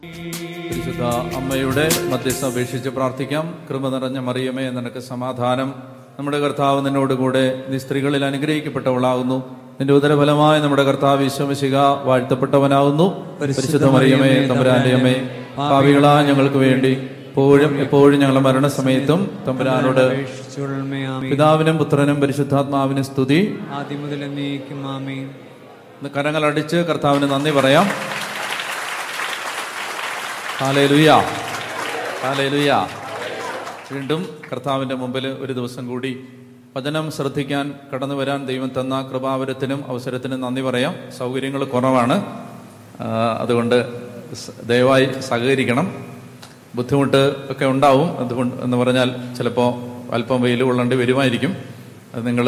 പരിശുദ്ധ അമ്മയുടെ മധ്യസ്ഥ അപേക്ഷിച്ച് പ്രാർത്ഥിക്കാം കൃപ നിറഞ്ഞ മറിയമേ നിനക്ക് സമാധാനം നമ്മുടെ കർത്താവ് നിന്നോടുകൂടെ നീ സ്ത്രീകളിൽ അനുഗ്രഹിക്കപ്പെട്ടവളാകുന്നു നിന്റെ ഉദരഫലമായ നമ്മുടെ കർത്താവ് വിശ്വമശിക വാഴ്ത്തപ്പെട്ടവനാകുന്നു പരിശുദ്ധ മറിയമേ തമ്പുരാന്റെ അമ്മേ ഭാവികളാ ഞങ്ങൾക്ക് വേണ്ടി എപ്പോഴും എപ്പോഴും ഞങ്ങളുടെ മരണസമയത്തും തമ്പുരാനോട് അപേക്ഷിച്ചുകൊള്ളണമേ ആമേൻ പിതാവിനും പുത്രനും പരിശുദ്ധാത്മാവിനും സ്തുതി ആദ്യം മുതൽ എന്നേക്കും ആമേൻ ഇന്ന് കരങ്ങളടിച്ച് കർത്താവിന് നന്ദി പറയാം ഹാലേലുയ ഹാലേലുയ വീണ്ടും കർത്താവിൻ്റെ മുമ്പിൽ ഒരു ദിവസം കൂടി വചനം ശ്രദ്ധിക്കാൻ കടന്നു വരാൻ ദൈവം തന്ന കൃപാവരത്തിനും അവസരത്തിനും നന്ദി പറയാം സൗകര്യങ്ങൾ കുറവാണ് ആ, അതുകൊണ്ട് സ- ദയവായി സഹകരിക്കണം ബുദ്ധിമുട്ട് ഒക്കെ ഉണ്ടാവും അതുകൊണ്ട് എന്ന് പറഞ്ഞാൽ ചിലപ്പോൾ അല്പം വെയിൽ കൊള്ളേണ്ടി വരുമായിരിക്കും അത് നിങ്ങൾ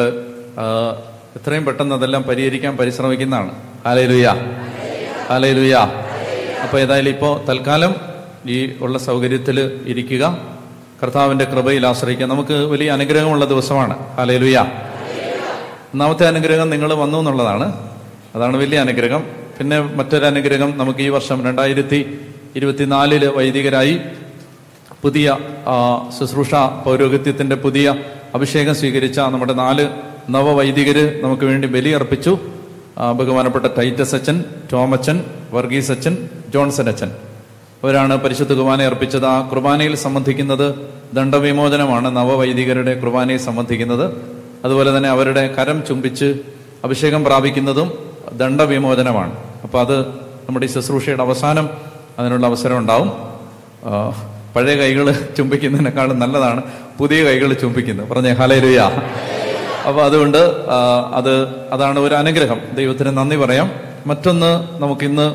എത്രയും പെട്ടെന്ന് അതെല്ലാം പരിഹരിക്കാൻ പരിശ്രമിക്കുന്നതാണ് ഹാലേലുയ ഹാലേലുയ അപ്പോൾ ഏതായാലും ഇപ്പോൾ തൽക്കാലം ഈ ഉള്ള സൗകര്യത്തിൽ ഇരിക്കുക കർത്താവിൻ്റെ കൃപയിൽ ആശ്രയിക്കുക നമുക്ക് വലിയ അനുഗ്രഹമുള്ള ദിവസമാണ് ഹാലേലുയ ഒന്നാമത്തെ അനുഗ്രഹം നിങ്ങൾ വന്നു എന്നുള്ളതാണ് അതാണ് വലിയ അനുഗ്രഹം പിന്നെ മറ്റൊരു അനുഗ്രഹം നമുക്ക് ഈ വർഷം രണ്ടായിരത്തി ഇരുപത്തിനാലില് വൈദികരായി പുതിയ ആ, ശുശ്രൂഷ പൗരോഹിത്യത്തിന്റെ പുതിയ അഭിഷേകം സ്വീകരിച്ച നമ്മുടെ നാല് നവവൈദികര് നമുക്ക് വേണ്ടി ബലിയർപ്പിച്ചു ആ, ബഹുമാനപ്പെട്ട ടൈറ്റസ് അച്ഛൻ ടോമച്ചൻ വർഗീസ് അച്ഛൻ ജോൺസൺ അച്ഛൻ അവരാണ് പരിശുദ്ധ കുർബാന അർപ്പിച്ചത് ആ കുർബാനയിൽ സംബന്ധിക്കുന്നത് ദണ്ഡവിമോചനമാണ് നവവൈദികരുടെ കുർബാനയിൽ സംബന്ധിക്കുന്നത് അതുപോലെ തന്നെ അവരുടെ കരം ചുംബിച്ച് അഭിഷേകം പ്രാപിക്കുന്നതും ദണ്ഡവിമോചനമാണ് അപ്പോൾ അത് നമ്മുടെ ഈ ശുശ്രൂഷയുടെ അവസാനം അതിനുള്ള അവസരം ഉണ്ടാവും ആ, പഴയ കൈകൾ ചുംബിക്കുന്നതിനേക്കാളും നല്ലതാണ് പുതിയ കൈകൾ ചുംബിക്കുന്നത് പറഞ്ഞേ ഹലേലുയ അപ്പൊ അതുകൊണ്ട് ആ, അത് അതാണ് ഒരു അനുഗ്രഹം ദൈവത്തിന് നന്ദി പറയാം മറ്റൊന്ന് നമുക്കിന്ന്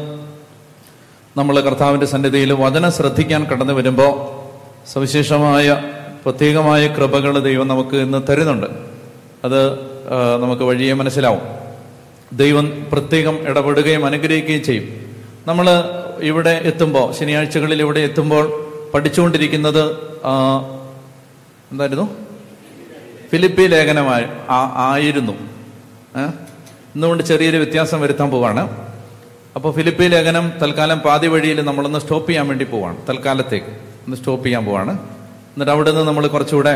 നമ്മൾ കർത്താവിന്റെ സന്നിധിയിൽ വചനം ശ്രദ്ധിക്കാൻ കടന്നു വരുമ്പോൾ സവിശേഷമായ പ്രത്യേകമായ കൃപകൾ ദൈവം നമുക്ക് ഇന്ന് തരുന്നുണ്ട് അത് ആ, നമുക്ക് വഴിയെ മനസ്സിലാവും ദൈവം പ്രത്യേകം ഇടപെടുകയും അനുഗ്രഹിക്കുകയും ചെയ്യും നമ്മൾ ഇവിടെ എത്തുമ്പോൾ ശനിയാഴ്ചകളിൽ ഇവിടെ എത്തുമ്പോൾ പഠിച്ചുകൊണ്ടിരിക്കുന്നത് ആ, എന്തായിരുന്നു ഫിലിപ്പി ലേഖനമായി ആ- ആയിരുന്നു ഏ? ഇന്നുകൊണ്ട് ചെറിയൊരു വ്യത്യാസം വരുത്താൻ പോവാണ് അപ്പോൾ ഫിലിപ്പി ലേഖനം തൽക്കാലം പാതി വഴിയിൽ നമ്മളൊന്ന് സ്റ്റോപ്പ് ചെയ്യാൻ വേണ്ടി പോവാണ് തൽക്കാലത്തേക്ക് ഒന്ന് സ്റ്റോപ്പ് ചെയ്യാൻ പോവാണ് എന്നിട്ട് അവിടെ നിന്ന് നമ്മൾ കുറച്ചുകൂടെ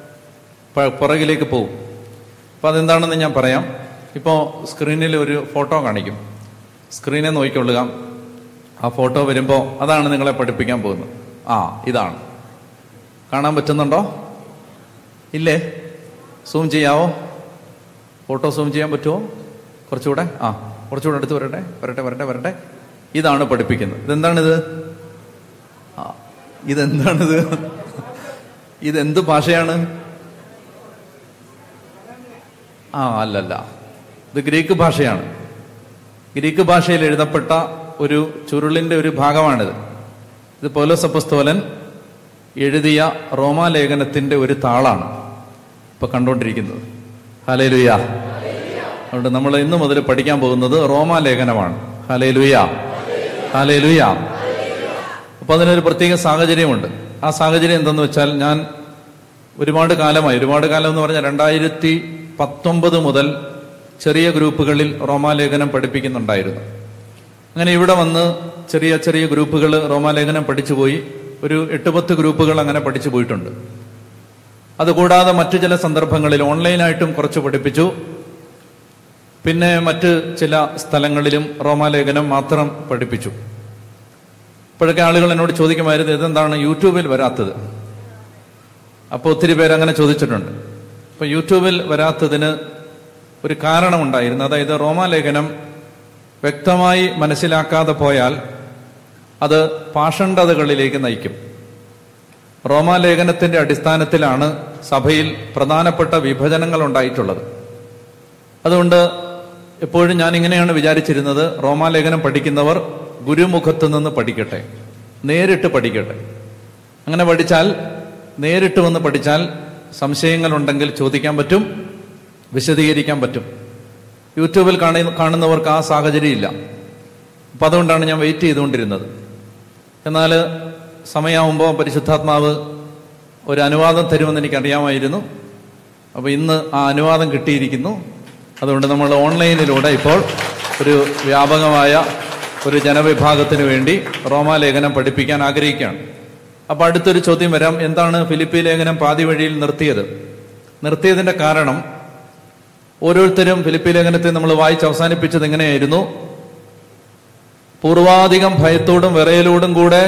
പ- പുറകിലേക്ക് പോകും അപ്പോൾ അതെന്താണെന്ന് ഞാൻ പറയാം ഇപ്പോൾ സ്ക്രീനിൽ ഒരു ഫോട്ടോ കാണിക്കും സ്ക്രീനെ നോക്കിക്കൊള്ളുക ആ ഫോട്ടോ വരുമ്പോൾ അതാണ് നിങ്ങളെ പഠിപ്പിക്കാൻ പോകുന്നത് ആ ഇതാണ് കാണാൻ പറ്റുന്നുണ്ടോ ഇല്ലേ സൂം ചെയ്യാവോ ഫോട്ടോ സൂം ചെയ്യാൻ പറ്റുമോ കുറച്ചുകൂടെ ആ കുറച്ചുകൂടെ അടുത്ത് വരട്ടെ വരട്ടെ വരട്ടെ വരട്ടെ ഇതാണ് പഠിപ്പിക്കുന്നത് ഇതെന്താണിത് ആ ഇതെന്താണിത് ഇതെന്ത് ഭാഷയാണ് ആ അല്ലല്ല ഇത് ഗ്രീക്ക് ഭാഷയാണ് ഗ്രീക്ക് ഭാഷയിൽ എഴുതപ്പെട്ട ഒരു ചുരുളിന്റെ ഒരു ഭാഗമാണിത് ഇത് പൗലോസപ്പസ്തോലൻ എഴുതിയ റോമാലേഖനത്തിന്റെ ഒരു താളാണ് ഇപ്പൊ കണ്ടുകൊണ്ടിരിക്കുന്നത് ഹലേലുയ അതുകൊണ്ട് നമ്മൾ ഇന്ന് മുതൽ പഠിക്കാൻ പോകുന്നത് റോമാലേഖനമാണ് ഹലേലുയ ഹലേലുയ അപ്പൊ അതിനൊരു പ്രത്യേക സാഹചര്യമുണ്ട് ആ സാഹചര്യം എന്തെന്ന് വെച്ചാൽ ഞാൻ ഒരുപാട് കാലമായി ഒരുപാട് കാലം എന്ന് പറഞ്ഞാൽ രണ്ടായിരത്തി പത്തൊമ്പത് മുതൽ ചെറിയ ഗ്രൂപ്പുകളിൽ റോമാലേഖനം പഠിപ്പിക്കുന്നുണ്ടായിരുന്നു അങ്ങനെ ഇവിടെ വന്ന് ചെറിയ ചെറിയ ഗ്രൂപ്പുകൾ റോമാലേഖനം പഠിച്ചു പോയി ഒരു എട്ട് പത്ത് ഗ്രൂപ്പുകൾ അങ്ങനെ പഠിച്ചു പോയിട്ടുണ്ട് അതുകൂടാതെ മറ്റു ചില സന്ദർഭങ്ങളിൽ ഓൺലൈനായിട്ടും കുറച്ച് പഠിപ്പിച്ചു പിന്നെ മറ്റ് ചില സ്ഥലങ്ങളിലും റോമാലേഖനം മാത്രം പഠിപ്പിച്ചു ഇപ്പോഴൊക്കെ ആളുകൾ എന്നോട് ചോദിക്കുമായിരുന്നു ഇതെന്താണ് യൂട്യൂബിൽ വരാത്തത് അപ്പോൾ ഒത്തിരി പേര് അങ്ങനെ ചോദിച്ചിട്ടുണ്ട് അപ്പൊ യൂട്യൂബിൽ വരാത്തതിന് ഒരു കാരണമുണ്ടായിരുന്നു അതായത് റോമാലേഖനം വ്യക്തമായി മനസ്സിലാക്കാതെ പോയാൽ അത് പാഷണ്ഡതകളിലേക്ക് നയിക്കും റോമാലേഖനത്തിന്റെ അടിസ്ഥാനത്തിലാണ് സഭയിൽ പ്രധാനപ്പെട്ട വിഭജനങ്ങൾ ഉണ്ടായിട്ടുള്ളത് അതുകൊണ്ട് എപ്പോഴും ഞാൻ ഇങ്ങനെയാണ് വിചാരിച്ചിരുന്നത് റോമാലേഖനം പഠിക്കുന്നവർ ഗുരുമുഖത്ത് നിന്ന് പഠിക്കട്ടെ നേരിട്ട് പഠിക്കട്ടെ അങ്ങനെ പഠിച്ചാൽ നേരിട്ട് വന്ന് പഠിച്ചാൽ സംശയങ്ങളുണ്ടെങ്കിൽ ചോദിക്കാൻ പറ്റും വിശദീകരിക്കാൻ പറ്റും യൂട്യൂബിൽ കാണി കാണുന്നവർക്ക് ആ സാഹചര്യം ഇല്ല അപ്പം അതുകൊണ്ടാണ് ഞാൻ വെയിറ്റ് ചെയ്തുകൊണ്ടിരുന്നത് എന്നാൽ സമയമാകുമ്പോൾ പരിശുദ്ധാത്മാവ് ഒരു അനുവാദം തരുമെന്ന് എനിക്കറിയാമായിരുന്നു അപ്പോൾ ഇന്ന് ആ അനുവാദം കിട്ടിയിരിക്കുന്നു അതുകൊണ്ട് നമ്മൾ ഓൺലൈനിലൂടെ ഇപ്പോൾ ഒരു വ്യാപകമായ ഒരു ജനവിഭാഗത്തിന് വേണ്ടി റോമാലേഖനം പഠിപ്പിക്കാൻ ആഗ്രഹിക്കുകയാണ് അപ്പൊ അടുത്തൊരു ചോദ്യം വരാം എന്താണ് ഫിലിപ്പി ലേഖനം പാതി വഴിയിൽ നിർത്തിയത് നിർത്തിയതിന്റെ കാരണം ഓരോരുത്തരും ഫിലിപ്പി ലേഖനത്തെ നമ്മൾ വായിച്ച് അവസാനിപ്പിച്ചത് എങ്ങനെയായിരുന്നു പൂർവാധികം ഭയത്തോടും വിറയലോടും കൂടെ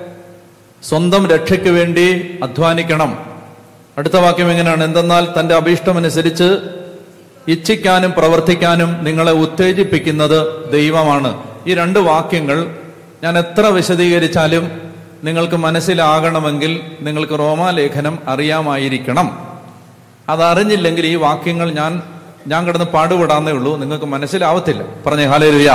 സ്വന്തം രക്ഷയ്ക്ക് വേണ്ടി അധ്വാനിക്കണം അടുത്ത വാക്യം എങ്ങനെയാണ് എന്തെന്നാൽ തന്റെ അഭീഷ്ടമനുസരിച്ച് ഇച്ഛിക്കാനും പ്രവർത്തിക്കാനും നിങ്ങളെ ഉത്തേജിപ്പിക്കുന്നത് ദൈവമാണ് ഈ രണ്ട് വാക്യങ്ങൾ ഞാൻ എത്ര വിശദീകരിച്ചാലും നിങ്ങൾക്ക് മനസ്സിലാകണമെങ്കിൽ നിങ്ങൾക്ക് റോമാലേഖനം അറിയാമായിരിക്കണം അതറിഞ്ഞില്ലെങ്കിൽ ഈ വാക്യങ്ങൾ ഞാൻ ഞാൻ കിടന്ന് പാടുപെടാന്നേ ഉള്ളൂ നിങ്ങൾക്ക് മനസ്സിലാവത്തില്ല പറഞ്ഞേ ഹാലേലുയ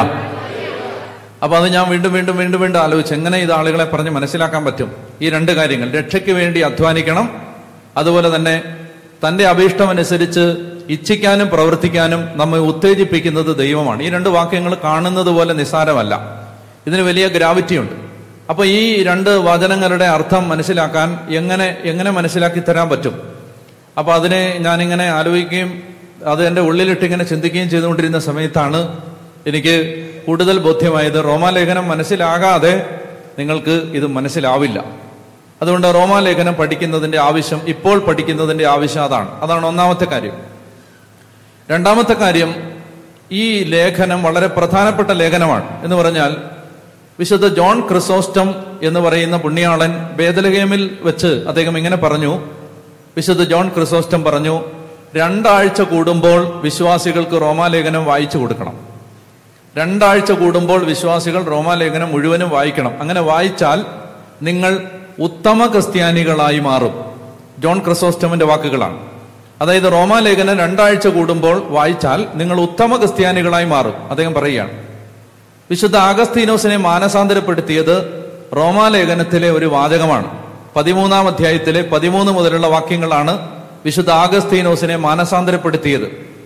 അപ്പൊ അത് ഞാൻ വീണ്ടും വീണ്ടും വീണ്ടും വീണ്ടും ആലോചിച്ച് എങ്ങനെ ഇത് ആളുകളെ പറഞ്ഞ് മനസ്സിലാക്കാൻ പറ്റും ഈ രണ്ട് കാര്യങ്ങൾ രക്ഷയ്ക്ക് വേണ്ടി അധ്വാനിക്കണം അതുപോലെ തന്നെ തന്റെ അഭീഷ്ടമനുസരിച്ച് ഇച്ഛിക്കാനും പ്രവർത്തിക്കാനും നമ്മെ ഉത്തേജിപ്പിക്കുന്നത് ദൈവമാണ് ഈ രണ്ട് വാക്യങ്ങൾ കാണുന്നത് പോലെ നിസ്സാരമല്ല ഇതിന് വലിയ ഗ്രാവിറ്റി ഉണ്ട് അപ്പൊ ഈ രണ്ട് വചനങ്ങളുടെ അർത്ഥം മനസ്സിലാക്കാൻ എങ്ങനെ എങ്ങനെ മനസ്സിലാക്കി തരാൻ പറ്റും അപ്പൊ അതിനെ ഞാനിങ്ങനെ ആലോചിക്കുകയും അത് എൻ്റെ ഉള്ളിലിട്ട് ഇങ്ങനെ ചിന്തിക്കുകയും ചെയ്തുകൊണ്ടിരുന്ന സമയത്താണ് എനിക്ക് കൂടുതൽ ബോധ്യമായത് റോമാലേഖനം മനസ്സിലാകാതെ നിങ്ങൾക്ക് ഇത് മനസ്സിലാവില്ല അതുകൊണ്ട് റോമാലേഖനം പഠിക്കുന്നതിന്റെ ആവശ്യം ഇപ്പോൾ പഠിക്കുന്നതിന്റെ ആവശ്യം അതാണ് അതാണ് ഒന്നാമത്തെ കാര്യം രണ്ടാമത്തെ കാര്യം ഈ ലേഖനം വളരെ പ്രധാനപ്പെട്ട ലേഖനമാണ് എന്ന് പറഞ്ഞാൽ വിശുദ്ധ ജോൺ ക്രിസോസ്റ്റം എന്ന് പറയുന്ന പുണ്യാളൻ ബേദലഹേമിൽ വെച്ച് അദ്ദേഹം ഇങ്ങനെ പറഞ്ഞു വിശുദ്ധ ജോൺ ക്രിസോസ്റ്റം പറഞ്ഞു രണ്ടാഴ്ച കൂടുമ്പോൾ വിശ്വാസികൾക്ക് റോമാലേഖനം വായിച്ചു കൊടുക്കണം രണ്ടാഴ്ച കൂടുമ്പോൾ വിശ്വാസികൾ റോമാലേഖനം മുഴുവനും വായിക്കണം അങ്ങനെ വായിച്ചാൽ നിങ്ങൾ ഉത്തമ ക്രിസ്ത്യാനികളായി മാറും ജോൺ ക്രിസോസ്റ്റമിന്റെ വാക്കുകളാണ് അതായത് റോമാലേഖനം രണ്ടാഴ്ച കൂടുമ്പോൾ വായിച്ചാൽ നിങ്ങൾ ഉത്തമ ക്രിസ്ത്യാനികളായി മാറും അദ്ദേഹം പറയുകയാണ് വിശുദ്ധ ആഗസ്തീനോസിനെ മാനസാന്തരപ്പെടുത്തിയത് റോമാലേഖനത്തിലെ ഒരു വാചകമാണ് പതിമൂന്നാം അധ്യായത്തിലെ പതിമൂന്ന് മുതലുള്ള വാക്യങ്ങളാണ് വിശുദ്ധ ആഗസ്തീനോസിനെ മാനസാന്തരപ്പെടുത്തിയത്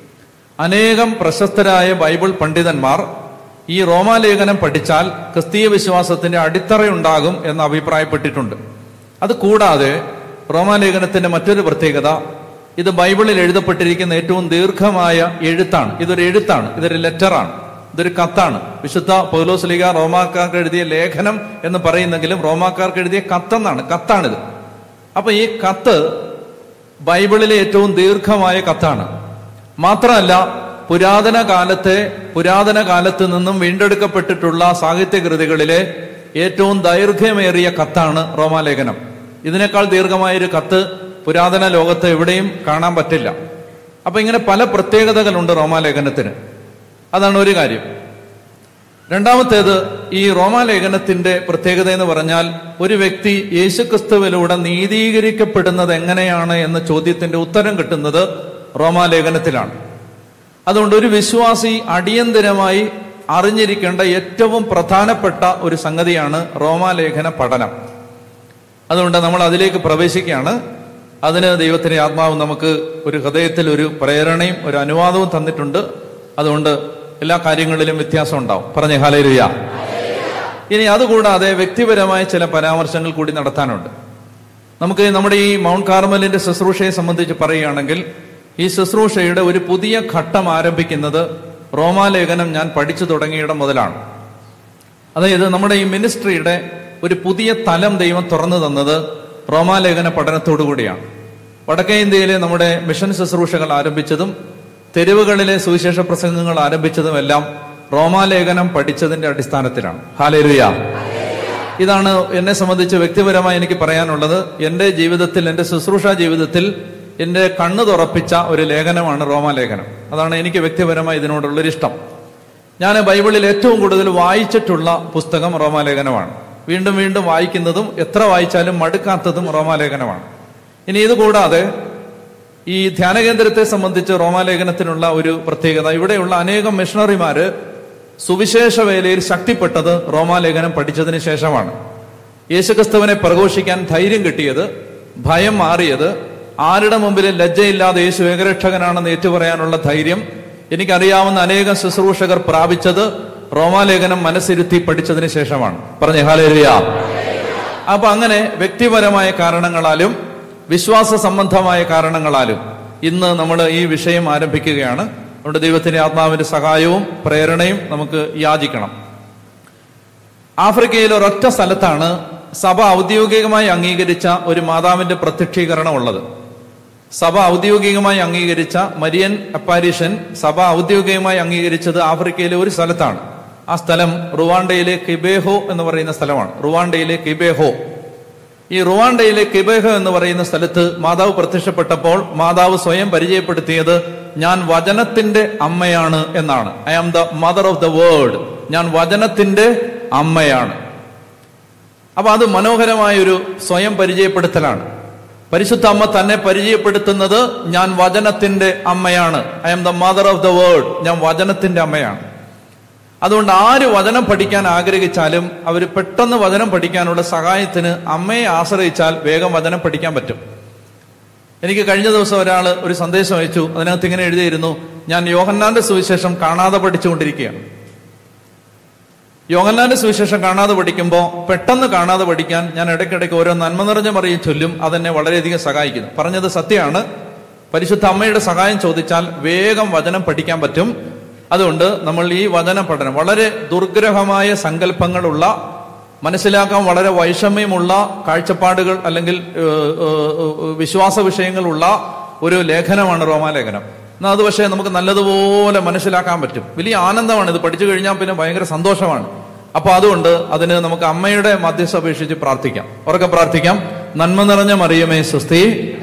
അനേകം പ്രശസ്തരായ ബൈബിൾ പണ്ഡിതന്മാർ ഈ റോമാലേഖനം പഠിച്ചാൽ ക്രിസ്തീയ വിശ്വാസത്തിന്റെ അടിത്തറയുണ്ടാകും എന്ന് അഭിപ്രായപ്പെട്ടിട്ടുണ്ട് അത് കൂടാതെ റോമാലേഖനത്തിന്റെ മറ്റൊരു പ്രത്യേകത ഇത് ബൈബിളിൽ എഴുതപ്പെട്ടിരിക്കുന്ന ഏറ്റവും ദീർഘമായ എഴുത്താണ് ഇതൊരു എഴുത്താണ് ഇതൊരു ലെറ്ററാണ് ഇതൊരു കത്താണ് വിശുദ്ധ പൗലോസ്ലിക റോമാക്കാർക്ക് എഴുതിയ ലേഖനം എന്ന് പറയുന്നെങ്കിലും റോമാക്കാർക്ക് എഴുതിയ കത്തെന്നാണ് കത്താണിത് അപ്പൊ ഈ കത്ത് ബൈബിളിലെ ഏറ്റവും ദീർഘമായ കത്താണ് മാത്രമല്ല പുരാതന കാലത്തെ പുരാതന കാലത്ത് നിന്നും വീണ്ടെടുക്കപ്പെട്ടിട്ടുള്ള സാഹിത്യകൃതികളിലെ ഏറ്റവും ദൈർഘ്യമേറിയ കത്താണ് റോമാലേഖനം ഇതിനേക്കാൾ ദീർഘമായൊരു കത്ത് പുരാതന ലോകത്ത് എവിടെയും കാണാൻ പറ്റില്ല അപ്പൊ ഇങ്ങനെ പല പ്രത്യേകതകളുണ്ട് റോമാലേഖനത്തിന് അതാണ് ഒരു കാര്യം രണ്ടാമത്തേത് ഈ റോമാലേഖനത്തിന്റെ പ്രത്യേകത എന്ന് പറഞ്ഞാൽ ഒരു വ്യക്തി യേശുക്രിസ്തുവിലൂടെ നീതീകരിക്കപ്പെടുന്നത് എങ്ങനെയാണ് എന്ന ചോദ്യത്തിന്റെ ഉത്തരം കിട്ടുന്നത് റോമാലേഖനത്തിലാണ് അതുകൊണ്ട് ഒരു വിശ്വാസി അടിയന്തരമായി അറിഞ്ഞിരിക്കേണ്ട ഏറ്റവും പ്രധാനപ്പെട്ട ഒരു സംഗതിയാണ് റോമാലേഖന പഠനം അതുകൊണ്ട് നമ്മൾ അതിലേക്ക് പ്രവേശിക്കുകയാണ് അതിന് ദൈവത്തിന്റെ ആത്മാവ് നമുക്ക് ഒരു ഹൃദയത്തിൽ ഒരു പ്രേരണയും ഒരു അനുവാദവും തന്നിട്ടുണ്ട് അതുകൊണ്ട് എല്ലാ കാര്യങ്ങളിലും വ്യത്യാസം ഉണ്ടാവും പറഞ്ഞേ ഹാലേലുയ ഇനി അതുകൂടാതെ വ്യക്തിപരമായ ചില പരാമർശങ്ങൾ കൂടി നടത്താനുണ്ട് നമുക്ക് നമ്മുടെ ഈ മൗണ്ട് കാർമലിന്റെ ശുശ്രൂഷയെ സംബന്ധിച്ച് പറയുകയാണെങ്കിൽ ഈ ശുശ്രൂഷയുടെ ഒരു പുതിയ ഘട്ടം ആരംഭിക്കുന്നത് റോമാലേഖനം ഞാൻ പഠിച്ചു തുടങ്ങിയിടം മുതലാണ് അതായത് നമ്മുടെ ഈ മിനിസ്ട്രിയുടെ ഒരു പുതിയ തലം ദൈവം തുറന്നു തന്നത് റോമാലേഖന പഠനത്തോടു കൂടിയാണ് വടക്കേ ഇന്ത്യയിലെ നമ്മുടെ മിഷൻ ശുശ്രൂഷകൾ ആരംഭിച്ചതും തെരുവുകളിലെ സുവിശേഷ പ്രസംഗങ്ങൾ ആരംഭിച്ചതും എല്ലാം റോമാലേഖനം പഠിച്ചതിന്റെ അടിസ്ഥാനത്തിലാണ് ഹാലേലുയ ഇതാണ് എന്നെ സംബന്ധിച്ച് വ്യക്തിപരമായി എനിക്ക് പറയാനുള്ളത് എന്റെ ജീവിതത്തിൽ എന്റെ ശുശ്രൂഷ ജീവിതത്തിൽ എന്റെ കണ്ണ് തുറപ്പിച്ച ഒരു ലേഖനമാണ് റോമാലേഖനം അതാണ് എനിക്ക് വ്യക്തിപരമായി ഇതിനോടുള്ളൊരു ഇഷ്ടം ഞാൻ ബൈബിളിൽ ഏറ്റവും കൂടുതൽ വായിച്ചിട്ടുള്ള പുസ്തകം റോമാലേഖനമാണ് വീണ്ടും വീണ്ടും വായിക്കുന്നതും എത്ര വായിച്ചാലും മടുക്കാത്തതും റോമാലേഖനമാണ് ഇനി ഇത് കൂടാതെ ഈ ധ്യാനകേന്ദ്രത്തെ സംബന്ധിച്ച് റോമാലേഖനത്തിനുള്ള ഒരു പ്രത്യേകത ഇവിടെയുള്ള അനേകം മിഷണറിമാര് സുവിശേഷ വേലയിൽ ശക്തിപ്പെട്ടത് റോമാലേഖനം പഠിച്ചതിന് ശേഷമാണ് യേശുക്രിസ്തുവിനെ പ്രഘോഷിക്കാൻ ധൈര്യം കിട്ടിയത് ഭയം മാറിയത് ആരുടെ മുമ്പിലും ലജ്ജയില്ലാതെ യേശു ഏകരക്ഷകനാണെന്ന് ഏറ്റുപറയാനുള്ള ധൈര്യം എനിക്കറിയാവുന്ന അനേകം ശുശ്രൂഷകർ പ്രാപിച്ചത് റോമാലേഖനം മനസ്സിരുത്തി പഠിച്ചതിന് ശേഷമാണ് പറഞ്ഞ ഹാലേരിയ അപ്പൊ അങ്ങനെ വ്യക്തിപരമായ കാരണങ്ങളാലും വിശ്വാസ സംബന്ധമായ കാരണങ്ങളാലും ഇന്ന് നമ്മൾ ഈ വിഷയം ആരംഭിക്കുകയാണ് നമ്മുടെ ദൈവത്തിന്റെ ആത്മാവിന്റെ സഹായവും പ്രേരണയും നമുക്ക് യാചിക്കണം ആഫ്രിക്കയിൽ ഒരൊറ്റ സ്ഥലത്താണ് സഭ ഔദ്യോഗികമായി അംഗീകരിച്ച ഒരു മാതാവിന്റെ പ്രത്യക്ഷീകരണം ഉള്ളത് സഭ ഔദ്യോഗികമായി അംഗീകരിച്ച മരിയൻ അപ്പാരിഷൻ സഭ ഔദ്യോഗികമായി അംഗീകരിച്ചത് ആഫ്രിക്കയിലെ ഒരു സ്ഥലത്താണ് ആ സ്ഥലം റുവാണ്ടയിലെ കിബേഹോ എന്ന് പറയുന്ന സ്ഥലമാണ് റുവാണ്ടയിലെ കിബേഹോ ഈ റുവാണ്ടയിലെ കിബേഹോ എന്ന് പറയുന്ന സ്ഥലത്ത് മാതാവ് പ്രത്യക്ഷപ്പെട്ടപ്പോൾ മാതാവ് സ്വയം പരിചയപ്പെടുത്തിയത് ഞാൻ വചനത്തിന്റെ അമ്മയാണ് എന്നാണ് I am the mother of the world ഞാൻ വചനത്തിന്റെ അമ്മയാണ് അപ്പൊ അത് മനോഹരമായൊരു സ്വയം പരിചയപ്പെടുത്തലാണ് പരിശുദ്ധ അമ്മ തന്നെ പരിചയപ്പെടുത്തുന്നത് ഞാൻ വചനത്തിന്റെ അമ്മയാണ് I am the mother of the world ഞാൻ വചനത്തിന്റെ അമ്മയാണ് അതുകൊണ്ട് ആര് വചനം പഠിക്കാൻ ആഗ്രഹിച്ചാലും അവർ പെട്ടെന്ന് വചനം പഠിക്കാനുള്ള സഹായത്തിന് അമ്മയെ ആശ്രയിച്ചാൽ വേഗം വചനം പഠിക്കാൻ പറ്റും എനിക്ക് കഴിഞ്ഞ ദിവസം ഒരാൾ ഒരു സന്ദേശം അയച്ചു അതിനകത്ത് ഇങ്ങനെ എഴുതിയിരുന്നു ഞാൻ യോഹന്നാന്റെ സുവിശേഷം കാണാതെ പഠിച്ചുകൊണ്ടിരിക്കുകയാണ് യോഹന്നാന്റെ സുവിശേഷം കാണാതെ പഠിക്കുമ്പോൾ പെട്ടെന്ന് കാണാതെ പഠിക്കാൻ ഞാൻ ഇടയ്ക്കിടയ്ക്ക് ഓരോ നന്മ നിറഞ്ഞ മറിയും ചൊല്ലും അതെന്നെ വളരെയധികം സഹായിക്കുന്നു പറഞ്ഞത് സത്യമാണ് പരിശുദ്ധ അമ്മയുടെ സഹായം ചോദിച്ചാൽ വേഗം വചനം പഠിക്കാൻ പറ്റും അതുകൊണ്ട് നമ്മൾ ഈ വചന പഠനം വളരെ ദുർഗ്രഹമായ സങ്കല്പങ്ങളുള്ള മനസ്സിലാക്കാൻ വളരെ വൈഷമ്യമുള്ള കാഴ്ചപ്പാടുകൾ അല്ലെങ്കിൽ ഏഹ്, ഏഹ്, ഏഹ്, വിശ്വാസ വിഷയങ്ങളുള്ള ഒരു ലേഖനമാണ് റോമാലേഖനം എന്നാൽ അത് പക്ഷേ നമുക്ക് നല്ലതുപോലെ മനസ്സിലാക്കാൻ പറ്റും വലിയ ആനന്ദമാണ് ഇത് പഠിച്ചു കഴിഞ്ഞാൽ പിന്നെ ഭയങ്കര സന്തോഷമാണ് അപ്പൊ അതുകൊണ്ട് അതിന് നമുക്ക് അമ്മയുടെ മധ്യസ്ഥ അപേക്ഷിച്ച് പ്രാർത്ഥിക്കാം ഉറക്കെ പ്രാർത്ഥിക്കാം നന്മ നിറഞ്ഞ മറിയമേ സുസ്ഥി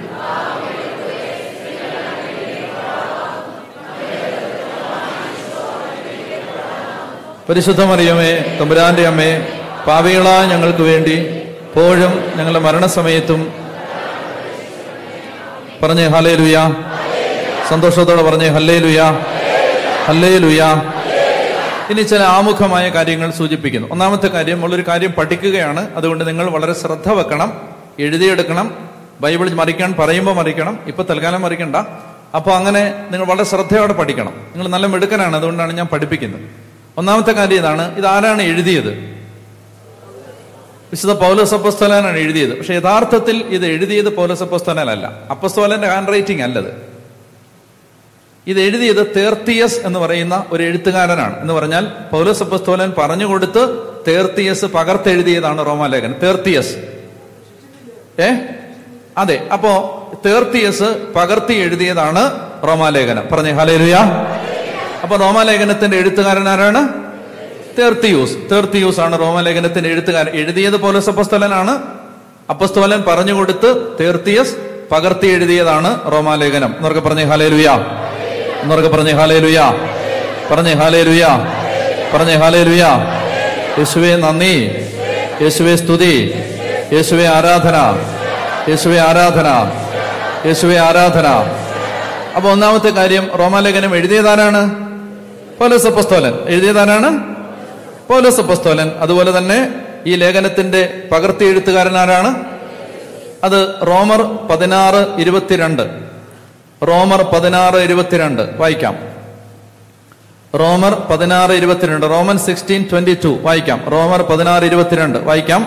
പരിശുദ്ധ മറിയമേ തമ്പുരാന്റെ അമ്മേ പാപികളായ ഞങ്ങൾക്ക് വേണ്ടി എപ്പോഴും ഞങ്ങളുടെ മരണസമയത്തും പറഞ്ഞേ ഹലേ ലുയാ സന്തോഷത്തോടെ പറഞ്ഞേ ഹല്ലേ ലുയാ ഹല്ലേ ലുയാ ഇനി ചില ആമുഖമായ കാര്യങ്ങൾ സൂചിപ്പിക്കുന്നു ഒന്നാമത്തെ കാര്യം നമ്മളൊരു കാര്യം പഠിക്കുകയാണ് അതുകൊണ്ട് നിങ്ങൾ വളരെ ശ്രദ്ധ വെക്കണം എഴുതിയെടുക്കണം ബൈബിൾ മറിക്കാൻ പറയുമ്പോൾ മറിക്കണം ഇപ്പൊ തൽക്കാലം മറിക്കണ്ട അപ്പൊ അങ്ങനെ നിങ്ങൾ വളരെ ശ്രദ്ധയോടെ പഠിക്കണം നിങ്ങൾ നല്ല മിടുക്കനാണ് അതുകൊണ്ടാണ് ഞാൻ പഠിപ്പിക്കുന്നത് ഒന്നാമത്തെ കാര്യം ഇതാണ് ഇത് ആരാണ് എഴുതിയത് വിശുദ്ധ പൗലോസ് അപ്പസ്തോലനാണ് എഴുതിയത് പക്ഷെ യഥാർത്ഥത്തിൽ ഇത് എഴുതിയത് പൗലോസ് അപ്പസ്തോലനല്ല അപ്പസ്തോലന്റെ ഹാൻഡ് റൈറ്റിംഗ് അല്ലത് ഇത് എഴുതിയത് തേർത്തിയസ് എന്ന് പറയുന്ന ഒരു എഴുത്തുകാരനാണ് എന്ന് പറഞ്ഞാൽ പൗലോസ് അപ്പസ്തോലൻ പറഞ്ഞു കൊടുത്ത് തേർത്തിയസ് പകർത്തെഴുതിയതാണ് റോമാലേഖൻ തേർത്തിയസ് ഏ അതെ അപ്പോ തേർത്തിയസ് പകർത്തി എഴുതിയതാണ് റോമാലേഖനം പറഞ്ഞേ ഹലേലുയ അപ്പൊ റോമാലേഖനത്തിന്റെ എഴുത്തുകാരൻ ആരാണ് തേർത്തിയൂസ് തേർത്തിയൂസ് ആണ് റോമാലേഖനത്തിന്റെ എഴുത്തുകാരൻ എഴുതിയത് പൗലോസ് അപ്പസ്തോലനാണ് അപ്പസ്തോലൻ പറഞ്ഞു കൊടുത്ത് തേർത്തിയസ് പകർത്തി എഴുതിയതാണ് റോമാലേഖനം എന്നൊക്കെ പറഞ്ഞേ ഹലേലുയ എന്നൊക്കെ പറഞ്ഞേ ഹാലേലുയ പറഞ്ഞേ ഹാലേലുയ പറഞ്ഞേ ഹാലേലുയ യേശുവെ നന്ദി യേശുവെ സ്തുതി യേശുവെ ആരാധന യേശുവെ ആരാധന യേശുവെ ആരാധന അപ്പൊ ഒന്നാമത്തെ കാര്യം റോമാലേഖനം എഴുതിയതാരാണ് പൗലോസ് അപ്പസ്തോലൻ എഴുതിയതാരാണ് പൗലോസ് അപ്പസ്തോലൻ അതുപോലെ തന്നെ ഈ ലേഖനത്തിന്റെ പകർത്തി എഴുത്തുകാരൻ ആരാണ് അത് റോമർ പതിനാറ് ഇരുപത്തിരണ്ട് റോമർ പതിനാറ് ഇരുപത്തിരണ്ട് വായിക്കാം റോമർ പതിനാറ് ഇരുപത്തിരണ്ട് റോമൻ സിക്സ്റ്റീൻ ട്വന്റി ടു വായിക്കാം റോമർ പതിനാറ് ഇരുപത്തിരണ്ട് വായിക്കാം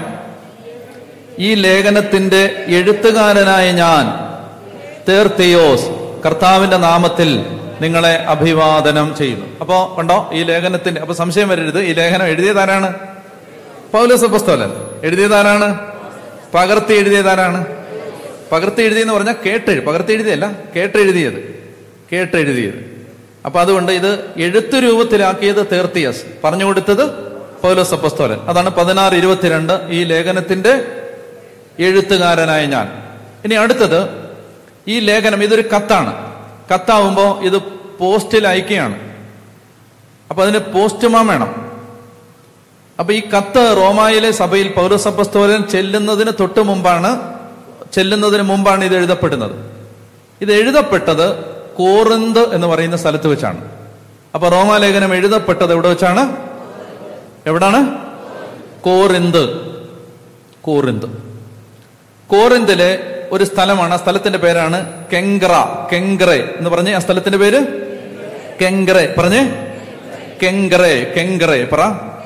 ഈ ലേഖനത്തിന്റെ എഴുത്തുകാരനായ ഞാൻ തേർത്തിയോസ് കർത്താവിന്റെ നാമത്തിൽ നിങ്ങളെ അഭിവാദനം ചെയ്യുന്നു അപ്പോ കണ്ടോ ഈ ലേഖനത്തിന്റെ അപ്പൊ സംശയം വരരുത് ഈ ലേഖനം എഴുതിയതാരാണ് പൗലോസ് പുസ്തകൻ എഴുതിയതാരാണ് പകർത്തി എഴുതിയതാരാണ് പകർത്തി എഴുതിയെന്ന് പറഞ്ഞാൽ കേട്ട് പകർത്തി എഴുതിയല്ല കേട്ടെഴുതിയത് കേട്ടെഴുതിയത് അപ്പൊ അതുകൊണ്ട് ഇത് എഴുത്തു രൂപത്തിലാക്കിയത് തേർത്തിയസ് പറഞ്ഞു കൊടുത്തത് പൗലോസ് അപ്പസ്തോലൻ അതാണ് പതിനാറ് ഇരുപത്തിരണ്ട് ഈ ലേഖനത്തിന്റെ എഴുത്തുകാരനായ ഞാൻ ഇനി അടുത്തത് ഈ ലേഖനം ഇതൊരു കത്താണ് കത്താവുമ്പോ ഇത് പോസ്റ്റിൽ അയക്കുകയാണ് അപ്പൊ അതിന് പോസ്റ്റ്മാൻ വേണം അപ്പൊ ഈ കത്ത് റോമായിലെ സഭയിൽ പൗരസപ്പസ്തോലൻ ചെല്ലുന്നതിന് തൊട്ട് മുമ്പാണ് ചെല്ലുന്നതിന് മുമ്പാണ് ഇത് എഴുതപ്പെടുന്നത് ഇത് എഴുതപ്പെട്ടത് കോറിന്ത് എന്ന് പറയുന്ന സ്ഥലത്ത് വെച്ചാണ് അപ്പൊ റോമാലേഖനം എഴുതപ്പെട്ടത് എവിടെ വെച്ചാണ് എവിടാണ് കോറിന്ത് കോറിന്ത് കോറിന്തിലെ ഒരു സ്ഥലമാണ് ആ സ്ഥലത്തിന്റെ പേരാണ് കെങ്ക്ര കെങ്ക്രെ എന്ന് പറഞ്ഞേ ആ സ്ഥലത്തിന്റെ പേര് കെങ്ക്രെ പറഞ്ഞേ കെങ്ക്രെ കെങ്ക്രെ പറ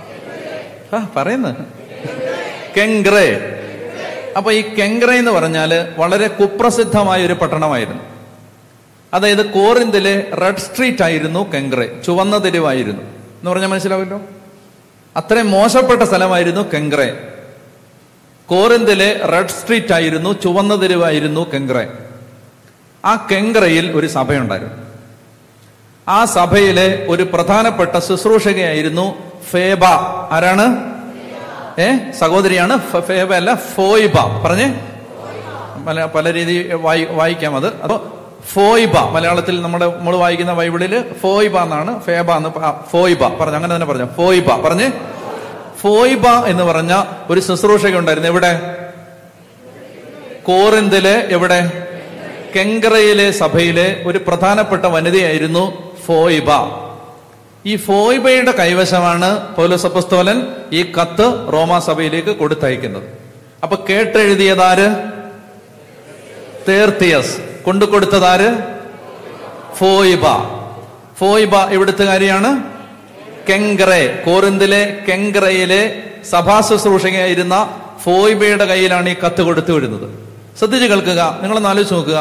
ആ പറയുന്ന കെങ്ക്രെ അപ്പൊ ഈ കെങ്ക്ര എന്ന് പറഞ്ഞാല് വളരെ കുപ്രസിദ്ധമായ ഒരു പട്ടണമായിരുന്നു അതായത് കോറിന്തിലെ റെഡ് സ്ട്രീറ്റ് ആയിരുന്നു കെങ്ക്രെ ചുവന്ന തെരുവായിരുന്നു എന്ന് പറഞ്ഞാൽ മനസ്സിലാവല്ലോ അത്രയും മോശപ്പെട്ട സ്ഥലമായിരുന്നു കെങ്ക്രെ കോറിന്തിലെ റെഡ് സ്ട്രീറ്റ് ആയിരുന്നു ചുവന്ന തെരുവായിരുന്നു കെങ്ക്രെ ആ കെങ്ക്രയിൽ ഒരു സഭയുണ്ടായിരുന്നു ആ സഭയിലെ ഒരു പ്രധാനപ്പെട്ട ശുശ്രൂഷകയായിരുന്നു ഫേബ ആരാണ് ഏ സഹോദരിയാണ് ഫ- ഫേബ അല്ല ഫോയിബ പറഞ്ഞേ പല പല രീതി വായി വായിക്കാം അത് അപ്പൊ ഫോയിബ മലയാളത്തിൽ നമ്മുടെ നമ്മൾ വായിക്കുന്ന ബൈബിളില് ഫോയിബ എന്നാണ് ഫേബ എന്ന് പ- ആ, ഫോയിബ പറഞ്ഞു അങ്ങനെ തന്നെ പറഞ്ഞു ഫോയിബ പറഞ്ഞ് ഫോയിബ എന്ന് പറഞ്ഞ ഒരു ശുശ്രൂഷക ഉണ്ടായിരുന്നു എവിടെ കോറിന്തിലെ എവിടെ കെങ്കറയിലെ സഭയിലെ ഒരു പ്രധാനപ്പെട്ട വനിതയായിരുന്നു ഫോയിബ ഈ ഫോയിബയുടെ കൈവശമാണ് പൗലോസപ്പസ്തോലൻ ഈ കത്ത് റോമാ സഭയിലേക്ക് കൊടുത്തയക്കുന്നത് അപ്പൊ കേട്ടെഴുതിയതാര് തേർത്തിയസ് കൊണ്ടു കൊടുത്തതാര് ഫോയിബ ഫോയിബ ഇവിടുത്തെ കാര്യമാണ് കെങ്കറെ കോറിന്തിലെ കെങ്കറയിലെ സഭാ ശുശ്രൂഷകയായിരുന്ന ഫോയിബയുടെ കയ്യിലാണ് ഈ കത്ത് കൊടുത്തു വിടുന്നത് ശ്രദ്ധിച്ചു കേൾക്കുക നിങ്ങളൊന്ന് ആലോചിച്ച് നോക്കുക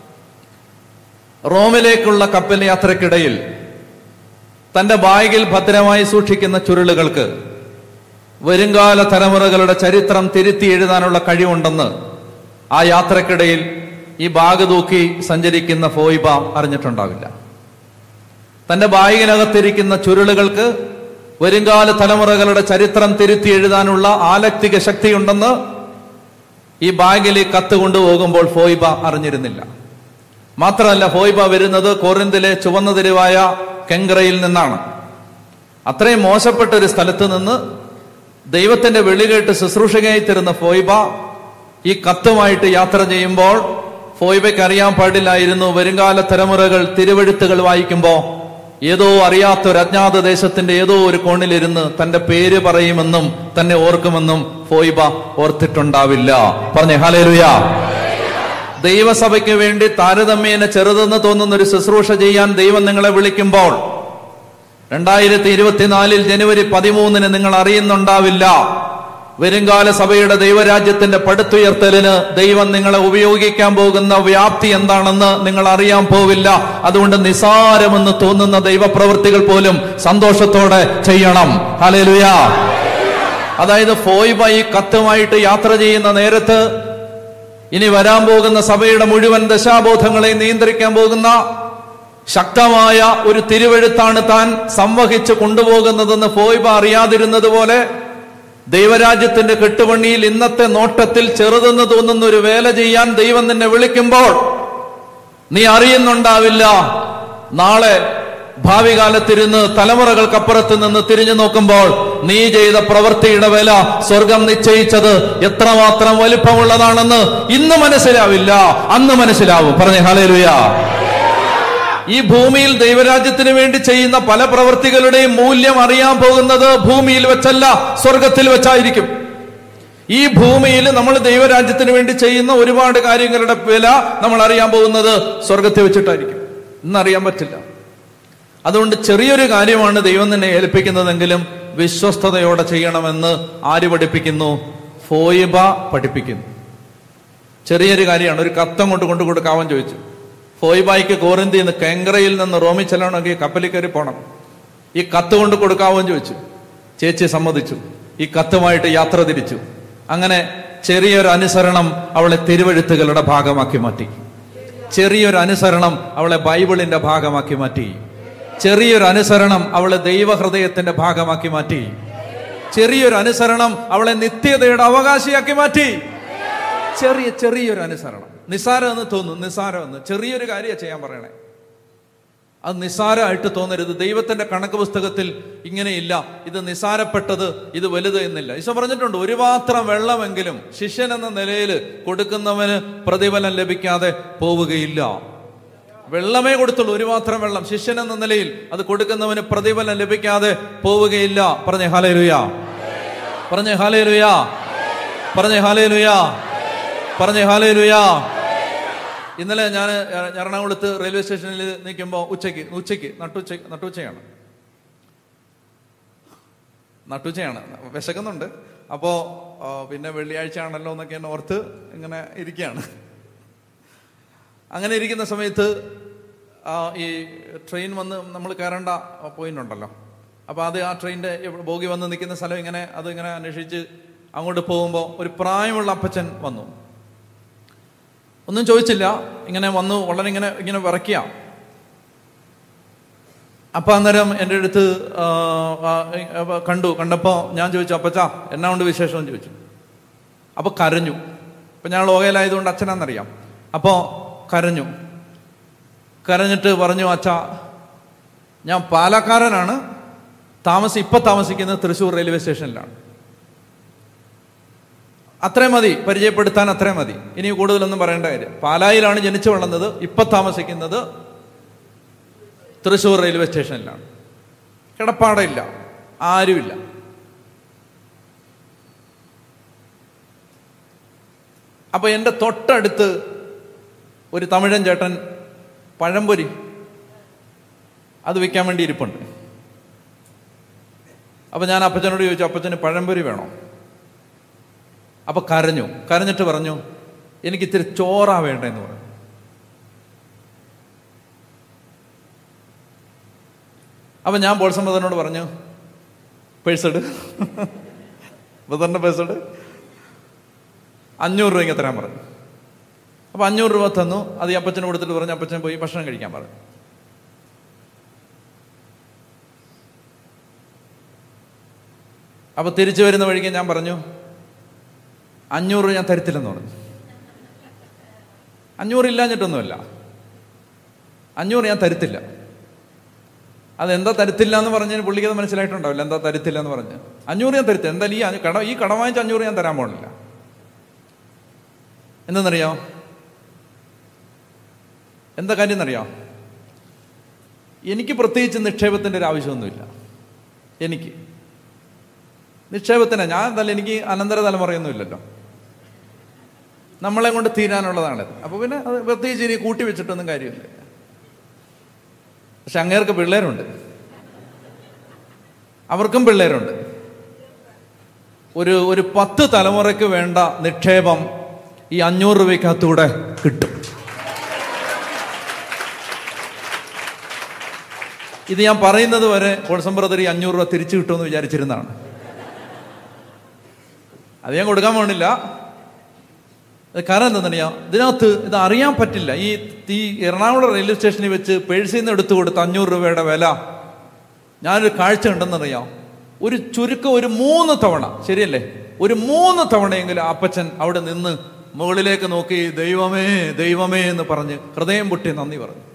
റോമിലേക്കുള്ള കപ്പൽ യാത്രക്കിടയിൽ തന്റെ ബാഗിൽ ഭദ്രമായി സൂക്ഷിക്കുന്ന ചുരുളുകൾക്ക് വരുംകാല തലമുറകളുടെ ചരിത്രം തിരുത്തി എഴുതാനുള്ള കഴിവുണ്ടെന്ന് ആ യാത്രക്കിടയിൽ ഈ ബാഗ് തൂക്കി സഞ്ചരിക്കുന്ന ഫോയിബ അറിഞ്ഞിട്ടുണ്ടാവില്ല തന്റെ ബാഗിനകത്തിരിക്കുന്ന ചുരുളുകൾക്ക് വരുംകാല തലമുറകളുടെ ചരിത്രം തിരുത്തി എഴുതാനുള്ള ആലക്തിക ശക്തിയുണ്ടെന്ന് ഈ ബാഗിൽ ഈ കത്ത് കൊണ്ടുപോകുമ്പോൾ ഫോയിബ അറിഞ്ഞിരുന്നില്ല മാത്രമല്ല ഫോയിബ വരുന്നത് കോറിന്തിലെ ചുവന്ന തെരുവായ കെങ്കറയിൽ നിന്നാണ് അത്രയും മോശപ്പെട്ട ഒരു സ്ഥലത്ത് നിന്ന് ദൈവത്തിന്റെ വിളി കേട്ട് ശുശ്രൂഷകയായി തരുന്ന ഫോയിബ ഈ കത്തുമായിട്ട് യാത്ര ചെയ്യുമ്പോൾ ഫോയിബയ്ക്ക് അറിയാൻ പാടില്ലായിരുന്നു വരുംകാല തലമുറകൾ തിരുവഴുത്തുകൾ വായിക്കുമ്പോൾ ഏതോ അറിയാത്ത ഒരു അജ്ഞാത ദേശത്തിന്റെ ഏതോ ഒരു കോണിലിരുന്ന് തന്റെ പേര് പറയുമെന്നും തന്നെ ഓർക്കുമെന്നും ഫോയിബ ഓർത്തിട്ടുണ്ടാവില്ല പറഞ്ഞേ ഹാലേലുയാ ദൈവസഭയ്ക്ക് വേണ്ടി താരതമ്യേന ചെറുതെന്ന് തോന്നുന്ന ഒരു ശുശ്രൂഷ ചെയ്യാൻ ദൈവം നിങ്ങളെ വിളിക്കുമ്പോൾ രണ്ടായിരത്തി ഇരുപത്തിനാലിൽ ജനുവരി പതിമൂന്നിന് നിങ്ങൾ അറിയുന്നുണ്ടാവില്ല വരുംകാല സഭയുടെ ദൈവരാജ്യത്തിന്റെ പടുത്തുയർത്തലിന് ദൈവം നിങ്ങളെ ഉപയോഗിക്കാൻ പോകുന്ന വ്യാപ്തി എന്താണെന്ന് നിങ്ങൾ അറിയാൻ പോവില്ല അതുകൊണ്ട് നിസാരമെന്ന് തോന്നുന്ന ദൈവപ്രവൃത്തികൾ പോലും സന്തോഷത്തോടെ ചെയ്യണം ഹലേലുയാ അതായത് ഫോയ്ബ ഈ കത്തുമായിട്ട് യാത്ര ചെയ്യുന്ന നേരത്ത് ഇനി വരാൻ പോകുന്ന സഭയുടെ മുഴുവൻ ദശാബോധങ്ങളെ നിയന്ത്രിക്കാൻ പോകുന്ന ശക്തമായ ഒരു തിരുവഴുത്താണ് താൻ സംവഹിച്ച് കൊണ്ടുപോകുന്നതെന്ന് ഫോയ്ബ അറിയാതിരുന്നത് പോലെ ദൈവരാജ്യത്തിന്റെ കെട്ടുപണിയിൽ ഇന്നത്തെ നോട്ടത്തിൽ ചെറുതെന്ന് തോന്നുന്ന ഒരു വേല ചെയ്യാൻ ദൈവം നിന്നെ വിളിക്കുമ്പോൾ നീ അറിയുന്നുണ്ടാവില്ല നാളെ ഭാവി കാലത്തിരുന്ന് തലമുറകൾക്കപ്പുറത്ത് നിന്ന് തിരിഞ്ഞു നോക്കുമ്പോൾ നീ ചെയ്ത പ്രവൃത്തിയുടെ വില സ്വർഗം നിശ്ചയിച്ചത് എത്രമാത്രം വലിപ്പമുള്ളതാണെന്ന് ഇന്ന് മനസ്സിലാവില്ല അന്ന് മനസ്സിലാവും പറഞ്ഞേ ഹാലേലുയാ ഈ ഭൂമിയിൽ ദൈവരാജ്യത്തിന് വേണ്ടി ചെയ്യുന്ന പല പ്രവൃത്തികളുടെയും മൂല്യം അറിയാൻ പോകുന്നത് ഭൂമിയിൽ വെച്ചല്ല സ്വർഗത്തിൽ വെച്ചായിരിക്കും ഈ ഭൂമിയിൽ നമ്മൾ ദൈവരാജ്യത്തിന് വേണ്ടി ചെയ്യുന്ന ഒരുപാട് കാര്യങ്ങളുടെ വില നമ്മൾ അറിയാൻ പോകുന്നത് സ്വർഗത്തിൽ വെച്ചിട്ടായിരിക്കും ഇന്നറിയാൻ പറ്റില്ല അതുകൊണ്ട് ചെറിയൊരു കാര്യമാണ് ദൈവം നിന്നെ ഏൽപ്പിക്കുന്നതെങ്കിലും വിശ്വസ്തയോടെ ചെയ്യണമെന്ന് ആര് പഠിപ്പിക്കുന്നു ഫോയിബ പഠിപ്പിക്കുന്നു ചെറിയൊരു കാര്യമാണ് ഒരു കത്തം കൊണ്ട് കൊണ്ടു കൊടുക്കാവൻ ചോദിച്ചു ഫോയിബായിക്ക് കോറിന്തിയിൽ നിന്ന് കെങ്കറയിൽ നിന്ന് റോമിൽ ചെല്ലണമെങ്കിൽ കപ്പലിൽ കയറി പോണം ഈ കത്ത് കൊണ്ട് കൊടുക്കാവോ എന്ന് ചോദിച്ചു ചേച്ചി സമ്മതിച്ചു ഈ കത്തുമായിട്ട് യാത്ര തിരിച്ചു അങ്ങനെ ചെറിയൊരു അനുസരണം അവളെ തിരുവഴുത്തുകളുടെ ഭാഗമാക്കി മാറ്റി ചെറിയൊരു അനുസരണം അവളെ ബൈബിളിന്റെ ഭാഗമാക്കി മാറ്റി ചെറിയൊരു അനുസരണം അവളെ ദൈവഹൃദയത്തിന്റെ ഭാഗമാക്കി മാറ്റി ചെറിയൊരു അനുസരണം അവളെ നിത്യതയുടെ അവകാശിയാക്കി മാറ്റി ചെറിയ ചെറിയൊരു അനുസരണം നിസ്സാരം എന്ന് തോന്നും നിസ്സാരം എന്ന് ചെറിയൊരു കാര്യം ചെയ്യാൻ പറയണേ അത് നിസ്സാരമായിട്ട് തോന്നരുത് ദൈവത്തിന്റെ കണക്ക് പുസ്തകത്തിൽ ഇങ്ങനെയില്ല ഇത് നിസ്സാരപ്പെട്ടത് ഇത് വലുത് എന്നില്ല ഈശോ പറഞ്ഞിട്ടുണ്ട് ഒരു പാത്രം വെള്ളമെങ്കിലും ശിഷ്യൻ എന്ന നിലയിൽ കൊടുക്കുന്നവന് പ്രതിഫലം ലഭിക്കാതെ പോവുകയില്ല വെള്ളമേ കൊടുത്തുള്ളൂ ഒരു പാത്രം വെള്ളം ശിഷ്യൻ എന്ന നിലയിൽ അത് കൊടുക്കുന്നവന് പ്രതിഫലം ലഭിക്കാതെ പോവുകയില്ല പറഞ്ഞേ ഹാലേലുയാ പറഞ്ഞേ ഹാലേലുയാ പറഞ്ഞേ ഹാലേലുയാ പറഞ്ഞേ ഹാലേലുയാ ഇന്നലെ ഞാൻ എറണാകുളത്ത് റെയിൽവേ സ്റ്റേഷനിൽ നിൽക്കുമ്പോൾ ഉച്ചയ്ക്ക് ഉച്ചയ്ക്ക് നട്ടുച്ച നട്ടുച്ചയാണ് നട്ടുച്ചയാണ് വിശക്കുന്നുണ്ട് അപ്പോൾ പിന്നെ വെള്ളിയാഴ്ച ആണല്ലോ എന്നൊക്കെ എന്നെ ഓർത്ത് ഇങ്ങനെ ഇരിക്കുകയാണ് അങ്ങനെ ഇരിക്കുന്ന സമയത്ത് ആ, ഈ ട്രെയിൻ വന്ന് നമ്മൾ കയറേണ്ട പോയിന്റ് ഉണ്ടല്ലോ അപ്പോൾ അത് ആ ട്രെയിനിൻ്റെ ബോഗി വന്ന് നിൽക്കുന്ന സ്ഥലം ഇങ്ങനെ അത് ഇങ്ങനെ അന്വേഷിച്ച് അങ്ങോട്ട് പോകുമ്പോൾ ഒരു പ്രായമുള്ള അപ്പച്ചൻ വന്നു ഒന്നും ചോദിച്ചില്ല ഇങ്ങനെ വന്നു വളരെ ഇങ്ങനെ ഇങ്ങനെ വിറയ്ക്കുക അപ്പൊ അന്നേരം എൻ്റെ അടുത്ത് ആ, ആ, അപ്പൊ കണ്ടു കണ്ടപ്പോൾ ഞാൻ ചോദിച്ചു അപ്പച്ചാ എന്നാ കൊണ്ട് വിശേഷം എന്ന് ചോദിച്ചു അപ്പൊ കരഞ്ഞു ഇപ്പൊ ഞങ്ങൾ ഓകയിലായതുകൊണ്ട് അച്ഛനാന്നറിയാം അപ്പോൾ കരഞ്ഞു കരഞ്ഞിട്ട് പറഞ്ഞു അച്ഛാ ഞാൻ പാലക്കാരനാണ് താമസി ഇപ്പൊ താമസിക്കുന്നത് തൃശ്ശൂർ റെയിൽവേ സ്റ്റേഷനിലാണ് അത്രയും മതി പരിചയപ്പെടുത്താൻ അത്രയും മതി ഇനി കൂടുതലൊന്നും പറയേണ്ട കാര്യം പാലായിലാണ് ജനിച്ചു വളർന്നത് ഇപ്പൊ താമസിക്കുന്നത് തൃശ്ശൂർ റെയിൽവേ സ്റ്റേഷനിലാണ് കിടപ്പാടയില്ല ആരുമില്ല അപ്പൊ എൻ്റെ തൊട്ടടുത്ത് ഒരു തമിഴൻ ചേട്ടൻ പഴംപൊരി അത് വിൽക്കാൻ വേണ്ടി ഇരിപ്പുണ്ട് അപ്പൊ ഞാൻ അപ്പച്ചനോട് ചോദിച്ചു അപ്പച്ചന് പഴംപൊരി വേണോ അപ്പൊ കരഞ്ഞു കരഞ്ഞിട്ട് പറഞ്ഞു എനിക്ക് ഇത്തിരി ചോറാ വേണ്ടെന്ന് പറഞ്ഞു അപ്പൊ ഞാൻ ബോൾസം ബദറിനോട് പറഞ്ഞു പേഴ്സഡ് ബദറിന്റെ പേഴ്സഡ് അഞ്ഞൂറ് രൂപയ്ക്ക് തരാൻ പറഞ്ഞു അപ്പൊ അഞ്ഞൂറ് രൂപ തന്നു അത് ഈ അപ്പച്ചന് കൊടുത്തിട്ട് പറഞ്ഞു അപ്പച്ചൻ പോയി ഭക്ഷണം കഴിക്കാൻ പറഞ്ഞു അപ്പൊ തിരിച്ചു വരുന്ന വഴിക്ക് ഞാൻ പറഞ്ഞു അഞ്ഞൂറ് രൂപ ഞാൻ തരത്തില്ലെന്ന് പറഞ്ഞു അഞ്ഞൂറ് ഇല്ലാഞ്ഞിട്ടൊന്നുമല്ല അഞ്ഞൂറ് ഞാൻ തരത്തില്ല അതെന്താ തരത്തില്ല എന്ന് പറഞ്ഞതിന് പുള്ളിക്ക് അത് മനസ്സിലായിട്ടുണ്ടാവില്ല എന്താ തരത്തില്ല എന്ന് പറഞ്ഞ് അഞ്ഞൂറ് ഞാൻ തരത്തില്ല എന്തായാലും ഈ അഞ്ഞൂ- കട ഈ കടം വാങ്ങിച്ച അഞ്ഞൂറ് ഞാൻ തരാൻ പോണില്ല എന്തെന്നറിയോ എന്താ കാര്യം എന്നറിയോ എനിക്ക് പ്രത്യേകിച്ച് നിക്ഷേപത്തിൻ്റെ ഒരു ആവശ്യമൊന്നുമില്ല എനിക്ക് നിക്ഷേപത്തിന് ഞാൻ എന്തായാലും എനിക്ക് അനന്തര തലമുറയൊന്നും ഇല്ലല്ലോ നമ്മളെ കൊണ്ട് തീരാനുള്ളതാണത് അപ്പൊ പിന്നെ അത് പ്രത്യേകിച്ച് ഇനി കൂട്ടി വെച്ചിട്ടൊന്നും കാര്യമില്ല പക്ഷെ അങ്ങേർക്ക് പിള്ളേരുണ്ട് അവർക്കും പിള്ളേരുണ്ട് ഒരു ഒരു പത്ത് തലമുറയ്ക്ക് വേണ്ട നിക്ഷേപം ഈ അഞ്ഞൂറ് രൂപയ്ക്കകത്തൂടെ കിട്ടും ഇത് ഞാൻ പറയുന്നത് വരെ കോൾസം ബ്രദർ ഈ അഞ്ഞൂറ് രൂപ തിരിച്ചു കിട്ടുമെന്ന് വിചാരിച്ചിരുന്നതാണ് അത് ഞാൻ കൊടുക്കാൻ പോണില്ല അത് കാരണം എന്താണെന്നറിയാം ഇതിനകത്ത് ഇത് അറിയാൻ പറ്റില്ല ഈ ഈ എറണാകുളം റെയിൽവേ സ്റ്റേഷനിൽ വെച്ച് പേഴ്സിൽ നിന്ന് എടുത്തു കൊടുത്ത അഞ്ഞൂറ് രൂപയുടെ വില ഞാനൊരു കാഴ്ച ഉണ്ടെന്നറിയാം ഒരു ചുരുക്കം ഒരു മൂന്ന് തവണ ശരിയല്ലേ ഒരു മൂന്ന് തവണയെങ്കിലും അപ്പച്ചൻ അവിടെ നിന്ന് മുകളിലേക്ക് നോക്കി ദൈവമേ ദൈവമേ എന്ന് പറഞ്ഞ് ഹൃദയം പൊട്ടി നന്ദി പറഞ്ഞു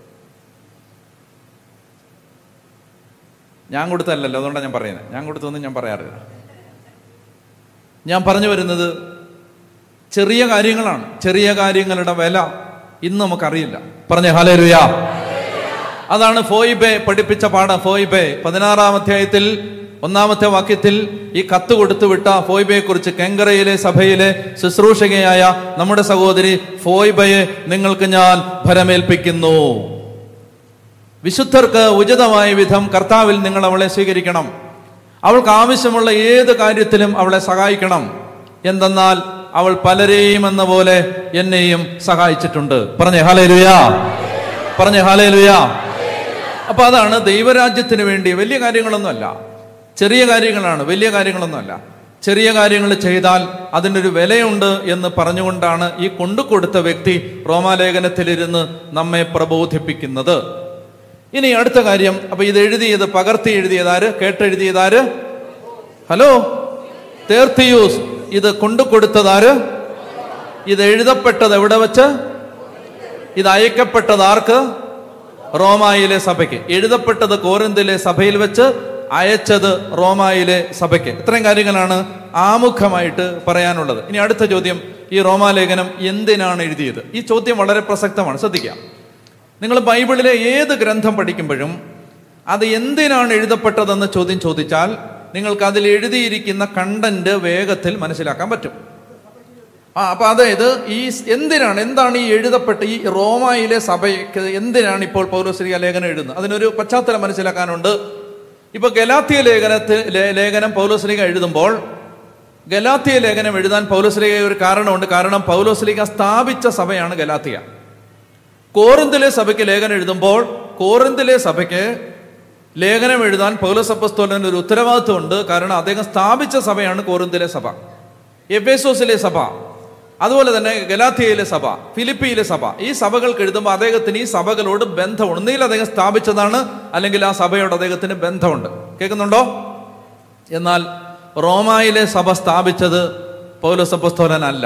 ഞാൻ കൊടുത്തല്ലല്ലോ അതുകൊണ്ടാണ് ഞാൻ പറയുന്നത് ഞാൻ കൊടുത്തൊന്നും ഞാൻ പറയാറില്ല ഞാൻ പറഞ്ഞു വരുന്നത് ചെറിയ കാര്യങ്ങളാണ് ചെറിയ കാര്യങ്ങളുടെ വില ഇന്ന് നമുക്കറിയില്ല പറഞ്ഞ ഹലേലുയാ അതാണ് ഫോയിബെ പഠിപ്പിച്ച പാഠം ഫോയിബെ പതിനാറാം അധ്യായത്തിൽ ഒന്നാമത്തെ വാക്യത്തിൽ ഈ കത്ത് കൊടുത്തു വിട്ട ഫോയിബയെ കുറിച്ച് കെങ്കറയിലെ സഭയിലെ ശുശ്രൂഷകയായ നമ്മുടെ സഹോദരി ഫോയിബയെ നിങ്ങൾക്ക് ഞാൻ ഭരമേൽപ്പിക്കുന്നു വിശുദ്ധർക്ക് ഉചിതമായ വിധം കർത്താവിൽ നിങ്ങൾ അവളെ സ്വീകരിക്കണം അവൾക്ക് ആവശ്യമുള്ള ഏത് കാര്യത്തിലും അവളെ സഹായിക്കണം എന്തെന്നാൽ അവൾ പലരെയും എന്ന പോലെ എന്നെയും സഹായിച്ചിട്ടുണ്ട് പറഞ്ഞേ ഹാലേലുയാ പറഞ്ഞേ ഹാലേലുയാ അപ്പൊ അതാണ് ദൈവരാജ്യത്തിന് വേണ്ടി വലിയ കാര്യങ്ങളൊന്നുമല്ല ചെറിയ കാര്യങ്ങളാണ് വലിയ കാര്യങ്ങളൊന്നുമല്ല ചെറിയ കാര്യങ്ങൾ ചെയ്താൽ അതിനൊരു വിലയുണ്ട് എന്ന് പറഞ്ഞുകൊണ്ടാണ് ഈ കൊണ്ടുകൊടുത്ത വ്യക്തി റോമാലേഖനത്തിലിരുന്ന് നമ്മെ പ്രബോധിപ്പിക്കുന്നത് ഇനി അടുത്ത കാര്യം അപ്പൊ ഇത് എഴുതിയത് പകർത്തി എഴുതിയതാര് കേട്ടെഴുതിയതാര് ഹലോ തേർത്തിയൂസ് ഇത് കൊണ്ടുകൊടുത്തതാര് ഇത് എഴുതപ്പെട്ടത് എവിടെ വെച്ച് ഇത് അയക്കപ്പെട്ടത് ആർക്ക് റോമായിലെ സഭയ്ക്ക് എഴുതപ്പെട്ടത് കോരിന്തിലെ സഭയിൽ വെച്ച് അയച്ചത് റോമായിലെ സഭയ്ക്ക് ഇത്രയും കാര്യങ്ങളാണ് ആമുഖമായിട്ട് പറയാനുള്ളത് ഇനി അടുത്ത ചോദ്യം ഈ റോമാലേഖനം എന്തിനാണ് എഴുതിയത് ഈ ചോദ്യം വളരെ പ്രസക്തമാണ് ശ്രദ്ധിക്കാം നിങ്ങൾ ബൈബിളിലെ ഏത് ഗ്രന്ഥം പഠിക്കുമ്പോഴും അത് എന്തിനാണ് എഴുതപ്പെട്ടതെന്ന് ചോദ്യം ചോദിച്ചാൽ നിങ്ങൾക്ക് അതിൽ എഴുതിയിരിക്കുന്ന കണ്ടന്റ് വേഗത്തിൽ മനസ്സിലാക്കാൻ പറ്റും ആ അപ്പൊ അതായത് ഈ സ് എന്തിനാണ് എന്താണ് ഈ എഴുതപ്പെട്ട ഈ റോമായിലെ സഭയ്ക്ക് എന്തിനാണ് ഇപ്പോൾ പൗലോസ്ലിക ലേഖനം എഴുതുന്നത് അതിനൊരു പശ്ചാത്തലം മനസ്സിലാക്കാനുണ്ട് ഇപ്പൊ ഗലാത്തിയ ലേഖനത്തിൽ ലേ- ലേഖനം പൗലോസ്ലിക എഴുതുമ്പോൾ ഗലാത്തിയ ലേഖനം എഴുതാൻ പൗലോസ്ലിക ഒരു കാരണമുണ്ട് കാരണം പൗലോസ്ലിക സ്ഥാപിച്ച സഭയാണ് ഗലാത്തിയ കോറിന്തിലെ സഭയ്ക്ക് ലേഖനം എഴുതുമ്പോൾ കോറിന്തിലെ സഭയ്ക്ക് ലേഖനം എഴുതാൻ പൗലസപ്പസ്തോലന് ഒരു ഉത്തരവാദിത്വമുണ്ട് കാരണം അദ്ദേഹം സ്ഥാപിച്ച സഭയാണ് കോറിന്തിലെ സഭ എഫേസോസിലെ സഭ അതുപോലെ തന്നെ ഗലാത്തിയയിലെ സഭ ഫിലിപ്പിയിലെ സഭ ഈ സഭകൾക്ക് എഴുതുമ്പോൾ അദ്ദേഹത്തിന് ഈ സഭകളോട് ബന്ധം ഒന്നിൽ അദ്ദേഹം സ്ഥാപിച്ചതാണ് അല്ലെങ്കിൽ ആ സഭയോട് അദ്ദേഹത്തിന് ബന്ധമുണ്ട് കേൾക്കുന്നുണ്ടോ എന്നാൽ റോമായിലെ സഭ സ്ഥാപിച്ചത് പൗലോസപ്പസ്തോലനല്ല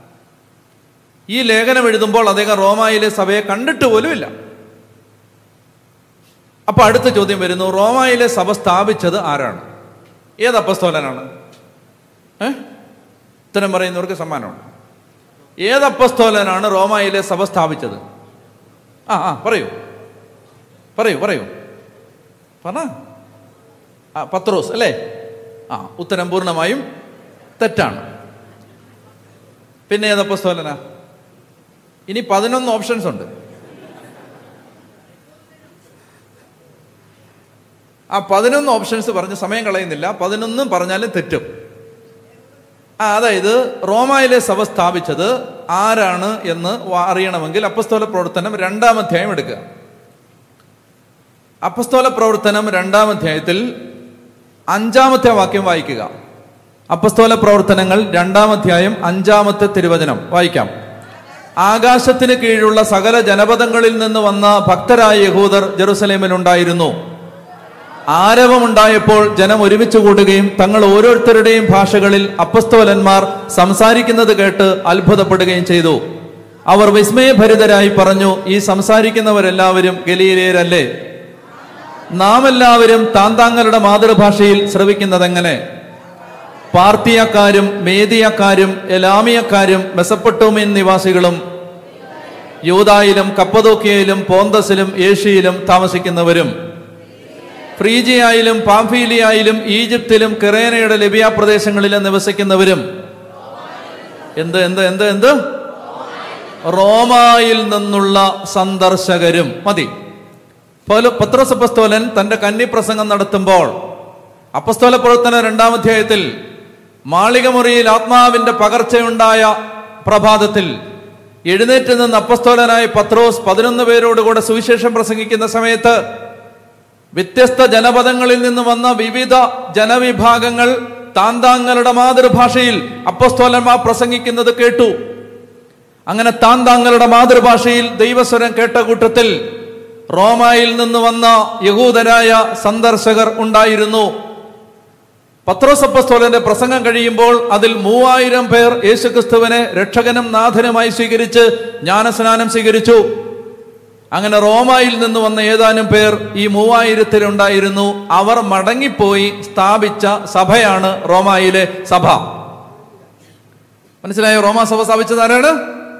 ഈ ലേഖനം എഴുതുമ്പോൾ അദ്ദേഹം റോമായിലെ സഭയെ കണ്ടിട്ട് പോലുമില്ല അപ്പൊ അടുത്ത ചോദ്യം വരുന്നു റോമായിലെ സഭ സ്ഥാപിച്ചത് ആരാണ് ഏത് അപ്പസ്തോലനാണ് ഏ ഉത്തരം പറയുന്നവർക്ക് സമ്മാനമുണ്ട് ഏത് അപ്പസ്തോലനാണ് റോമായിലെ സഭ സ്ഥാപിച്ചത് ആ ആ പറയൂ പറയൂ പറയൂ പറഞ്ഞ ആ പത്രോസ് അല്ലേ ആ ഉത്തരം പൂർണ്ണമായും തെറ്റാണ് പിന്നെ ഏത് അപ്പസ്തോലനാ ഇനി പതിനൊന്ന് ഓപ്ഷൻസ് ഉണ്ട് ആ പതിനൊന്ന് ഓപ്ഷൻസ് പറഞ്ഞ് സമയം കളയുന്നില്ല പതിനൊന്നും പറഞ്ഞാലും തെറ്റും ആ അതായത് റോമായിലെ സഭ സ്ഥാപിച്ചത് ആരാണ് എന്ന് വ- അറിയണമെങ്കിൽ അപ്പസ്തോല പ്രവർത്തനം രണ്ടാം അധ്യായം എടുക്കുക അപ്പസ്തോല പ്രവർത്തനം രണ്ടാം അധ്യായത്തിൽ അഞ്ചാമത്തെ വാക്യം വായിക്കുക അപ്പസ്തോല പ്രവർത്തനങ്ങൾ രണ്ടാം അധ്യായം അഞ്ചാമത്തെ തിരുവചനം വായിക്കാം ആകാശത്തിന് കീഴിലുള്ള സകല ജനപദങ്ങളിൽ നിന്ന് വന്ന ഭക്തരായ യഹൂദർ ജെറുസലേമിൽ ഉണ്ടായിരുന്നു ആരവമുണ്ടായപ്പോൾ ജനം ഒരുമിച്ച് കൂടുകയും തങ്ങൾ ഓരോരുത്തരുടെയും ഭാഷകളിൽ അപ്പസ്തോലന്മാർ സംസാരിക്കുന്നത് കേട്ട് അത്ഭുതപ്പെടുകയും ചെയ്തു അവർ വിസ്മയഭരിതരായി പറഞ്ഞു ഈ സംസാരിക്കുന്നവരെല്ലാവരും ഗലീലയരല്ലേ നാം എല്ലാവരും താന്താങ്ങളുടെ മാതൃഭാഷയിൽ ശ്രവിക്കുന്നതെങ്ങനെ പാർത്തിയക്കാരും മേദിയക്കാരും എലാമിയക്കാരും മെസപ്പൊട്ടോമിയൻ നിവാസികളും യൂതായിലും കപ്പതോക്കിയയിലും പോന്തസിലും ഏഷ്യയിലും താമസിക്കുന്നവരും ഫ്രീജിയായാലും പാംഫീലിയായാലും ഈജിപ്തിലും കിറേനയുടെ ലബിയ പ്രദേശങ്ങളിലും നിവസിക്കുന്നവരും എന്ത് എന്ത് എന്ത് എന്ത് റോമായിൽ നിന്നുള്ള സന്ദർശകരും മതി പൗല- പത്രോസ് അപ്പസ്തോലൻ തന്റെ കന്നിപ്രസംഗം നടത്തുമ്പോൾ അപ്പസ്തോല പ്രവർത്തന രണ്ടാം അധ്യായത്തിൽ മാളികമുറിയിൽ ആത്മാവിന്റെ പകർച്ചയുണ്ടായ പ്രഭാതത്തിൽ എഴുന്നേറ്റ് നിന്ന് അപ്പസ്തോലനായ പത്രോസ് പതിനൊന്ന് പേരോടുകൂടെ സുവിശേഷം പ്രസംഗിക്കുന്ന സമയത്ത് വ്യത്യസ്ത ജനപദങ്ങളിൽ നിന്ന് വന്ന വിവിധ ജനവിഭാഗങ്ങൾ താന്താങ്ങളുടെ മാതൃഭാഷയിൽ അപ്പസ്തോലന്മാർ പ്രസംഗിക്കുന്നത് കേട്ടു അങ്ങനെ താന്താങ്ങളുടെ മാതൃഭാഷയിൽ ദൈവസ്വരം കേട്ട കൂട്ടത്തിൽ റോമായിൽ നിന്ന് വന്ന യഹൂദരായ സന്ദർശകർ ഉണ്ടായിരുന്നു പത്രോസപ്പസ്തോലന്റെ പ്രസംഗം കഴിയുമ്പോൾ അതിൽ മൂവായിരം പേർ യേശുക്രിസ്തുവിനെ രക്ഷകനും നാഥനുമായി സ്വീകരിച്ച് ജ്ഞാനസ്നാനം സ്വീകരിച്ചു അങ്ങനെ റോമായിൽ നിന്ന് വന്ന ഏതാനും പേർ ഈ മൂവായിരത്തിലുണ്ടായിരുന്നു അവർ മടങ്ങിപ്പോയി സ്ഥാപിച്ച സഭയാണ് റോമായിലെ സഭ മനസ്സിലായോ റോമാ സഭ സ്ഥാപിച്ചത് ആരാണ്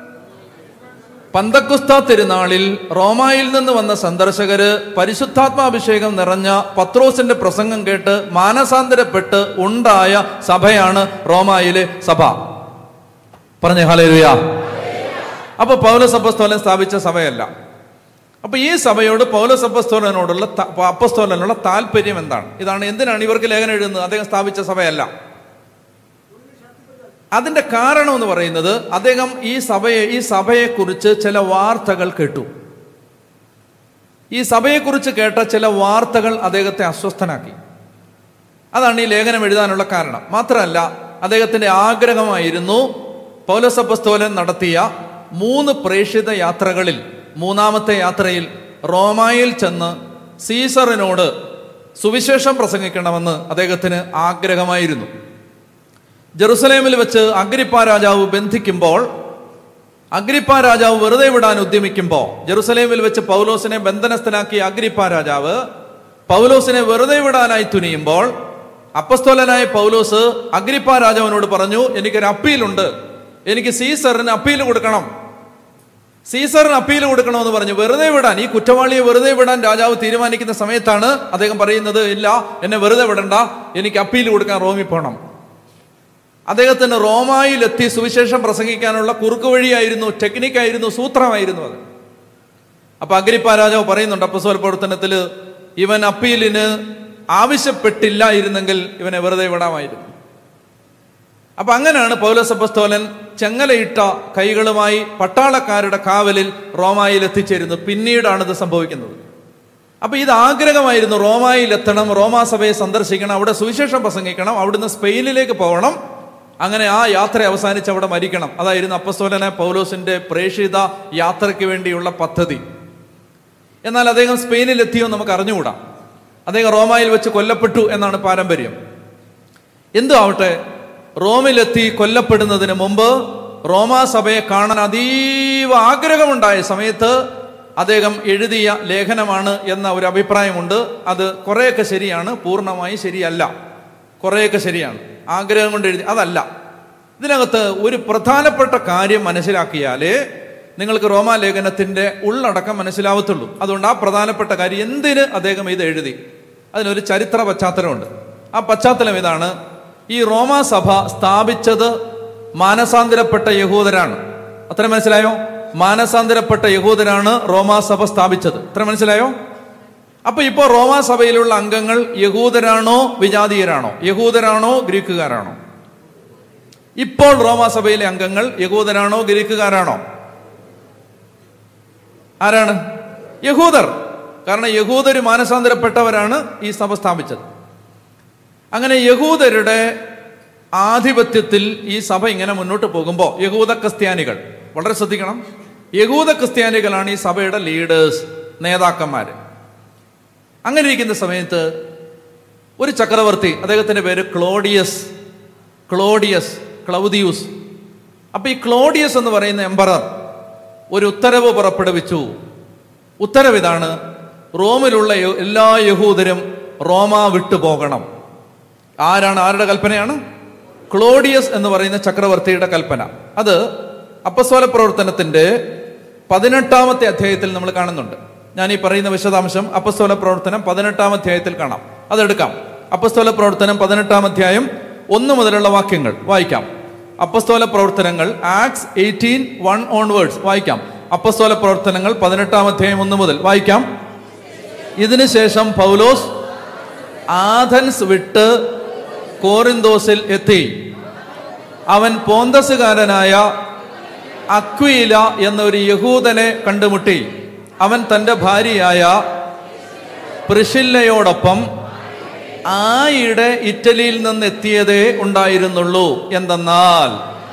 പന്തക്കുസ്ത തിരുനാളിൽ റോമായിൽ നിന്ന് വന്ന സന്ദർശകര് പരിശുദ്ധാത്മാഭിഷേകം നിറഞ്ഞ പത്രോസിന്റെ പ്രസംഗം കേട്ട് മാനസാന്തരപ്പെട്ട് ഉണ്ടായ സഭയാണ് റോമായിലെ സഭ പറഞ്ഞേ ഹാലേലുയാ അപ്പൊ പൗലസ് അപ്പസ്തോലൻ സ്ഥാപിച്ച സഭയല്ല അപ്പൊ ഈ സഭയോട് പൗലസ് അപ്പസ്തോലനോടുള്ള ത- അപ്പസ്തോലനുള്ള താല്പര്യം എന്താണ് ഇതാണ് എന്തിനാണ് ഇവർക്ക് ലേഖനം എഴുതുന്നത് അദ്ദേഹം സ്ഥാപിച്ച സഭയല്ല അതിന്റെ കാരണം എന്ന് പറയുന്നത് അദ്ദേഹം ഈ സഭയെ ഈ സഭയെക്കുറിച്ച് ചില വാർത്തകൾ കേട്ടു ഈ സഭയെക്കുറിച്ച് കേട്ട ചില വാർത്തകൾ അദ്ദേഹത്തെ അസ്വസ്ഥനാക്കി അതാണ് ഈ ലേഖനം എഴുതാനുള്ള കാരണം മാത്രമല്ല അദ്ദേഹത്തിന്റെ ആഗ്രഹമായിരുന്നു പൗലസപ്പസ്തോലൻ നടത്തിയ മൂന്ന് പ്രേക്ഷിത യാത്രകളിൽ മൂന്നാമത്തെ യാത്രയിൽ റോമായിൽ ചെന്ന് സീസറിനോട് സുവിശേഷം പ്രസംഗിക്കണമെന്ന് അദ്ദേഹത്തിന് ആഗ്രഹമായിരുന്നു ജെറുസലേമിൽ വെച്ച് അഗ്രിപ്പ രാജാവ് ബന്ധിക്കുമ്പോൾ അഗ്രിപ്പ രാജാവ് വെറുതെ വിടാൻ ഉദ്യമിക്കുമ്പോൾ ജെറുസലേമിൽ വെച്ച് പൗലോസിനെ ബന്ധനസ്ഥനാക്കിയ അഗ്രിപ്പ രാജാവ് പൗലോസിനെ വെറുതെ വിടാനായി തുനിയുമ്പോൾ അപ്പസ്തോലനായ പൗലോസ് അഗ്രിപ്പ രാജാവിനോട് പറഞ്ഞു എനിക്കൊരു അപ്പീലുണ്ട് എനിക്ക് സീസറിന് അപ്പീൽ കൊടുക്കണം സീസറിന് അപ്പീൽ കൊടുക്കണമെന്ന് പറഞ്ഞു വെറുതെ വിടാൻ ഈ കുറ്റവാളിയെ വെറുതെ വിടാൻ രാജാവ് തീരുമാനിക്കുന്ന സമയത്താണ് അദ്ദേഹം പറയുന്നത് ഇല്ല എന്നെ വെറുതെ വിടണ്ട എനിക്ക് അപ്പീൽ കൊടുക്കാൻ റോമിൽ പോകണം അദ്ദേഹത്തിന് റോമായിലെത്തി സുവിശേഷം പ്രസംഗിക്കാനുള്ള കുറുക്ക് വഴിയായിരുന്നു ടെക്നിക്കായിരുന്നു സൂത്രമായിരുന്നു അത് അപ്പൊ അഗ്രിപ്പ രാജാവ് പറയുന്നുണ്ട് അപ്പസോൽ പ്രവർത്തനത്തിൽ ഇവൻ അപ്പീലിന് ആവശ്യപ്പെട്ടില്ലായിരുന്നെങ്കിൽ ഇവനെ വെറുതെ വിടാമായിരുന്നു അപ്പൊ അങ്ങനെയാണ് പൗലസപ്പസ്തോലൻ ചെങ്ങലയിട്ട കൈകളുമായി പട്ടാളക്കാരുടെ കാവലിൽ റോമായിൽ എത്തിച്ചേരുന്നത് പിന്നീടാണ് ഇത് സംഭവിക്കുന്നത് അപ്പൊ ഇത് ആഗ്രഹമായിരുന്നു റോമായിൽ എത്തണം റോമാ സഭയെ സന്ദർശിക്കണം അവിടെ സുവിശേഷം പ്രസംഗിക്കണം അവിടുന്ന് സ്പെയിനിലേക്ക് പോകണം അങ്ങനെ ആ യാത്ര അവസാനിച്ച് അവിടെ മരിക്കണം അതായിരുന്നു അപ്പസ്തോലന പൗലോസിന്റെ പ്രേക്ഷിത യാത്രയ്ക്ക് വേണ്ടിയുള്ള പദ്ധതി എന്നാൽ അദ്ദേഹം സ്പെയിനിൽ എത്തിയോ നമുക്ക് അറിഞ്ഞുകൂടാ അദ്ദേഹം റോമായിൽ വെച്ച് കൊല്ലപ്പെട്ടു എന്നാണ് പാരമ്പര്യം എന്തു ആവട്ടെ റോമിലെത്തി കൊല്ലപ്പെടുന്നതിന് മുമ്പ് റോമാ സഭയെ കാണാൻ അതീവ ആഗ്രഹമുണ്ടായ സമയത്ത് അദ്ദേഹം എഴുതിയ ലേഖനമാണ് എന്ന ഒരു അഭിപ്രായമുണ്ട് അത് കുറേയൊക്കെ ശരിയാണ് പൂർണ്ണമായി ശരിയല്ല കുറേയൊക്കെ ശരിയാണ് ആഗ്രഹം കൊണ്ട് എഴുതി അതല്ല ഇതിനകത്ത് ഒരു പ്രധാനപ്പെട്ട കാര്യം മനസ്സിലാക്കിയാലേ നിങ്ങൾക്ക് റോമാലേഖനത്തിന്റെ ഉള്ളടക്കം മനസ്സിലാവത്തുള്ളൂ അതുകൊണ്ട് ആ പ്രധാനപ്പെട്ട കാര്യം എന്തിന് അദ്ദേഹം ഇത് എഴുതി അതിനൊരു ചരിത്ര പശ്ചാത്തലമുണ്ട് ആ പശ്ചാത്തലം ഇതാണ് ഈ റോമാ സഭ സ്ഥാപിച്ചത് മാനസാന്തരപ്പെട്ട യഹൂദരാണ് അത്ര മനസ്സിലായോ മാനസാന്തരപ്പെട്ട യഹൂദരാണ് റോമാ സഭ സ്ഥാപിച്ചത് അത്ര മനസ്സിലായോ അപ്പൊ ഇപ്പോ റോമാ സഭയിലുള്ള അംഗങ്ങൾ യഹൂദരാണോ വിജാതീയരാണോ യഹൂദരാണോ ഗ്രീക്കുകാരാണോ ഇപ്പോൾ റോമാ സഭയിലെ അംഗങ്ങൾ യഹൂദരാണോ ഗ്രീക്കുകാരാണോ ആരാണ് യഹൂദർ കാരണം യഹൂദര് മാനസാന്തരപ്പെട്ടവരാണ് ഈ സഭ സ്ഥാപിച്ചത് അങ്ങനെ യഹൂദരുടെ ആധിപത്യത്തിൽ ഈ സഭ ഇങ്ങനെ മുന്നോട്ട് പോകുമ്പോൾ യഹൂദ ക്രിസ്ത്യാനികൾ വളരെ ശ്രദ്ധിക്കണം യഹൂദ ക്രിസ്ത്യാനികളാണ് ഈ സഭയുടെ ലീഡേഴ്സ് നേതാക്കന്മാര് അങ്ങനെ ഇരിക്കുന്ന സമയത്ത് ഒരു ചക്രവർത്തി അദ്ദേഹത്തിന്റെ പേര് ക്ലോഡിയസ് ക്ലോഡിയസ് ക്ലൗദിയൂസ് അപ്പൊ ഈ ക്ലോഡിയസ് എന്ന് പറയുന്ന എംപറർ ഒരു ഉത്തരവ് പുറപ്പെടുവിച്ചു ഉത്തരവ് ഇതാണ് റോമിലുള്ള യ- എല്ലാ യഹൂദരും റോമ വിട്ടു പോകണം ആരാണ് ആരുടെ കൽപ്പനയാണ് ക്ലോഡിയസ് എന്ന് പറയുന്ന ചക്രവർത്തിയുടെ കൽപ്പന അത് അപ്പസ്വല പ്രവർത്തനത്തിന്റെ പതിനെട്ടാമത്തെ അധ്യായത്തിൽ നമ്മൾ കാണുന്നുണ്ട് ഞാൻ ഈ പറയുന്ന വിശദാംശം അപ്പസ്തോല പ്രവർത്തനം പതിനെട്ടാം അധ്യായത്തിൽ കാണാം അതെടുക്കാം അപ്പസ്തോല പ്രവർത്തനം പതിനെട്ടാം അധ്യായം ഒന്ന് മുതലുള്ള വാക്യങ്ങൾ വായിക്കാം അപ്പസ്തോല പ്രവർത്തനങ്ങൾ ആക്സ് എയ്റ്റീൻ വൺ ഓൺവേർഡ്സ് വായിക്കാം അപ്പസ്തോല പ്രവർത്തനങ്ങൾ പതിനെട്ടാം അധ്യായം ഒന്ന് മുതൽ വായിക്കാം ഇതിനുശേഷം പൗലോസ് ആഥൻസ് വിട്ട് കോറിന്തോസിൽ എത്തി അവൻ പോന്തസുകാരനായ അക്വീല എന്നൊരു യഹൂദനെ കണ്ടുമുട്ടി അവൻ തന്റെ ഭാര്യയായ പ്രിഷില്ലയോടൊപ്പം ആയിടെ ഇറ്റലിയിൽ നിന്ന് എത്തിയതേ ഉണ്ടായിരുന്നുള്ളൂ എന്തെന്നാൽ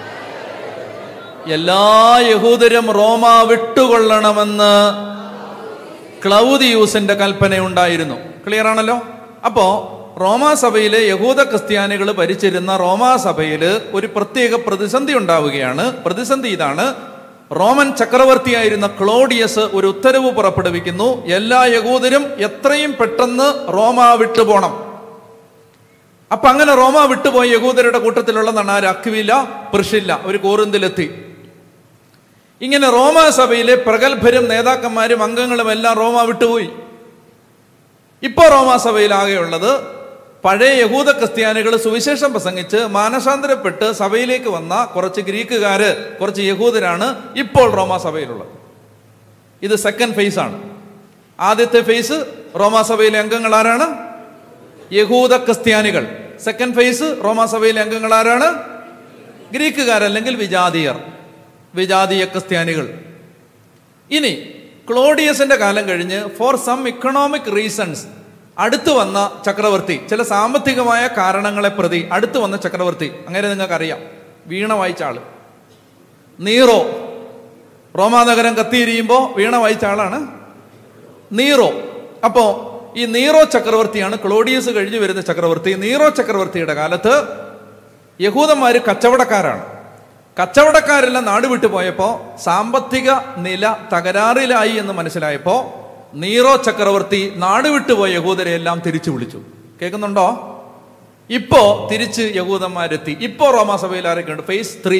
എല്ലാ യഹൂദരും റോമ വിട്ടുകൊള്ളണമെന്ന് ക്ലൗദിയൂസിന്റെ കൽപ്പനയുണ്ടായിരുന്നു ക്ലിയർ ആണല്ലോ അപ്പോ റോമാ സഭയിലെ യഹൂദ ക്രിസ്ത്യാനികൾ ഭരിച്ചിരുന്ന റോമാ സഭയില് ഒരു പ്രത്യേക പ്രതിസന്ധി ഉണ്ടാവുകയാണ് പ്രതിസന്ധി ഇതാണ് റോമൻ ചക്രവർത്തിയായിരുന്ന ക്ലോഡിയസ് ഒരു ഉത്തരവ് പുറപ്പെടുവിക്കുന്നു എല്ലാ യഹൂദരും എത്രയും പെട്ടെന്ന് റോമ വിട്ടുപോണം അപ്പൊ അങ്ങനെ റോമ വിട്ടുപോയ യഹൂദരുടെ കൂട്ടത്തിലുള്ളതാണ് ആര് അക്വില പ്രിഷില്ല ഒരു കോറിന്തിലെത്തി ഇങ്ങനെ റോമാ സഭയിലെ പ്രഗത്ഭരും നേതാക്കന്മാരും അംഗങ്ങളും എല്ലാം റോമ വിട്ടുപോയി ഇപ്പോ റോമാ സഭയിലാകെയുള്ളത് പഴയ യഹൂദ ക്രിസ്ത്യാനികൾ സുവിശേഷം പ്രസംഗിച്ച് മാനസാന്തരപ്പെട്ട് സഭയിലേക്ക് വന്ന കുറച്ച് ഗ്രീക്കുകാര് കുറച്ച് യഹൂദരാണ് ഇപ്പോൾ റോമാ സഭയിലുള്ളത് ഇത് സെക്കൻഡ് ഫേസ് ആണ് ആദ്യത്തെ ഫേസ് റോമാ സഭയിലെ അംഗങ്ങൾ ആരാണ് യഹൂദ ക്രിസ്ത്യാനികൾ സെക്കൻഡ് ഫേസ് റോമാ സഭയിലെ അംഗങ്ങൾ ആരാണ് ഗ്രീക്കുകാരല്ലെങ്കിൽ വിജാതീയർ വിജാതീയ ക്രിസ്ത്യാനികൾ ഇനി ക്ലോഡിയസിന്റെ കാലം കഴിഞ്ഞ് ഫോർ സം ഇക്കണോമിക് റീസൺസ് അടുത്തു വന്ന ചക്രവർത്തി ചില സാമ്പത്തികമായ കാരണങ്ങളെ പ്രതി അടുത്തു വന്ന ചക്രവർത്തി അങ്ങനെ നിങ്ങൾക്ക് അറിയാം വീണ വായിച്ച ആള് നീറോ റോമാനഗരം കത്തിയിരിയുമ്പോൾ വീണ വായിച്ച ആളാണ് നീറോ അപ്പോ ഈ നീറോ ചക്രവർത്തിയാണ് ക്ലോഡിയസ് കഴിഞ്ഞു വരുന്ന ചക്രവർത്തി നീറോ ചക്രവർത്തിയുടെ കാലത്ത് യഹൂദന്മാര് കച്ചവടക്കാരാണ് കച്ചവടക്കാരെല്ലാം നാട് വിട്ടു പോയപ്പോ സാമ്പത്തിക നില തകരാറിലായി എന്ന് മനസ്സിലായപ്പോ നീറോ ചക്രവർത്തി നാട് വിട്ടുപോയ യഹൂദരെ എല്ലാം തിരിച്ചു വിളിച്ചു കേൾക്കുന്നുണ്ടോ ഇപ്പോ തിരിച്ച് യഹൂദന്മാരെത്തി ഇപ്പോ റോമാസഭയിൽ ആരൊക്കെയുണ്ട് ഫേസ് ത്രീ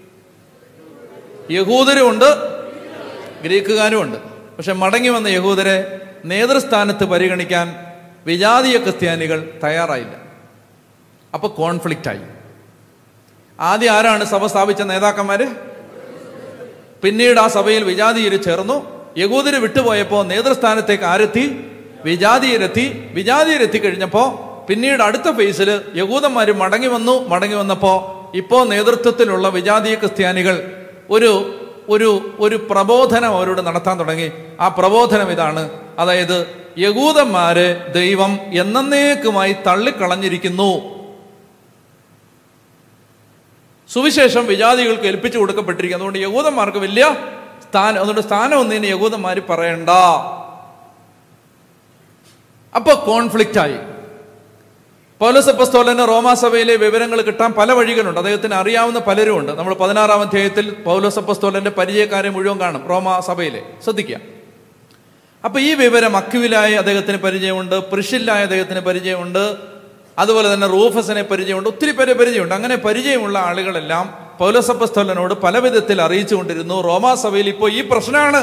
യഹൂദരും ഉണ്ട് ഗ്രീക്കുകാരും ഉണ്ട് പക്ഷെ മടങ്ങി വന്ന യഹൂദരെ നേതൃസ്ഥാനത്ത് പരിഗണിക്കാൻ വിജാതീയ ക്രിസ്ത്യാനികൾ തയ്യാറായില്ല അപ്പൊ കോൺഫ്ലിക്റ്റ് ആയി ആദ്യം ആരാണ് സഭ സ്ഥാപിച്ച നേതാക്കന്മാര് പിന്നീട് ആ സഭയിൽ വിജാതീയര് ചേർന്നു യഹൂദര് വിട്ടുപോയപ്പോ നേതൃസ്ഥാനത്തേക്ക് ആരെത്തി വിജാതീയരെത്തി വിജാതീയരെത്തി കഴിഞ്ഞപ്പോ പിന്നീട് അടുത്ത ഫേസിൽ യഹൂദന്മാര് മടങ്ങി വന്നു മടങ്ങി വന്നപ്പോ ഇപ്പോ നേതൃത്വത്തിലുള്ള വിജാതീയ ക്രിസ്ത്യാനികൾ ഒരു ഒരു ഒരു പ്രബോധനം അവരോട് നടത്താൻ തുടങ്ങി ആ പ്രബോധനം ഇതാണ് അതായത് യഹൂദന്മാരെ ദൈവം എന്നേക്കുമായി തള്ളിക്കളഞ്ഞിരിക്കുന്നു സുവിശേഷം വിജാതികൾക്ക് ഏൽപ്പിച്ചു കൊടുക്കപ്പെട്ടിരിക്കുന്നു അതുകൊണ്ട് യഹൂദന്മാർക്ക് വലിയ സ്ഥാനം അതുകൊണ്ട് സ്ഥാനം ഒന്നിന് യഹൂദന്മാർ പറയണ്ട അപ്പൊ കോൺഫ്ലിക്റ്റ് ആയി പൗലോസപ്പസ്തോലന് റോമാസഭയിലെ വിവരങ്ങൾ കിട്ടാൻ പല വഴികളുണ്ട് അദ്ദേഹത്തിന് അറിയാവുന്ന പലരും ഉണ്ട് നമ്മൾ പതിനാറാം അധ്യായത്തിൽ പൗലോസപ്പസ്തോലന്റെ പരിചയക്കാരെ മുഴുവൻ കാണും റോമാ സഭയിലെ ശ്രദ്ധിക്കുക അപ്പൊ ഈ വിവരം അക്യുവിലായ അദ്ദേഹത്തിന് പരിചയമുണ്ട് പ്രിഷില്ലായ അദ്ദേഹത്തിന് പരിചയമുണ്ട് അതുപോലെ തന്നെ റൂഫസിനെ പരിചയമുണ്ട് ഒത്തിരി പേരെ പരിചയമുണ്ട് അങ്ങനെ പരിചയമുള്ള ആളുകളെല്ലാം പൗലോസപ്പസ്തോലനോട് പല വിധത്തിൽ അറിയിച്ചുകൊണ്ടിരുന്നു റോമാ സഭയിൽ ഇപ്പോൾ ഈ പ്രശ്നമാണ്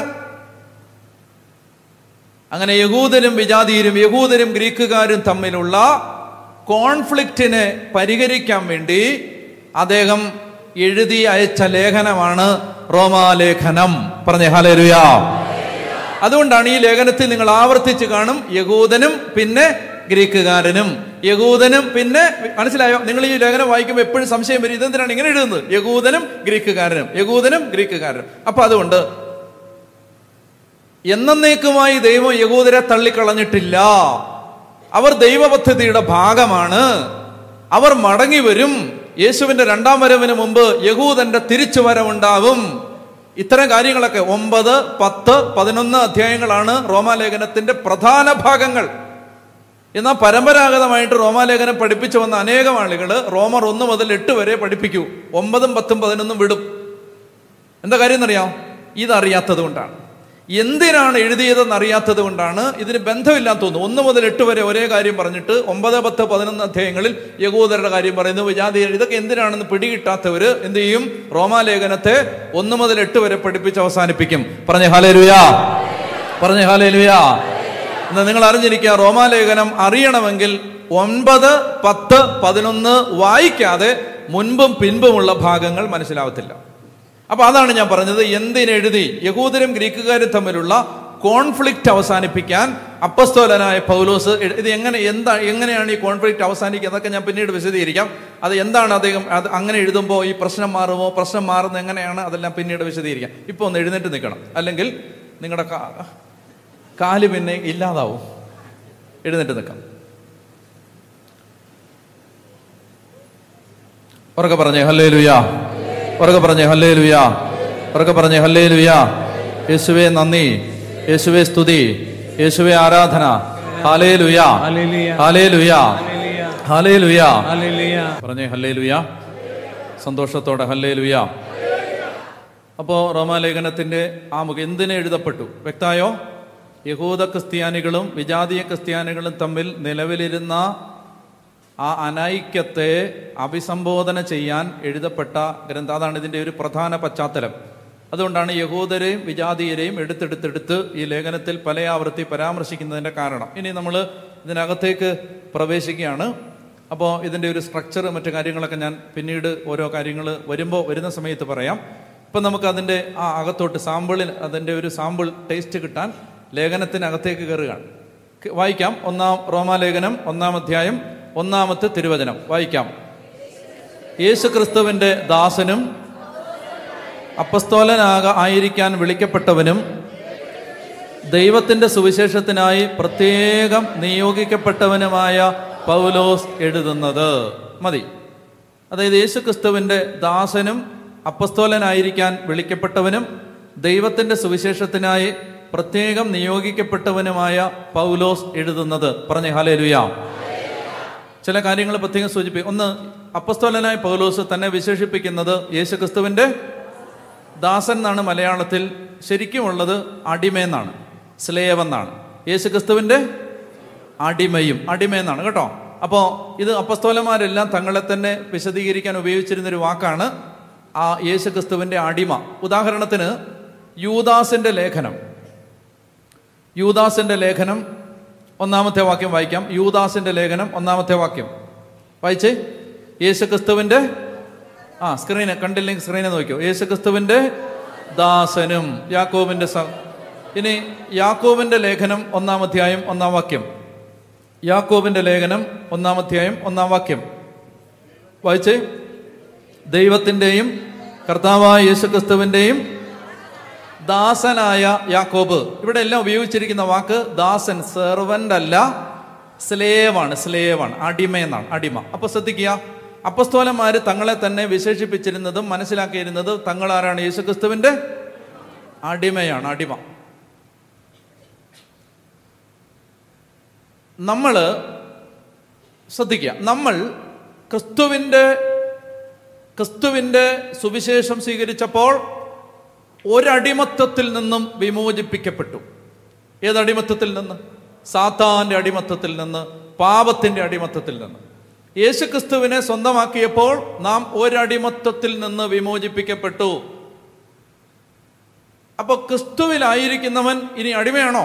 അങ്ങനെ യഹൂദരും വിജാതിയരും യഹൂദരും ഗ്രീക്കുകാരും തമ്മിലുള്ള കോൺഫ്ലിക്റ്റിനെ പരിഹരിക്കാൻ വേണ്ടി അദ്ദേഹം എഴുതി അയച്ച ലേഖനമാണ് റോമാലേഖനം പറഞ്ഞേ ഹലേലുയാ അതുകൊണ്ടാണ് ഈ ലേഖനത്തിൽ നിങ്ങൾ ആവർത്തിച്ച് കാണും യഹൂദനും പിന്നെ ഗ്രീക്കുകാരനും യഹൂദനും പിന്നെ മനസ്സിലായോ നിങ്ങൾ ഈ ലേഖനം വായിക്കുമ്പോൾ എപ്പോഴും സംശയം വരും ഇതെന്തിനാണ് ഇങ്ങനെ എഴുതുന്നത് യഹൂദനും ഗ്രീക്കുകാരനും യഹൂദനും ഗ്രീക്കുകാരനും അപ്പൊ അതുകൊണ്ട് എന്നേക്കുമായി ദൈവം യഹൂദരെ തള്ളിക്കളഞ്ഞിട്ടില്ല അവർ ദൈവപദ്ധതിയുടെ ഭാഗമാണ് അവർ മടങ്ങി വരും യേശുവിന്റെ രണ്ടാം വരവിന് മുമ്പ് യഹൂദന്റെ തിരിച്ചു വരവുണ്ടാവും ഇത്തരം കാര്യങ്ങളൊക്കെ ഒമ്പത് പത്ത് പതിനൊന്ന് അധ്യായങ്ങളാണ് റോമാലേഖനത്തിന്റെ പ്രധാന ഭാഗങ്ങൾ എന്നാൽ പരമ്പരാഗതമായിട്ട് റോമാലേഖനം പഠിപ്പിച്ചു വന്ന അനേകം ആളുകൾ റോമർ ഒന്ന് മുതൽ എട്ട് വരെ പഠിപ്പിക്കൂ ഒമ്പതും പത്തും പതിനൊന്നും വിടും എന്താ കാര്യം എന്നറിയാം ഇതറിയാത്തത് കൊണ്ടാണ് എന്തിനാണ് എഴുതിയതെന്ന് അറിയാത്തത് കൊണ്ടാണ് ഇതിന് ബന്ധമില്ലാന്ന് തോന്നുന്നു ഒന്ന് മുതൽ എട്ട് വരെ ഒരേ കാര്യം പറഞ്ഞിട്ട് ഒമ്പത് പത്ത് പതിനൊന്ന് അധ്യായങ്ങളിൽ യഹൂദരുടെ കാര്യം പറയുന്നു വിജാതി ഇതൊക്കെ എന്തിനാണെന്ന് പിടികിട്ടാത്തവര് എന്ത് ചെയ്യും റോമാലേഖനത്തെ ഒന്ന് മുതൽ എട്ട് വരെ പഠിപ്പിച്ച് അവസാനിപ്പിക്കും പറഞ്ഞ ഹാലേലുയാ പറഞ്ഞ ഹാലേലുയാ എന്നാ നിങ്ങൾ അറിഞ്ഞിരിക്കുക റോമാലേഖനം അറിയണമെങ്കിൽ ഒൻപത് പത്ത് പതിനൊന്ന് വായിക്കാതെ മുൻപും പിൻപുമുള്ള ഭാഗങ്ങൾ മനസ്സിലാവത്തില്ല അപ്പൊ അതാണ് ഞാൻ പറഞ്ഞത് എന്തിനെഴുതി യഹൂദരും ഗ്രീക്കുകാരും തമ്മിലുള്ള കോൺഫ്ലിക്റ്റ് അവസാനിപ്പിക്കാൻ അപ്പസ്തോലനായ പൗലോസ് എഴു- ഇത് എങ്ങനെ എന്താ എങ്ങനെയാണ് ഈ കോൺഫ്ലിക്റ്റ് അവസാനിക്കുക എന്നൊക്കെ ഞാൻ പിന്നീട് വിശദീകരിക്കാം അത് എന്താണ് അദ്ദേഹം അത് അങ്ങനെ എഴുതുമ്പോൾ ഈ പ്രശ്നം മാറുമോ പ്രശ്നം മാറുന്നത് എങ്ങനെയാണ് അതെല്ലാം പിന്നീട് വിശദീകരിക്കാം ഇപ്പൊ ഒന്ന് എഴുന്നേറ്റ് നിൽക്കണം അല്ലെങ്കിൽ നിങ്ങളുടെ കാ- കാല് പിന്നെ ഇല്ലാതാവും എഴുന്നേറ്റ് നിൽക്കാം ഉറക്കെ പറഞ്ഞേ ഹല്ലേ ലുയാ ഉറക്കെ പറഞ്ഞേ ഹല്ലേ ലുയാ ഉറക്കെ പറഞ്ഞേ ഹല്ലേ ലുയാ യേശുവേ നന്ദി യേശുവേ സ്തുതി യേശുവേ ആരാധന ഹാലേ ലുയാ ഹല്ലേലൂയ ഹാലേ ലുയാ ഹല്ലേലൂയ ഹാലേ ലുയാ ഹല്ലേലൂയ പറഞ്ഞേ ഹല്ലേ ലുയാ സന്തോഷത്തോടെ ഹല്ലേ ലുയാ അപ്പോ റോമാലേഖനത്തിന്റെ ആമുഖം എന്തിന് എഴുതപ്പെട്ടു വ്യക്തായോ യഹൂദ ക്രിസ്ത്യാനികളും വിജാതീയ ക്രിസ്ത്യാനികളും തമ്മിൽ നിലവിലിരുന്ന ആ അനൈക്യത്തെ അഭിസംബോധന ചെയ്യാൻ എഴുതപ്പെട്ട ഗ്രന്ഥം അതാണ് ഇതിന്റെ ഒരു പ്രധാന പശ്ചാത്തലം അതുകൊണ്ടാണ് യഹൂദരെയും വിജാതീയരെയും എടുത്തെടുത്തെടുത്ത് ഈ ലേഖനത്തിൽ പല ആവർത്തി പരാമർശിക്കുന്നതിന്റെ കാരണം ഇനി നമ്മൾ ഇതിനകത്തേക്ക് പ്രവേശിക്കുകയാണ് അപ്പോൾ ഇതിന്റെ ഒരു സ്ട്രക്ചർ മറ്റു കാര്യങ്ങളൊക്കെ ഞാൻ പിന്നീട് ഓരോ കാര്യങ്ങൾ വരുമ്പോൾ വരുന്ന സമയത്ത് പറയാം ഇപ്പം നമുക്ക് അതിൻ്റെ ആ അകത്തോട്ട് സാമ്പിളിൽ അതിൻ്റെ ഒരു സാമ്പിൾ ടേസ്റ്റ് കിട്ടാൻ ലേഖനത്തിനകത്തേക്ക് കയറുകയാണ് ക- വായിക്കാം ഒന്നാം റോമാലേഖനം ഒന്നാം അധ്യായം ഒന്നാമത്തെ തിരുവചനം വായിക്കാം യേശു ക്രിസ്തുവിൻ്റെ ദാസനും അപ്പസ്തോലനാക ആയിരിക്കാൻ വിളിക്കപ്പെട്ടവനും ദൈവത്തിന്റെ സുവിശേഷത്തിനായി പ്രത്യേകം നിയോഗിക്കപ്പെട്ടവനുമായ പൗലോസ് എഴുതുന്നത് മതി അതായത് യേശു ക്രിസ്തുവിന്റെ ദാസനും അപ്പസ്തോലനായിരിക്കാൻ വിളിക്കപ്പെട്ടവനും ദൈവത്തിന്റെ സുവിശേഷത്തിനായി പ്രത്യേകം നിയോഗിക്കപ്പെട്ടവനുമായ പൗലോസ് എഴുതുന്നത് പറഞ്ഞേ ഹാലേലുയാ ചില കാര്യങ്ങൾ പ്രത്യേകം സൂചിപ്പിക്കും ഒന്ന് അപ്പസ്തോലനായ പൗലോസ് തന്നെ വിശേഷിപ്പിക്കുന്നത് യേശു ക്രിസ്തുവിന്റെ ദാസൻ എന്നാണ് മലയാളത്തിൽ ശരിക്കുമുള്ളത് അടിമയെന്നാണ് സ്ലേവ് എന്നാണ് യേശു ക്രിസ്തുവിന്റെ അടിമയും അടിമയെന്നാണ് കേട്ടോ അപ്പോൾ ഇത് അപ്പസ്തോലന്മാരെല്ലാം തങ്ങളെ തന്നെ വിശദീകരിക്കാൻ ഉപയോഗിച്ചിരുന്ന ഒരു വാക്കാണ് ആ യേശു ക്രിസ്തുവിന്റെ അടിമ ഉദാഹരണത്തിന് യൂദാസിന്റെ ലേഖനം യൂദാസിന്റെ ലേഖനം ഒന്നാമത്തെ വാക്യം വായിക്കാം യൂദാസിന്റെ ലേഖനം ഒന്നാമത്തെ വാക്യം വായിച്ചേ യേശു ക്രിസ്തുവിന്റെ ആ സ്ക്രീന് കണ്ടില്ലെങ്കിൽ സ്ക്രീനെ നോക്കിയോ യേശു ക്രിസ്തുവിന്റെ ദാസനും യാക്കോബിന്റെ സ ഇനി യാക്കോബിന്റെ ലേഖനം ഒന്നാം അധ്യായം ഒന്നാം വാക്യം യാക്കോബിന്റെ ലേഖനം ഒന്നാം അധ്യായം ഒന്നാം വാക്യം വായിച്ചേ ദൈവത്തിൻ്റെയും കർത്താവായ യേശു ക്രിസ്തുവിൻ്റെയും ദാസനായ യാക്കോബ് ഇവിടെ എല്ലാം ഉപയോഗിച്ചിരിക്കുന്ന വാക്ക് ദാസൻ സെർവന്റ് അല്ല സ്ലേവാണ് സ്ലേവാണ് അടിമ എന്നാണ് അടിമ അപ്പൊ ശ്രദ്ധിക്കുക അപ്പസ്തോലന്മാര് തങ്ങളെ തന്നെ വിശേഷിപ്പിച്ചിരുന്നതും മനസ്സിലാക്കിയിരുന്നതും തങ്ങൾ ആരാണ് യേശുക്രിസ്തുവിന്റെ അടിമയാണ് അടിമ നമ്മൾ ശ്രദ്ധിക്കുക നമ്മൾ ക്രിസ്തുവിൻ്റെ ക്രിസ്തുവിൻ്റെ സുവിശേഷം സ്വീകരിച്ചപ്പോൾ ഒരടിമത്തത്തിൽ നിന്നും വിമോചിപ്പിക്കപ്പെട്ടു ഏതടിമത്തത്തിൽ നിന്ന് സാത്താന്റെ അടിമത്തത്തിൽ നിന്ന് പാപത്തിന്റെ അടിമത്തത്തിൽ നിന്ന് യേശുക്രിസ്തുവിനെ സ്വന്തമാക്കിയപ്പോൾ നാം ഒരടിമത്തത്തിൽ നിന്ന് വിമോചിപ്പിക്കപ്പെട്ടു അപ്പൊ ക്രിസ്തുവിലായിരിക്കുന്നവൻ ഇനി അടിമയാണോ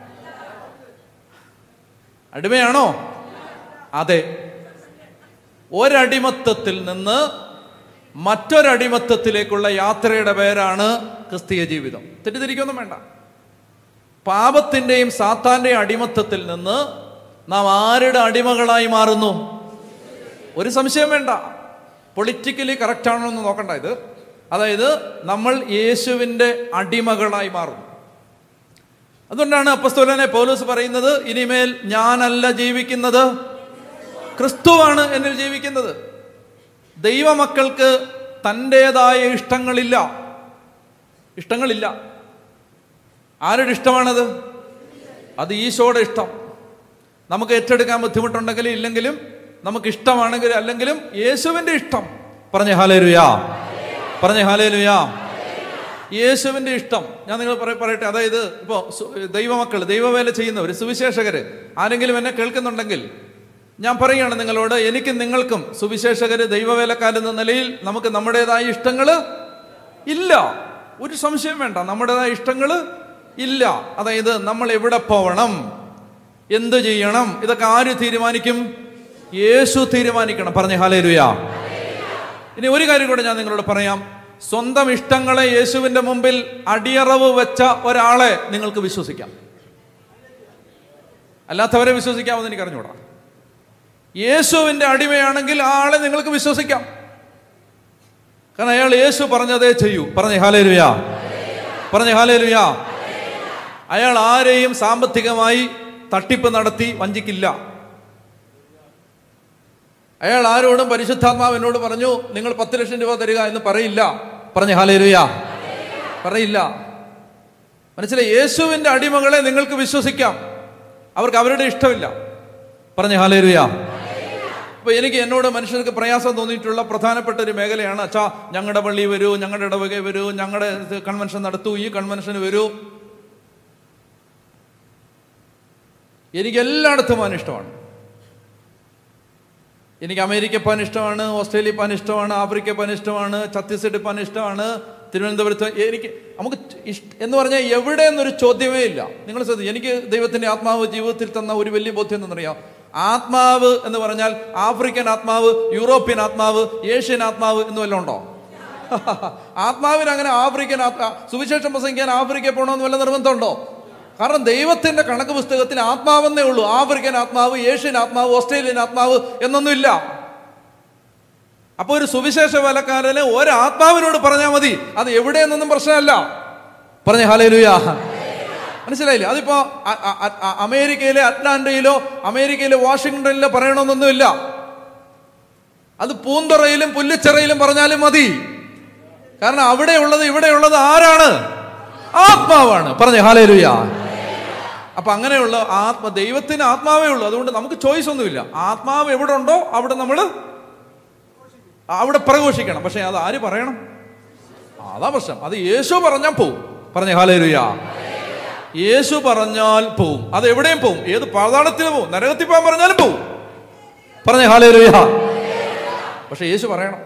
അടിമയാണോ അതെ ഒരടിമത്തത്തിൽ നിന്ന് മറ്റൊരടിമത്തത്തിലേക്കുള്ള യാത്രയുടെ പേരാണ് ക്രിസ്തീയ ജീവിതം തെറ്റിദ്ധരിക്കൊന്നും വേണ്ട പാപത്തിന്റെയും സാത്താന്റെയും അടിമത്തത്തിൽ നിന്ന് നാം ആരുടെ അടിമകളായി മാറുന്നു ഒരു സംശയം വേണ്ട പൊളിറ്റിക്കലി കറക്റ്റ് ആണോ എന്ന് നോക്കണ്ട ഇത് അതായത് നമ്മൾ യേശുവിൻ്റെ അടിമകളായി മാറും അതുകൊണ്ടാണ് അപ്പസ്തോലനെ പൗലോസ് പറയുന്നത് ഇനിമേൽ ഞാനല്ല ജീവിക്കുന്നത് ക്രിസ്തുവാണ് എന്നിൽ ജീവിക്കുന്നത് ദൈവമക്കൾക്ക് തൻ്റെതായ ഇഷ്ടങ്ങളില്ല ഇഷ്ടങ്ങളില്ല ആരുടെ ഇഷ്ടമാണത് അത് ഈശോയുടെ ഇഷ്ടം നമുക്ക് ഏറ്റെടുക്കാൻ ബുദ്ധിമുട്ടുണ്ടെങ്കിലും ഇല്ലെങ്കിലും നമുക്ക് ഇഷ്ടമാണെങ്കിലും അല്ലെങ്കിലും യേശുവിൻ്റെ ഇഷ്ടം പറഞ്ഞ ഹാലേലുയാ പറഞ്ഞ ഹാലേലുയാ യേശുവിൻ്റെ ഇഷ്ടം ഞാൻ നിങ്ങൾ പറ- പറയട്ടെ അതായത് ഇപ്പോൾ ദൈവമക്കൾ ദൈവവേല ചെയ്യുന്നവർ സുവിശേഷകർ ആരെങ്കിലും എന്നെ കേൾക്കുന്നുണ്ടെങ്കിൽ ഞാൻ പറയുകയാണ് നിങ്ങളോട് എനിക്കും നിങ്ങൾക്കും സുവിശേഷകര് ദൈവവേലക്കാരെന്ന നിലയിൽ നമുക്ക് നമ്മുടേതായ ഇഷ്ടങ്ങൾ ഇല്ല ഒരു സംശയം വേണ്ട നമ്മുടേതായ ഇഷ്ടങ്ങൾ ഇല്ല അതായത് നമ്മൾ എവിടെ പോകണം എന്ത് ചെയ്യണം ഇതൊക്കെ ആര് തീരുമാനിക്കും യേശു തീരുമാനിക്കണം പറഞ്ഞ ഹാലേരുയാ ഇനി ഒരു കാര്യം കൂടെ ഞാൻ നിങ്ങളോട് പറയാം സ്വന്തം ഇഷ്ടങ്ങളെ യേശുവിന്റെ മുമ്പിൽ അടിയറവ് വെച്ച ഒരാളെ നിങ്ങൾക്ക് വിശ്വസിക്കാം അല്ലാത്തവരെ വിശ്വസിക്കാമെന്ന് എനിക്ക് അറിഞ്ഞൂടാ യേശുവിന്റെ അടിമയാണെങ്കിൽ ആ ആളെ നിങ്ങൾക്ക് വിശ്വസിക്കാം കാരണം അയാൾ യേശു പറഞ്ഞതേ ചെയ്യൂ പറഞ്ഞേ ഹാലേലുയാ പറഞ്ഞേ ഹാലേലുയാ അയാൾ ആരെയും സാമ്പത്തികമായി തട്ടിപ്പ് നടത്തി വഞ്ചിക്കില്ല അയാൾ ആരോടും പരിശുദ്ധാത്മാവ് എന്നോട് പറഞ്ഞു നിങ്ങൾ പത്ത് ലക്ഷം രൂപ തരിക എന്ന് പറയില്ല പറഞ്ഞ ഹാലേലുയാ പറയില്ല മനസ്സിലായി യേശുവിന്റെ അടിമകളെ നിങ്ങൾക്ക് വിശ്വസിക്കാം അവർക്ക് അവരുടെ ഇഷ്ടമില്ല പറഞ്ഞ ഹാലേലുയാ അപ്പൊ എനിക്ക് എന്നോട് മനുഷ്യർക്ക് പ്രയാസം തോന്നിയിട്ടുള്ള പ്രധാനപ്പെട്ട ഒരു മേഖലയാണ് അച്ഛാ ഞങ്ങളുടെ പള്ളി വരൂ ഞങ്ങളുടെ ഇടവക വരൂ ഞങ്ങളുടെ ഇത് കൺവെൻഷൻ നടത്തൂ ഈ കൺവെൻഷന് വരൂ എനിക്ക് എല്ലായിടത്തും പോകാൻ ഇഷ്ടമാണ് എനിക്ക് അമേരിക്ക പോകാൻ ഇഷ്ടമാണ് ഓസ്ട്രേലിയ പോകാൻ ഇഷ്ടമാണ് ആഫ്രിക്ക പോകാൻ ഇഷ്ടമാണ് ഛത്തീസ്ഗഡ് പോകാൻ ഇഷ്ടമാണ് തിരുവനന്തപുരത്ത് എനിക്ക് നമുക്ക് ഇഷ്ട എന്ന് പറഞ്ഞാൽ എവിടെ എന്നൊരു ചോദ്യമേ ഇല്ല നിങ്ങൾ ശ്രദ്ധിച്ചു എനിക്ക് ദൈവത്തിന്റെ ആത്മാവ് ജീവിതത്തിൽ തന്ന ഒരു വലിയ ബോധ്യം എന്തെന്നറിയാം ആത്മാവ് എന്ന് പറഞ്ഞാൽ ആഫ്രിക്കൻ ആത്മാവ് യൂറോപ്യൻ ആത്മാവ് ഏഷ്യൻ ആത്മാവ് എന്ന് വല്ലതും ഉണ്ടോ ആത്മാവിന് അങ്ങനെ ആഫ്രിക്കൻ ആത്മാ സുവിശേഷം പ്രസംഗിക്കാൻ ആഫ്രിക്ക പോകണമെന്ന് വല്ല നിർബന്ധമുണ്ടോ കാരണം ദൈവത്തിന്റെ കണക്ക് പുസ്തകത്തിൽ ആത്മാവെന്നേ ഉള്ളൂ ആഫ്രിക്കൻ ആത്മാവ് ഏഷ്യൻ ആത്മാവ് ഓസ്ട്രേലിയൻ ആത്മാവ് എന്നൊന്നുമില്ല അപ്പൊ ഒരു സുവിശേഷ വേലക്കാരന് ഒരാത്മാവിനോട് പറഞ്ഞാൽ മതി അത് എവിടെയെന്നൊന്നും പ്രശ്നമല്ല പറഞ്ഞ ഹാലേലുയാ മനസ്സിലായില്ലേ അതിപ്പോ അ- അ- അ- അ- അമേരിക്കയിലെ അറ്റ്ലാന്റയിലോ അമേരിക്കയിലെ വാഷിങ്ടണിലോ പറയണമെന്നൊന്നുമില്ല അത് പൂന്തറയിലും പുല്ലിച്ചിറയിലും പറഞ്ഞാലും മതി കാരണം അവിടെയുള്ളത് ഇവിടെയുള്ളത് ആരാണ് ആത്മാവാണ് പറഞ്ഞ ഹാലേലുയാ അപ്പൊ അങ്ങനെയുള്ള ആത്മ ദൈവത്തിന് ആത്മാവേ ഉള്ളൂ അതുകൊണ്ട് നമുക്ക് ചോയ്സ് ഒന്നുമില്ല ആത്മാവ് എവിടെ ഉണ്ടോ അവിടെ നമ്മൾ അവിടെ പ്രഘോഷിക്കണം പക്ഷെ അത് ആര് പറയണം അതാ പ്രശ്നം അത് യേശു പറഞ്ഞാൽ പോവും പറഞ്ഞ ഹാലേലുയാ യേശു പറഞ്ഞാൽ പോവും അത് എവിടെയും പോവും ഏത് പാതാളത്തിൽ പോവും നരകത്തിൽ പോകാൻ പറഞ്ഞാലും പോവും പറഞ്ഞ ഹാലേലുയാ പക്ഷെ യേശു പറയണം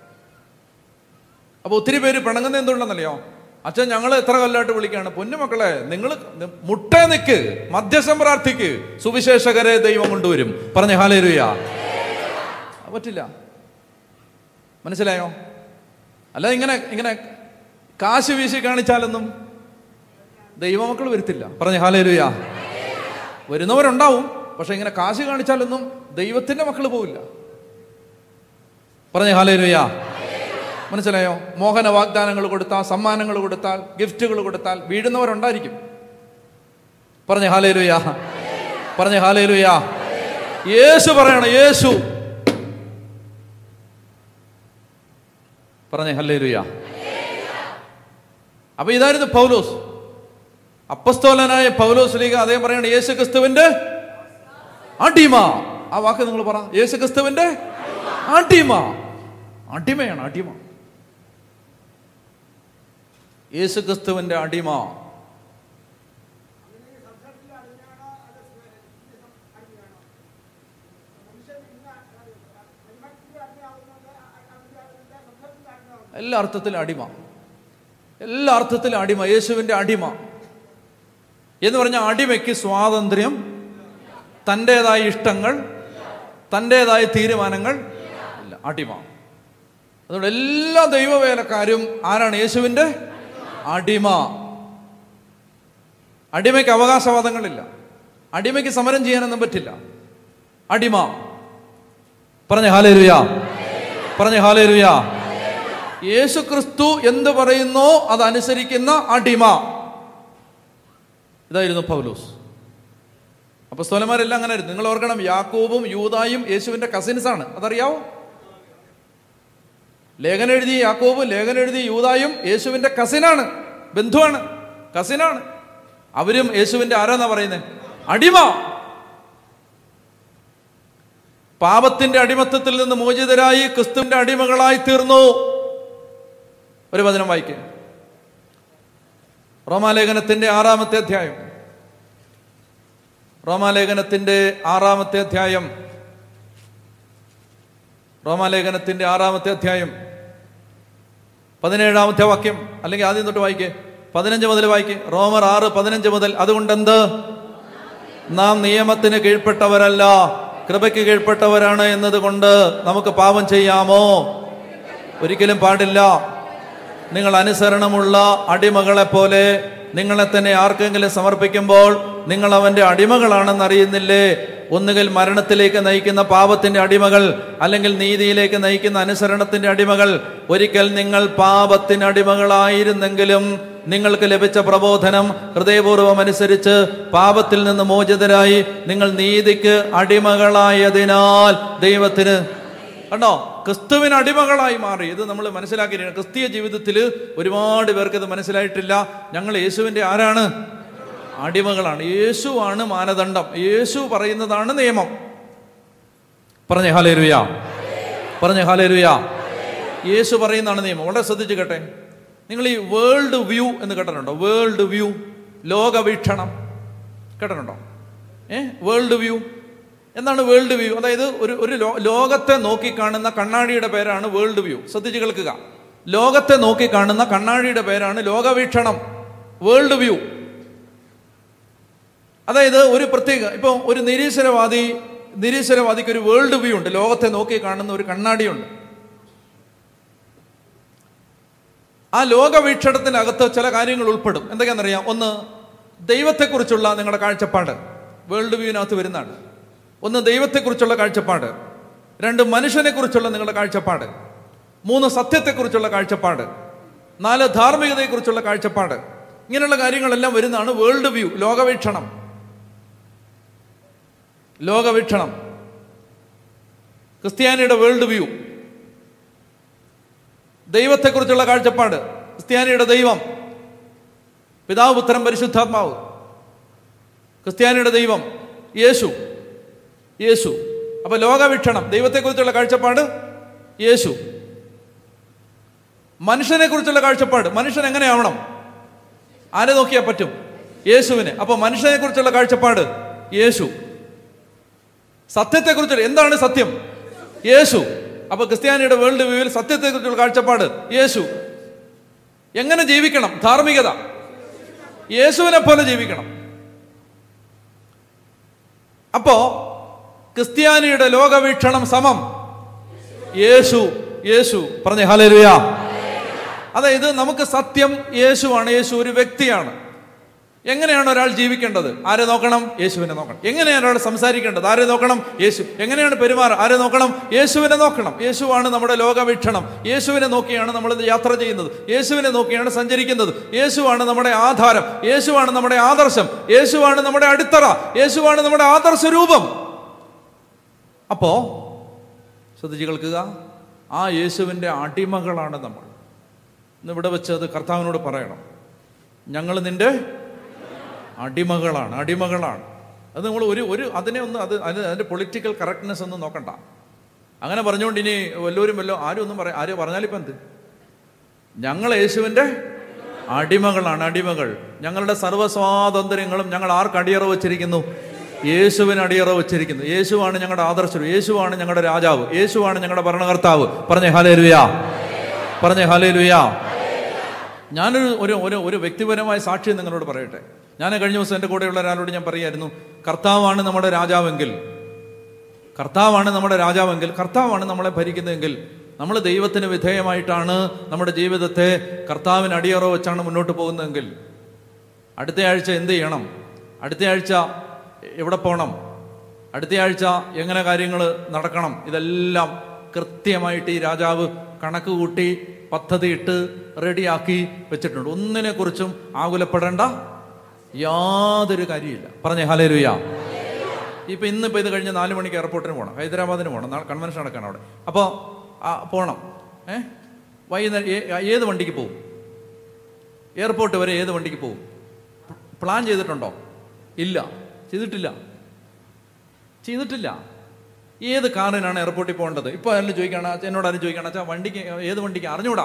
അപ്പൊ ഒത്തിരി പേര് പിണങ്ങുന്ന എന്തുകൊണ്ടെന്നറിയോ അച്ഛൻ ഞങ്ങൾ എത്ര കൊല്ലമായിട്ട് വിളിക്കുകയാണ് പൊന്നുമക്കളെ നിങ്ങൾ മുട്ട നിക്ക് മധ്യസ്ഥം പ്രാർത്ഥിക്ക് സുവിശേഷകരെ ദൈവം കൊണ്ടുവരും പറഞ്ഞ ഹാലേലുയാ പറ്റില്ല മനസ്സിലായോ അല്ല ഇങ്ങനെ ഇങ്ങനെ കാശ് വീശി കാണിച്ചാലൊന്നും ദൈവമക്കൾ വരുത്തില്ല പറഞ്ഞ ഹാലേലുയാ വരുന്നവരുണ്ടാവും പക്ഷെ ഇങ്ങനെ കാശ് കാണിച്ചാലൊന്നും ദൈവത്തിന്റെ മക്കൾ പോവില്ല പറഞ്ഞ ഹാലേലുയാ മനസ്സിലായോ മോഹന വാഗ്ദാനങ്ങൾ കൊടുത്താൽ സമ്മാനങ്ങൾ കൊടുത്താൽ ഗിഫ്റ്റുകൾ കൊടുത്താൽ വീഴുന്നവരുണ്ടായിരിക്കും പറഞ്ഞ ഹാലേലുയാ പറഞ്ഞ ഹാലേലുയാ യേശു പറയണം യേശു പറഞ്ഞ ഹല്ലേലുയാ അപ്പൊ ഇതായിരുന്നു പൗലോസ് അപ്പസ്തോലനായ പൗലോസ് ലീഗ അദ്ദേഹം പറയണ യേശു ക്രിസ്തുവിന്റെ അടിമ ആ വാക്ക് നിങ്ങൾ പറ യേശു ക്രിസ്തുവിന്റെ അടിമ അടിമയാണ് അടിമ യേശു ക്രിസ്തുവിന്റെ അടിമ എല്ലാ അർത്ഥത്തിലും അടിമ എല്ലാ അർത്ഥത്തിലും അടിമ യേശുവിന്റെ അടിമ എന്ന് പറഞ്ഞ അടിമയ്ക്ക് സ്വാതന്ത്ര്യം തൻ്റെതായ ഇഷ്ടങ്ങൾ തൻ്റെതായ തീരുമാനങ്ങൾ ഇല്ല അടിമ അതുകൊണ്ട് എല്ലാ ദൈവവേലക്കാരും ആരാണ് യേശുവിൻ്റെ അടിമ അടിമയ്ക്ക് അവകാശവാദങ്ങളില്ല അടിമയ്ക്ക് സമരം ചെയ്യാനൊന്നും പറ്റില്ല അടിമ പറഞ്ഞ ഹാലേരുയാ പറഞ്ഞ ഹാലേരുയാ യേശു ക്രിസ്തു എന്ത് പറയുന്നോ അതനുസരിക്കുന്ന അടിമ ഇതായിരുന്നു പൗലോസ് അപ്പൊ സ്ഥലന്മാരെല്ലാം അങ്ങനെ ആയിരുന്നു നിങ്ങൾ ഓർക്കണം യാക്കോബും യൂതായും യേശുവിന്റെ കസിൻസ് ആണ് അതറിയാവോ ലേഖനം എഴുതിയ യാക്കോബും ലേഖനം എഴുതിയ യൂതായും യേശുവിന്റെ കസിനാണ് ബന്ധുവാണ് കസിനാണ് അവരും യേശുവിന്റെ ആരാന്നാ പറയുന്നത് അടിമ പാപത്തിന്റെ അടിമത്തത്തിൽ നിന്ന് മോചിതരായി ക്രിസ്തുവിന്റെ അടിമകളായി തീർന്നു ഒരു വചനം വായിക്കുക റോമാലേഖനത്തിന്റെ ആറാമത്തെ അധ്യായം റോമാലേഖനത്തിന്റെ ആറാമത്തെ അധ്യായം റോമാലേഖനത്തിന്റെ ആറാമത്തെ അധ്യായം പതിനേഴാമത്തെ വാക്യം അല്ലെങ്കിൽ ആദ്യം തൊട്ട് വായിക്കേ പതിനഞ്ച് മുതൽ വായിക്കേ റോമർ ആറ് പതിനഞ്ച് മുതൽ അതുകൊണ്ട് എന്ത് നാം നിയമത്തിന് കീഴ്പ്പെട്ടവരല്ല കൃപയ്ക്ക് കീഴ്പ്പെട്ടവരാണ് എന്നതുകൊണ്ട് നമുക്ക് പാപം ചെയ്യാമോ ഒരിക്കലും പാടില്ല നിങ്ങൾ അനുസരണമുള്ള അടിമകളെ പോലെ നിങ്ങളെ തന്നെ ആർക്കെങ്കിലും സമർപ്പിക്കുമ്പോൾ നിങ്ങൾ അവന്റെ അടിമകളാണെന്ന് അറിയുന്നില്ലേ ഒന്നുകിൽ മരണത്തിലേക്ക് നയിക്കുന്ന പാപത്തിന്റെ അടിമകൾ അല്ലെങ്കിൽ നീതിയിലേക്ക് നയിക്കുന്ന അനുസരണത്തിന്റെ അടിമകൾ ഒരിക്കൽ നിങ്ങൾ പാപത്തിന് അടിമകളായിരുന്നെങ്കിലും നിങ്ങൾക്ക് ലഭിച്ച പ്രബോധനം ഹൃദയപൂർവ്വം അനുസരിച്ച് പാപത്തിൽ നിന്ന് മോചിതരായി നിങ്ങൾ നീതിക്ക് അടിമകളായതിനാൽ ദൈവത്തിന് കണ്ടോ ക്രിസ്തുവിന് അടിമകളായി മാറി ഇത് നമ്മൾ മനസ്സിലാക്കിയിരിക്കണം ക്രിസ്തീയ ജീവിതത്തിൽ ഒരുപാട് പേർക്ക് ഇത് മനസ്സിലായിട്ടില്ല ഞങ്ങൾ യേശുവിന്റെ ആരാണ് അടിമകളാണ് യേശുവാണ് മാനദണ്ഡം യേശു പറയുന്നതാണ് നിയമം പറഞ്ഞേ ഹാലേരുയ പറഞ്ഞേ ഹാലേരുയ യേശു പറയുന്നതാണ് നിയമം വളരെ ശ്രദ്ധിച്ചു കേട്ടെ നിങ്ങൾ ഈ വേൾഡ് വ്യൂ എന്ന് കേട്ടിട്ടുണ്ടോ വേൾഡ് വ്യൂ ലോകവീക്ഷണം കേട്ടിട്ടുണ്ടോ ഏ വേൾഡ് വ്യൂ എന്താണ് വേൾഡ് വ്യൂ അതായത് ഒരു ഒരു ലോ- ലോകത്തെ നോക്കി കാണുന്ന കണ്ണാടിയുടെ പേരാണ് വേൾഡ് വ്യൂ ശ്രദ്ധിച്ച് കേൾക്കുക ലോകത്തെ നോക്കി കാണുന്ന കണ്ണാടിയുടെ പേരാണ് ലോകവീക്ഷണം വേൾഡ് വ്യൂ അതായത് ഒരു പ്രത്യേക ഇപ്പോൾ ഒരു നിരീശ്വരവാദി നിരീശ്വരവാദിക്ക് ഒരു വേൾഡ് വ്യൂ ഉണ്ട് ലോകത്തെ നോക്കി കാണുന്ന ഒരു കണ്ണാടിയുണ്ട് ആ ലോകവീക്ഷണത്തിനകത്ത് ചില കാര്യങ്ങൾ ഉൾപ്പെടും എന്തൊക്കെയാണെന്നറിയാം ഒന്ന് ദൈവത്തെക്കുറിച്ചുള്ള നിങ്ങളുടെ കാഴ്ചപ്പാട് വേൾഡ് വ്യൂവിനകത്ത് വരുന്നതാണ് ഒന്ന് ദൈവത്തെക്കുറിച്ചുള്ള കാഴ്ചപ്പാട് രണ്ട് മനുഷ്യനെക്കുറിച്ചുള്ള നിങ്ങളുടെ കാഴ്ചപ്പാട് മൂന്ന് സത്യത്തെക്കുറിച്ചുള്ള കാഴ്ചപ്പാട് നാല് ധാർമ്മികതയെക്കുറിച്ചുള്ള കാഴ്ചപ്പാട് ഇങ്ങനെയുള്ള കാര്യങ്ങളെല്ലാം വരുന്നതാണ് വേൾഡ് വ്യൂ ലോകവീക്ഷണം ലോകവീക്ഷണം ക്രിസ്ത്യാനിയുടെ വേൾഡ് വ്യൂ ദൈവത്തെക്കുറിച്ചുള്ള കാഴ്ചപ്പാട് ക്രിസ്ത്യാനിയുടെ ദൈവം പിതാവ് പുത്രൻ പരിശുദ്ധാത്മാവ് ക്രിസ്ത്യാനിയുടെ ദൈവം യേശു യേശു അപ്പൊ ലോകവീക്ഷണം ദൈവത്തെക്കുറിച്ചുള്ള കാഴ്ചപ്പാട് യേശു മനുഷ്യനെ കുറിച്ചുള്ള കാഴ്ചപ്പാട് മനുഷ്യൻ എങ്ങനെയാവണം ആരെ നോക്കിയാൽ പറ്റും യേശുവിനെ അപ്പൊ മനുഷ്യനെ കുറിച്ചുള്ള കാഴ്ചപ്പാട് യേശു സത്യത്തെക്കുറിച്ചുള്ള എന്താണ് സത്യം യേശു അപ്പൊ ക്രിസ്ത്യാനിയുടെ വേൾഡ് വ്യൂവിൽ സത്യത്തെക്കുറിച്ചുള്ള കാഴ്ചപ്പാട് യേശു എങ്ങനെ ജീവിക്കണം ധാർമ്മികത യേശുവിനെ പോലെ ജീവിക്കണം അപ്പോ ക്രിസ്ത്യാനിയുടെ ലോകവീക്ഷണം സമം യേശു യേശു പറഞ്ഞേ ഹലേലുയാ അതായത് നമുക്ക് സത്യം യേശുവാണ് യേശു ഒരു വ്യക്തിയാണ് എങ്ങനെയാണ് ഒരാൾ ജീവിക്കേണ്ടത് ആരെ നോക്കണം യേശുവിനെ നോക്കണം എങ്ങനെയാണ് ഒരാൾ സംസാരിക്കേണ്ടത് ആരെ നോക്കണം യേശു എങ്ങനെയാണ് പെരുമാറുക ആരെ നോക്കണം യേശുവിനെ നോക്കണം യേശുവാണ് നമ്മുടെ ലോകവീക്ഷണം യേശുവിനെ നോക്കിയാണ് നമ്മൾ യാത്ര ചെയ്യുന്നത് യേശുവിനെ നോക്കിയാണ് സഞ്ചരിക്കുന്നത് യേശുവാണ് നമ്മുടെ ആധാരം യേശുവാണ് നമ്മുടെ ആദർശം യേശുവാണ് നമ്മുടെ അടിത്തറ യേശുവാണ് നമ്മുടെ ആദർശ രൂപം അപ്പോ ശ്രദ്ധിച്ച് കേൾക്കുക ആ യേശുവിൻ്റെ അടിമകളാണ് നമ്മൾ ഇന്ന് ഇവിടെ വെച്ച് അത് കർത്താവിനോട് പറയണം ഞങ്ങൾ നിന്റെ അടിമകളാണ് അടിമകളാണ് അത് നമ്മൾ ഒരു ഒരു അതിനെ ഒന്ന് അത് അതിന് അതിൻ്റെ പൊളിറ്റിക്കൽ കറക്റ്റ്നെസ് ഒന്നും നോക്കണ്ട അങ്ങനെ പറഞ്ഞുകൊണ്ട് ഇനി വല്ലവരും വല്ലോ ആരും ഒന്നും പറയാം ആരും പറഞ്ഞാലിപ്പം എന്ത് ഞങ്ങൾ യേശുവിൻ്റെ അടിമകളാണ് അടിമകൾ ഞങ്ങളുടെ സർവ്വസ്വാതന്ത്ര്യങ്ങളും ഞങ്ങൾ ആർക്ക് അടിയറ വച്ചിരിക്കുന്നു യേശുവിന് അടിയറ വച്ചിരിക്കുന്നു യേശുവാണ് ഞങ്ങളുടെ ആദർശം യേശുവാണ് ഞങ്ങളുടെ രാജാവ് യേശുവാണ് ഞങ്ങളുടെ ഭരണകർത്താവ് പറഞ്ഞേ ഹാലേ ലുയാ പറഞ്ഞേ ഹാലേ ലുയാ ഞാനൊരു ഒരു ഒരു ഒരു വ്യക്തിപരമായ സാക്ഷ്യം നിങ്ങളോട് പറയട്ടെ ഞാൻ കഴിഞ്ഞ ദിവസം എൻ്റെ കൂടെയുള്ള ഒരാളോട് ഞാൻ പറയായിരുന്നു കർത്താവാണ് നമ്മുടെ രാജാവെങ്കിൽ കർത്താവാണ് നമ്മുടെ രാജാവെങ്കിൽ കർത്താവാണ് നമ്മളെ ഭരിക്കുന്നതെങ്കിൽ നമ്മൾ ദൈവത്തിന് വിധേയമായിട്ടാണ് നമ്മുടെ ജീവിതത്തെ കർത്താവിന് അടിയറ വെച്ചാണ് മുന്നോട്ട് പോകുന്നതെങ്കിൽ അടുത്ത ആഴ്ച എന്ത് ചെയ്യണം അടുത്ത ആഴ്ച എവിടെ പോകണം അടുത്ത ആഴ്ച എങ്ങനെ കാര്യങ്ങൾ നടക്കണം ഇതെല്ലാം കൃത്യമായിട്ട് ഈ രാജാവ് കണക്ക് കൂട്ടി പദ്ധതിയിട്ട് റെഡിയാക്കി വെച്ചിട്ടുണ്ട് ഒന്നിനെ കുറിച്ചും ആകുലപ്പെടേണ്ട യാതൊരു കാര്യമില്ല പറഞ്ഞേ ഹലേലുയ ഇപ്പൊ ഇന്നിപ്പോ ഇത് കഴിഞ്ഞ് നാല് മണിക്ക് എയർപോർട്ടിന് പോകണം ഹൈദരാബാദിന് പോകണം നാളെ കൺവെൻഷൻ നടക്കണം അവിടെ അപ്പോൾ പോകണം ഏ വൈകുന്നേരം ഏ- ഏത് വണ്ടിക്ക് പോകും എയർപോർട്ട് വരെ ഏത് വണ്ടിക്ക് പോകും പ്ലാൻ ചെയ്തിട്ടുണ്ടോ ഇല്ല ചെയ്തിട്ടില്ല ചെയ്തിട്ടില്ല ഏത് കാറിനാണ് എയർപോർട്ടിൽ പോകേണ്ടത് ഇപ്പോൾ ആരും ചോദിക്കണം അച്ഛാ, എന്നോട് ആരും ചോദിക്കണം അച്ഛാ വണ്ടിക്ക് ഏത് വണ്ടിക്ക് അറിഞ്ഞൂടാ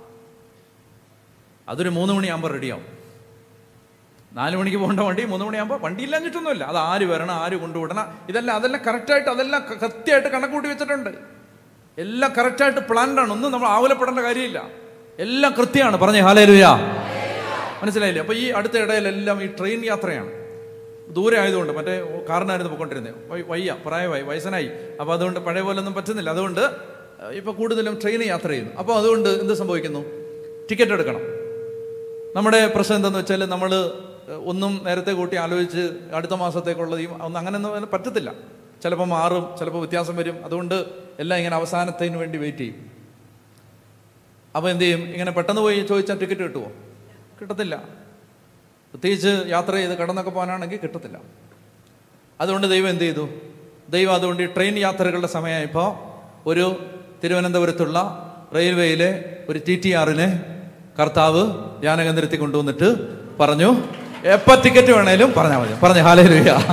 അതൊരു മൂന്ന് മണിയാകുമ്പോൾ റെഡിയാവും നാല് മണിക്ക് പോകേണ്ട വണ്ടി മൂന്ന് മണിയാകുമ്പോൾ വണ്ടി ഇല്ലാഞ്ഞിട്ടൊന്നുമില്ല അത് ആര് വരണം ആര് കൊണ്ടുവിടണം ഇതെല്ലാം അതെല്ലാം കറക്റ്റായിട്ട് അതെല്ലാം ക- കൃത്യമായിട്ട് കണക്കൂട്ടി വെച്ചിട്ടുണ്ട് എല്ലാം കറക്റ്റായിട്ട് പ്ലാൻഡ് ആണ് ഒന്നും നമ്മൾ ആകുലപ്പെടേണ്ട കാര്യമില്ല എല്ലാം കൃത്യമാണ് പറഞ്ഞേ ഹാലേലുയാ മനസ്സിലായില്ലേ അപ്പൊ ഈ അടുത്ത ഇടയിലെല്ലാം ഈ ട്രെയിൻ യാത്രയാണ് ദൂരെ ആയതുകൊണ്ട് മറ്റേ കാറിനായിരുന്നു പോയിക്കൊണ്ടിരുന്നത് വൈ- വയ്യ പ്രായമായി വയസ്സനായി അപ്പോൾ അതുകൊണ്ട് പഴയ പോലെ ഒന്നും പറ്റുന്നില്ല അതുകൊണ്ട് ഇപ്പോൾ കൂടുതലും ട്രെയിൻ യാത്ര ചെയ്യുന്നു അപ്പോൾ അതുകൊണ്ട് എന്ത് സംഭവിക്കുന്നു ടിക്കറ്റ് എടുക്കണം നമ്മുടെ പ്രശ്നം എന്താണെന്ന് വെച്ചാൽ നമ്മൾ ഒന്നും നേരത്തെ കൂട്ടി ആലോചിച്ച് അടുത്ത മാസത്തേക്കുള്ളത് ഈ ഒന്നും അങ്ങനെയൊന്നും പറ്റത്തില്ല ചിലപ്പോൾ മാറും ചിലപ്പോൾ വ്യത്യാസം വരും അതുകൊണ്ട് എല്ലാം ഇങ്ങനെ അവസാനത്തിന് വേണ്ടി വെയിറ്റ് ചെയ്യും അപ്പോൾ എന്ത് ചെയ്യും ഇങ്ങനെ പെട്ടെന്ന് പോയി ചോദിച്ചാൽ ടിക്കറ്റ് കിട്ടുമോ കിട്ടത്തില്ല പ്രത്യേകിച്ച് യാത്ര ചെയ്ത് കടന്നൊക്കെ പോകാനാണെങ്കിൽ കിട്ടത്തില്ല അതുകൊണ്ട് ദൈവം എന്ത് ചെയ്തു ദൈവം അതുകൊണ്ട് ഈ ട്രെയിൻ യാത്രകളുടെ സമയമായപ്പോൾ ഒരു തിരുവനന്തപുരത്തുള്ള റെയിൽവേയിലെ ഒരു ടി ടി ആറിനെ കർത്താവ് ധ്യാനകേന്ദ്രത്തിൽ കൊണ്ടുവന്നിട്ട് പറഞ്ഞു എപ്പോൾ ടിക്കറ്റ് വേണേലും പറഞ്ഞാൽ മതി പറഞ്ഞു ഹാലേ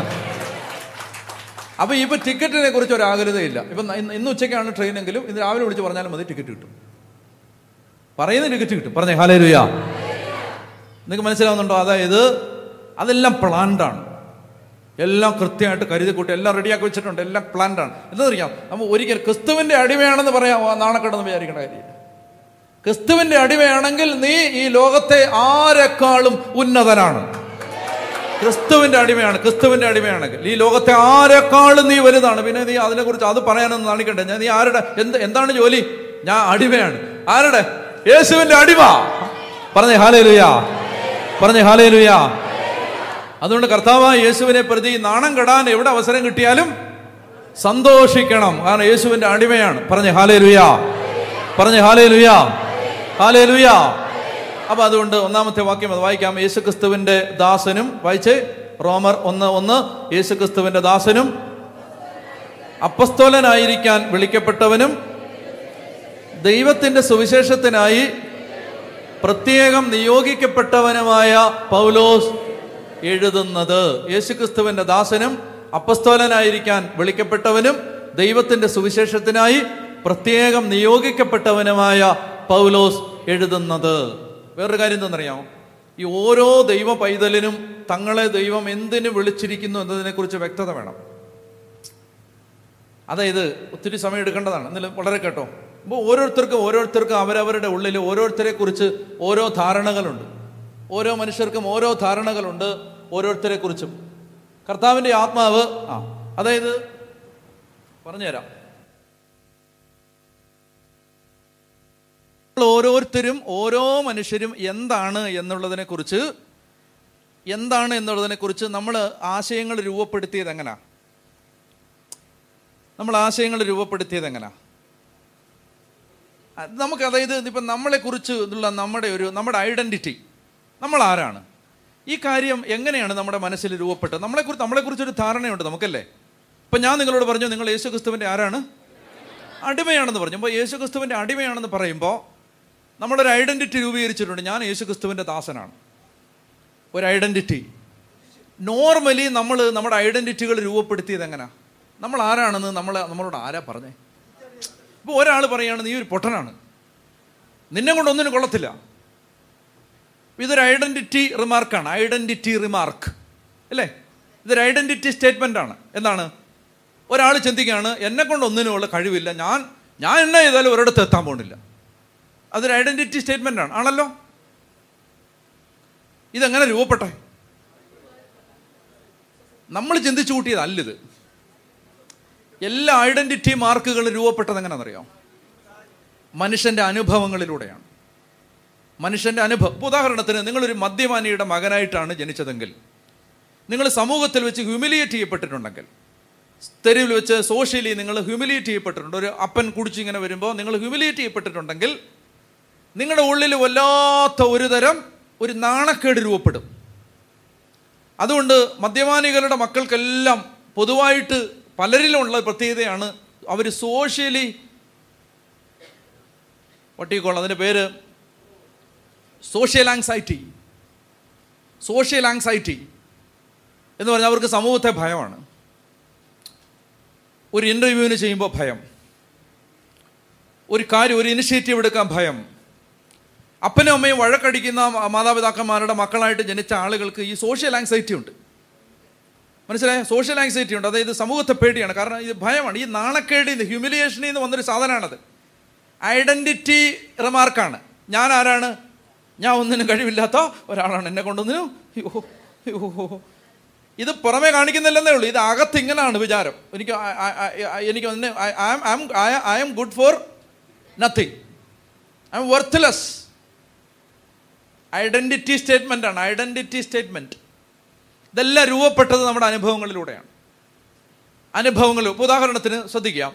അപ്പൊ ഇപ്പൊ ടിക്കറ്റിനെ കുറിച്ച് ഒരു ആകുലതയില്ല ഇപ്പൊ ഇന്ന് ഇന്ന് ഉച്ചയ്ക്കാണ് ട്രെയിനെങ്കിലും ഇന്ന് രാവിലെ വിളിച്ച് പറഞ്ഞാലും മതി ടിക്കറ്റ് കിട്ടും പറയുന്ന ടിക്കറ്റ് കിട്ടും പറഞ്ഞേ ഹാലേ നിങ്ങൾക്ക് മനസ്സിലാവുന്നുണ്ടോ അതായത് അതെല്ലാം പ്ലാൻഡ് ആണ് എല്ലാം കൃത്യമായിട്ട് കരുതി കൂട്ടി എല്ലാം റെഡിയാക്കി വെച്ചിട്ടുണ്ട് എല്ലാം പ്ലാൻഡ് ആണ് എന്താണെന്നറിയാം നമ്മൾ ഒരിക്കൽ ക്രിസ്തുവിന്റെ അടിമയാണെന്ന് പറയാം ആ നാണക്കെട്ടെന്ന് വിചാരിക്കേണ്ട കാര്യമില്ല ക്രിസ്തുവിന്റെ അടിമയാണെങ്കിൽ നീ ഈ ലോകത്തെ ആരെക്കാളും ഉന്നതനാണ് ക്രിസ്തുവിന്റെ അടിമയാണ് ക്രിസ്തുവിന്റെ അടിമയാണെങ്കിൽ ഈ ലോകത്തെ ആരെക്കാളും നീ വലുതാണ് പിന്നെ നീ അതിനെക്കുറിച്ച് അത് പറയാനൊന്നും കാണിക്കണ്ടേ ഞാൻ നീ ആരുടെ എന്ത് എന്താണ് ജോലി ഞാൻ അടിമയാണ് ആരുടെ യേശുവിന്റെ അടിമ പറഞ്ഞേ ഹാലേ ലുയാ പറഞ്ഞേ ഹാലേ ലുയാ അതുകൊണ്ട് കർത്താവായ യേശുവിനെ പ്രതി നാണം കെടാൻ എവിടെ അവസരം കിട്ടിയാലും സന്തോഷിക്കണം കാരണം യേശുവിന്റെ അടിമയാണ് പറഞ്ഞേ ഹാലേ ലുയാ പറഞ്ഞേ ഹാലേ ലുയാ ഹാലേ ലുയാ അപ്പൊ അതുകൊണ്ട് ഒന്നാമത്തെ വാക്യം അത് വായിക്കാം യേശുക്രിസ്തുവിന്റെ ദാസനും വായിച്ച് റോമർ ഒന്ന് ഒന്ന് യേശുക്രിസ്തുവിന്റെ ദാസനും അപ്പസ്തോലനായിരിക്കാൻ വിളിക്കപ്പെട്ടവനും ദൈവത്തിന്റെ സുവിശേഷത്തിനായി പ്രത്യേകം നിയോഗിക്കപ്പെട്ടവനുമായ പൗലോസ് എഴുതുന്നത് യേശുക്രിസ്തുവിന്റെ ദാസനും അപ്പസ്തോലനായിരിക്കാൻ വിളിക്കപ്പെട്ടവനും ദൈവത്തിന്റെ സുവിശേഷത്തിനായി പ്രത്യേകം നിയോഗിക്കപ്പെട്ടവനുമായ പൗലോസ് എഴുതുന്നത് വേറൊരു കാര്യം എന്തെന്നറിയാമോ ഈ ഓരോ ദൈവ പൈതലിനും തങ്ങളെ ദൈവം എന്തിനു വിളിച്ചിരിക്കുന്നു എന്നതിനെക്കുറിച്ച് വ്യക്തത വേണം അതായത് ഒത്തിരി സമയം എടുക്കേണ്ടതാണ് എന്നാലും വളരെ കേട്ടോ അപ്പോൾ ഓരോരുത്തർക്കും ഓരോരുത്തർക്കും അവരവരുടെ ഉള്ളിൽ ഓരോരുത്തരെ കുറിച്ച് ഓരോ ധാരണകളുണ്ട് ഓരോ മനുഷ്യർക്കും ഓരോ ധാരണകളുണ്ട് ഓരോരുത്തരെ കുറിച്ചും കർത്താവിൻ്റെ ആത്മാവ് ആ അതായത് പറഞ്ഞുതരാം നമ്മൾ ഓരോരുത്തരും ഓരോ മനുഷ്യരും എന്താണ് എന്നുള്ളതിനെ കുറിച്ച് എന്താണ് എന്നുള്ളതിനെക്കുറിച്ച് നമ്മൾ ആശയങ്ങൾ രൂപപ്പെടുത്തിയത് എങ്ങനാ നമ്മൾ ആശയങ്ങൾ രൂപപ്പെടുത്തിയത് എങ്ങനാ അത് നമുക്ക് അതായത് ഇപ്പം നമ്മളെക്കുറിച്ച് ഉള്ള നമ്മുടെ ഒരു നമ്മുടെ ഐഡൻറ്റിറ്റി നമ്മൾ ആരാണ് ഈ കാര്യം എങ്ങനെയാണ് നമ്മുടെ മനസ്സിൽ രൂപപ്പെട്ടത് നമ്മളെക്കുറിച്ച് നമ്മളെക്കുറിച്ചൊരു ധാരണയുണ്ട് നമുക്കല്ലേ ഇപ്പം ഞാൻ നിങ്ങളോട് പറഞ്ഞു നിങ്ങൾ യേശു ക്രിസ്തുവിൻ്റെ ആരാണ് അടിമയാണെന്ന് പറഞ്ഞു അപ്പോൾ യേശു ക്രിസ്തുവിൻ്റെ അടിമയാണെന്ന് പറയുമ്പോൾ നമ്മളൊരു ഐഡൻറ്റിറ്റി രൂപീകരിച്ചിട്ടുണ്ട് ഞാൻ യേശു ക്രിസ്തുവിൻ്റെ ദാസനാണ് ഒരു ഐഡൻറ്റിറ്റി നോർമലി നമ്മൾ നമ്മുടെ ഐഡൻറ്റിറ്റികൾ രൂപപ്പെടുത്തിയത് എങ്ങനെയാ നമ്മൾ ആരാണെന്ന് നമ്മൾ നമ്മളോട് ആരാ പറഞ്ഞേ ഇപ്പോൾ ഒരാൾ പറയുകയാണ് നീ ഒരു പൊട്ടനാണ് നിന്നെ കൊണ്ട് ഒന്നിനും കൊള്ളത്തില്ല ഇതൊരു ഐഡൻറ്റിറ്റി റിമാർക്കാണ് ഐഡൻറ്റിറ്റി റിമാർക്ക് അല്ലേ ഇതൊരു ഐഡൻറ്റിറ്റി സ്റ്റേറ്റ്മെൻ്റ് ആണ് എന്താണ് ഒരാൾ ചിന്തിക്കുകയാണ് എന്നെ കൊണ്ട് ഒന്നിനുമുള്ള കഴിവില്ല ഞാൻ ഞാൻ എന്നെ ചെയ്താലും ഒരിടത്ത് എത്താൻ പോകുന്നില്ല അതൊരു ഐഡൻറ്റിറ്റി സ്റ്റേറ്റ്മെൻ്റ് ആണ് ആണല്ലോ ഇതെങ്ങനെ രൂപപ്പെട്ടെ നമ്മൾ ചിന്തിച്ചു കൂട്ടിയതല്ലിത് എല്ലാ ഐഡൻറ്റിറ്റി മാർക്കുകളും രൂപപ്പെട്ടത് എങ്ങനെയാണെന്നറിയോ മനുഷ്യൻ്റെ അനുഭവങ്ങളിലൂടെയാണ് മനുഷ്യൻ്റെ അനുഭവം ഇപ്പോൾ ഉദാഹരണത്തിന് നിങ്ങളൊരു മദ്യപാനിയുടെ മകനായിട്ടാണ് ജനിച്ചതെങ്കിൽ നിങ്ങൾ സമൂഹത്തിൽ വെച്ച് ഹ്യൂമിലിയേറ്റ് ചെയ്യപ്പെട്ടിട്ടുണ്ടെങ്കിൽ തെരുവിൽ വെച്ച് സോഷ്യലി നിങ്ങൾ ഹ്യൂമിലിയേറ്റ് ചെയ്യപ്പെട്ടിട്ടുണ്ട് ഒരു അപ്പൻ കുടിച്ചിങ്ങനെ വരുമ്പോൾ നിങ്ങൾ ഹ്യൂമിലിയേറ്റ് ചെയ്യപ്പെട്ടിട്ടുണ്ടെങ്കിൽ നിങ്ങളുടെ ഉള്ളിൽ വല്ലാത്ത ഒരു തരം ഒരു നാണക്കേട് രൂപപ്പെടും അതുകൊണ്ട് മദ്യപാനികളുടെ മക്കൾക്കെല്ലാം പൊതുവായിട്ട് പലരിലുമുള്ള പ്രത്യേകതയാണ് അവർ സോഷ്യലി ഒട്ടിക്കോളാം അതിൻ്റെ പേര് സോഷ്യൽ ആങ്സൈറ്റി സോഷ്യൽ ആങ്സൈറ്റി എന്ന് പറഞ്ഞാൽ അവർക്ക് സമൂഹത്തെ ഭയമാണ് ഒരു ഇൻ്റർവ്യൂവിന് ചെയ്യുമ്പോൾ ഭയം ഒരു കാര്യം ഒരു ഇനിഷ്യേറ്റീവ് എടുക്കാൻ ഭയം അപ്പനും അമ്മയും വഴക്കടിക്കുന്ന മാതാപിതാക്കന്മാരുടെ മക്കളായിട്ട് ജനിച്ച ആളുകൾക്ക് ഈ സോഷ്യൽ ആങ്സൈറ്റി ഉണ്ട് മനസ്സിലായ സോഷ്യൽ ആങ്സൈറ്റി ഉണ്ട് അതായത് സമൂഹത്തെ പേടിയാണ് കാരണം ഇത് ഭയമാണ് ഈ നാണക്കേട് ഇത് ഹ്യൂമിലിയേഷനിൽ നിന്ന് വന്നൊരു സാധനമാണത് ഐഡൻറ്റിറ്റി റിമാർക്കാണ് ഞാൻ ആരാണ് ഞാൻ ഒന്നിനും കഴിവില്ലാത്ത ഒരാളാണ് എന്നെ കൊണ്ടൊന്നിനും അയ്യോ അയ്യോ ഇത് പുറമേ കാണിക്കുന്നില്ലെന്നേ ഉള്ളൂ ഇത് അകത്ത് ഇങ്ങനെയാണ് വിചാരം എനിക്ക് എനിക്ക് I am good for nothing I'm worthless identity statement ആണ് ഐഡൻറ്റിറ്റി സ്റ്റേറ്റ്മെൻറ്റ് ഇതെല്ലാം രൂപപ്പെട്ടത് നമ്മുടെ അനുഭവങ്ങളിലൂടെയാണ് അനുഭവങ്ങൾ ഉദാഹരണത്തിന് ശ്രദ്ധിക്കാം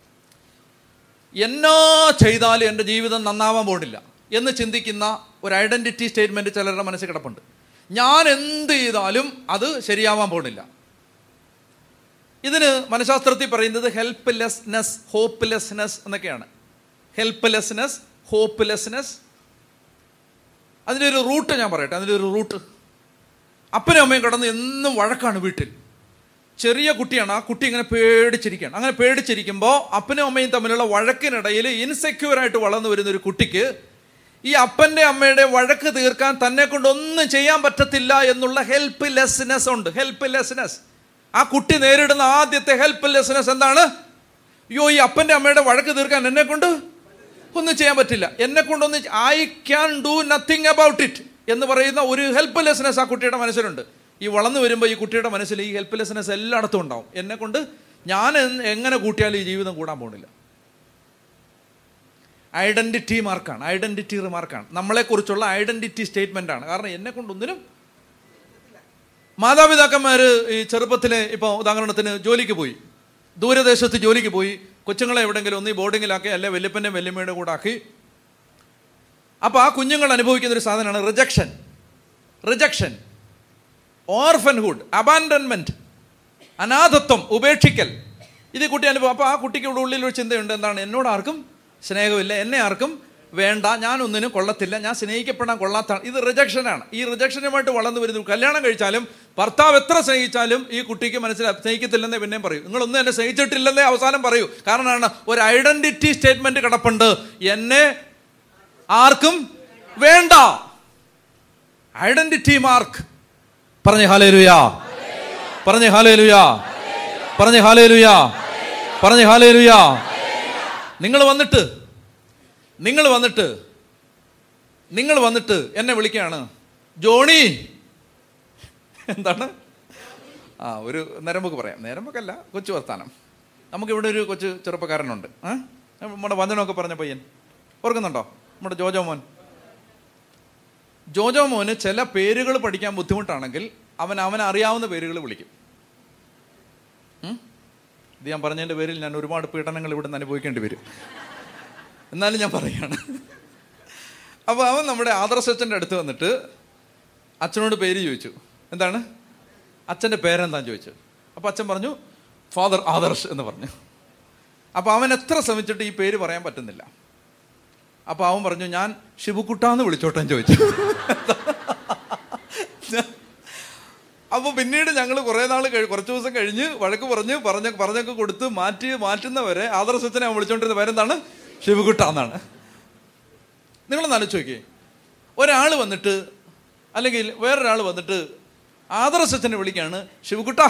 എന്നാ ചെയ്താലും എൻ്റെ ജീവിതം നന്നാവാൻ പോണില്ല എന്ന് ചിന്തിക്കുന്ന ഒരു ഐഡൻറ്റിറ്റി സ്റ്റേറ്റ്മെൻറ്റ് ചിലരുടെ മനസ്സിൽ കിടപ്പുണ്ട് ഞാൻ എന്ത് ചെയ്താലും അത് ശരിയാവാൻ പോണില്ല ഇതിന് മനഃശാസ്ത്രത്തിൽ പറയുന്നത് ഹെൽപ്ലെസ്നെസ് ഹോപ്പ്ലെസ്നെസ് എന്നൊക്കെയാണ് ഹെൽപ്ലെസ്നെസ് ഹോപ്പ്ലെസ്നെസ് അതിൻ്റെ ഒരു റൂട്ട് ഞാൻ പറയട്ടെ അതിൻ്റെ ഒരു റൂട്ട് അപ്പനും അമ്മയും കിടന്ന് എന്നും വഴക്കാണ് വീട്ടിൽ ചെറിയ കുട്ടിയാണ് ആ കുട്ടി ഇങ്ങനെ പേടിച്ചിരിക്കുകയാണ് അങ്ങനെ പേടിച്ചിരിക്കുമ്പോൾ അപ്പനും അമ്മയും തമ്മിലുള്ള വഴക്കിനിടയിൽ ഇൻസെക്യൂർ ആയിട്ട് വളർന്നു വരുന്ന ഒരു കുട്ടിക്ക് ഈ അപ്പൻ്റെ അമ്മയുടെ വഴക്ക് തീർക്കാൻ തന്നെ കൊണ്ട് ഒന്നും ചെയ്യാൻ പറ്റത്തില്ല എന്നുള്ള ഹെൽപ്ലെസ്നെസ് ഉണ്ട് ഹെൽപ്ലെസ്നെസ് ആ കുട്ടി നേരിടുന്ന ആദ്യത്തെ ഹെൽപ്ലെസ്നെസ് എന്താണ് അയ്യോ ഈ അപ്പൻ്റെ അമ്മയുടെ വഴക്ക് തീർക്കാൻ എന്നെ കൊണ്ട് ഒന്നും ചെയ്യാൻ പറ്റില്ല എന്നെ കൊണ്ടൊന്നും I can do nothing about it എന്ന് പറയുന്ന ഒരു ഹെൽപ്ലെസ്നെസ് ആ കുട്ടിയുടെ മനസ്സിലുണ്ട് ഈ വളർന്നു വരുമ്പോൾ ഈ കുട്ടിയുടെ മനസ്സിൽ ഈ ഹെൽപ്ലെസ്നെസ് എല്ലായിടത്തും ഉണ്ടാവും എന്നെ കൊണ്ട് ഞാൻ എങ്ങനെ കൂട്ടിയാലും ഈ ജീവിതം കൂടാൻ പോകുന്നില്ല ഐഡൻറ്റിറ്റി മാർക്കാണ് ഐഡൻറ്റിറ്റി റിമാർക്കാണ് നമ്മളെക്കുറിച്ചുള്ള ഐഡൻറ്റിറ്റി സ്റ്റേറ്റ്മെൻ്റ് ആണ് കാരണം എന്നെ കൊണ്ടൊന്നിനും മാതാപിതാക്കന്മാർ ഈ ചെറുപ്പത്തിൽ ഇപ്പോൾ ഉദാഹരണത്തിന് ജോലിക്ക് പോയി ദൂരദേശത്ത് ജോലിക്ക് പോയി കൊച്ചുങ്ങളെ എവിടെയെങ്കിലും ഒന്ന് ബോർഡിങ്ങിലാക്കി അല്ലെ വല്യപ്പൻ്റെ വല്യമ്മയുടെ കൂടെ ആക്കി അപ്പോൾ ആ കുഞ്ഞുങ്ങൾ അനുഭവിക്കുന്ന ഒരു സാധനമാണ് റിജക്ഷൻ റിജക്ഷൻ ഓർഫൻഹുഡ് അബാൻഡൻമെൻറ്റ് അനാഥത്വം ഉപേക്ഷിക്കൽ ഇത് കുട്ടി അനുഭവം അപ്പോൾ ആ കുട്ടിക്ക് ഇവിടെ ഉള്ളിൽ ഒരു ചിന്തയുണ്ട് എന്താണ് എന്നോട് ആർക്കും സ്നേഹമില്ല എന്നെ ആർക്കും വേണ്ട ഞാനൊന്നിനും കൊള്ളത്തില്ല ഞാൻ സ്നേഹിക്കപ്പെടാൻ കൊള്ളാത്ത ഇത് റിജക്ഷനാണ് ഈ റിജക്ഷനുമായിട്ട് വളർന്നു വരുന്നു കല്യാണം കഴിച്ചാലും ഭർത്താവ് എത്ര സ്നേഹിച്ചാലും ഈ കുട്ടിക്ക് മനസ്സിലാ സ്നേഹിക്കത്തില്ലെന്നേ പിന്നെയും പറയൂ നിങ്ങളൊന്നും എന്നെ സ്നേഹിച്ചിട്ടില്ലെന്നേ അവസാനം പറയൂ കാരണമാണ് ഒരു ഐഡന്റിറ്റി സ്റ്റേറ്റ്മെന്റ് കിടപ്പുണ്ട് എന്നെ ആർക്കും വേണ്ട ഐഡന്റിറ്റി മാർക്ക് പറഞ്ഞേ ഹാലേലുയാ പറഞ്ഞേ ഹാലേലുയാ പറഞ്ഞേ ഹാലേലുയാ പറഞ്ഞേ ഹാലേലുയാ നിങ്ങൾ വന്നിട്ട് നിങ്ങൾ വന്നിട്ട് നിങ്ങൾ വന്നിട്ട് എന്നെ വിളിക്കുകയാണ് ജോണി എന്താണ് ആ ഒരു നേരമ്പൊക്കെ പറയാം നേരമ്പൊക്കല്ല കൊച്ചു വർത്താനം നമുക്കിവിടെ ഒരു കൊച്ചു ചെറുപ്പക്കാരനുണ്ട് ഏ നമ്മുടെ വന്ദനമൊക്കെ പറഞ്ഞ പയ്യൻ ഓർക്കുന്നുണ്ടോ നമ്മുടെ ജോജോ മോൻ ജോജോ മോന് ചില പേരുകൾ പഠിക്കാൻ ബുദ്ധിമുട്ടാണെങ്കിൽ അവൻ അവൻ അറിയാവുന്ന പേരുകൾ വിളിക്കും ഉം? ഇത് ഞാൻ പറഞ്ഞതിൻ്റെ പേരിൽ ഞാൻ ഒരുപാട് പീഡനങ്ങൾ ഇവിടെ നിന്ന് അനുഭവിക്കേണ്ടി വരും എന്നാലും ഞാൻ പറയുകയാണ് അപ്പോൾ അവൻ നമ്മുടെ ആദർശച്ചൻ്റെ അടുത്ത് വന്നിട്ട് അച്ഛനോട് പേര് ചോദിച്ചു എന്താണ് അച്ഛൻ്റെ പേരെന്താന്ന് ചോദിച്ചു അപ്പോൾ അച്ഛൻ പറഞ്ഞു ഫാദർ ആദർശ് എന്ന് പറഞ്ഞു അപ്പോൾ അവൻ എത്ര ശ്രമിച്ചിട്ട് ഈ പേര് പറയാൻ പറ്റുന്നില്ല അപ്പോൾ അവൻ പറഞ്ഞു ഞാൻ ഷിബുക്കുട്ടാന്ന് വിളിച്ചോട്ടെ ചോദിച്ചു അപ്പോൾ പിന്നീട് ഞങ്ങൾ കുറേ നാൾ കഴി കുറച്ച് ദിവസം കഴിഞ്ഞ് വഴക്ക് പറഞ്ഞ് പറഞ്ഞ പറഞ്ഞൊക്കെ കൊടുത്ത് മാറ്റി മാറ്റുന്നവരെ ആദർശത്തിനെ അവൻ വിളിച്ചോണ്ടിരുന്ന പേരെന്താണ് ശിവകുട്ട എന്നാണ് നിങ്ങളൊന്ന് ആലോചിച്ച് നോക്കിയേ ഒരാൾ വന്നിട്ട് അല്ലെങ്കിൽ വേറൊരാൾ വന്നിട്ട് ആദർശത്തിനെ വിളിക്കാണ് ശിവകുട്ട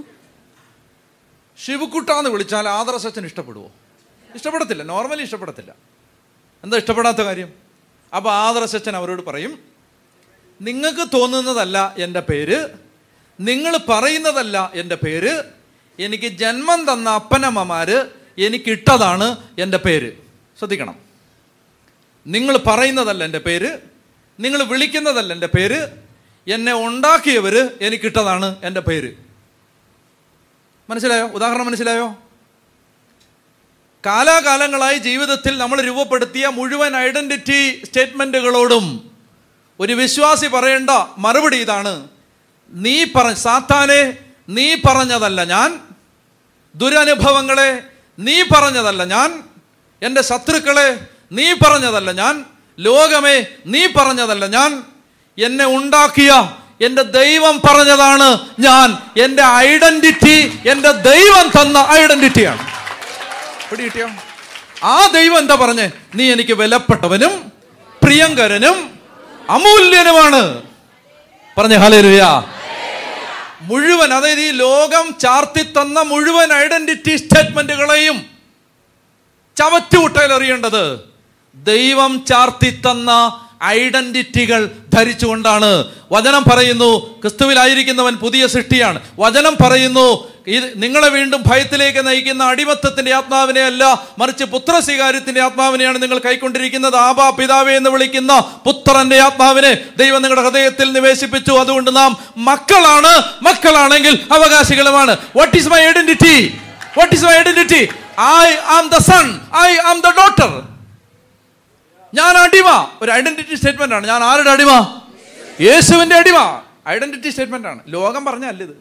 ശിവകുട്ട എന്ന് വിളിച്ചാൽ ആദർശത്തിന് ഇഷ്ടപ്പെടുവോ ഇഷ്ടപ്പെടത്തില്ല നോർമലി ഇഷ്ടപ്പെടത്തില്ല എന്താ ഇഷ്ടപ്പെടാത്ത കാര്യം അപ്പോൾ ആദർശച്ചൻ അവരോട് പറയും നിങ്ങൾക്ക് തോന്നുന്നതല്ല എൻ്റെ പേര് നിങ്ങൾ പറയുന്നതല്ല എൻ്റെ പേര് എനിക്ക് ജന്മം തന്ന അപ്പനമ്മമാര് എനിക്കിട്ടതാണ് എൻ്റെ പേര് ശ്രദ്ധിക്കണം നിങ്ങൾ പറയുന്നതല്ല എൻ്റെ പേര് നിങ്ങൾ വിളിക്കുന്നതല്ല എൻ്റെ പേര് എന്നെ ഉണ്ടാക്കിയവർ എനിക്കിട്ടതാണ് എൻ്റെ പേര് മനസ്സിലായോ ഉദാഹരണം മനസ്സിലായോ കാലാകാലങ്ങളായി ജീവിതത്തിൽ നമ്മൾ രൂപപ്പെടുത്തിയ മുഴുവൻ ഐഡന്റിറ്റി സ്റ്റേറ്റ്മെന്റുകളോടും ഒരു വിശ്വാസി പറയേണ്ട മറുപടി ഇതാണ് നീ പറ സാത്താനെ നീ പറഞ്ഞതല്ല ഞാൻ ദുരനുഭവങ്ങളെ നീ പറഞ്ഞതല്ല ഞാൻ എൻ്റെ ശത്രുക്കളെ നീ പറഞ്ഞതല്ല ഞാൻ ലോകമേ നീ പറഞ്ഞതല്ല ഞാൻ എന്നെ ഉണ്ടാക്കിയ എൻ്റെ ദൈവം പറഞ്ഞതാണ് ഞാൻ എൻ്റെ ഐഡന്റിറ്റി എൻ്റെ ദൈവം തന്ന ഐഡന്റിറ്റിയാണ് പിടി കിട്ടിയോ ആ ദൈവം എന്താ പറഞ്ഞേ നീ എനിക്ക് വിലപ്പെട്ടവനും പ്രിയങ്കരനും അമൂല്യനുമാണ് പറഞ്ഞ ഹലേലുയ മുഴുവൻ അതായത് ഈ ലോകം ചാർത്തി തന്ന മുഴുവൻ ഐഡന്റിറ്റി സ്റ്റേറ്റ്മെന്റുകളെയും ചവറ്റുകുട്ടയിൽ എറിയേണ്ടത് ദൈവം ചാർത്തി തന്ന ഐഡന്റിറ്റികൾ ധരിച്ചുകൊണ്ടാണ് വചനം പറയുന്നു ക്രിസ്തുവിലായിരിക്കുന്നവൻ പുതിയ സൃഷ്ടിയാണ് വചനം പറയുന്നു ഇത് നിങ്ങളെ വീണ്ടും ഭയത്തിലേക്ക് നയിക്കുന്ന അടിമത്തത്തിന്റെ ആത്മാവിനെ അല്ല മറിച്ച് പുത്രസ്വീകാര്യത്തിന്റെ ആത്മാവിനെയാണ് നിങ്ങൾ കൈക്കൊണ്ടിരിക്കുന്നത് ആബാ പിതാവേ എന്ന് വിളിക്കുന്ന പുത്രന്റെ ആത്മാവിനെ ദൈവം നിങ്ങളുടെ ഹൃദയത്തിൽ നിവേശിപ്പിച്ചു അതുകൊണ്ട് നാം മക്കളാണ് മക്കളാണെങ്കിൽ അവകാശികളുമാണ് what is my identity what is my identity I am the son I am the daughter ഞാൻ അടിമ ഒരു ഐഡന്റിറ്റി സ്റ്റേറ്റ്മെന്റ് ആണ് ഞാൻ ആരുടെ അടിമ യേശുവിന്റെ അടിമ ഐഡന്റിറ്റി സ്റ്റേറ്റ്മെന്റ് ആണ് ലോകം പറഞ്ഞല്ല ഇത്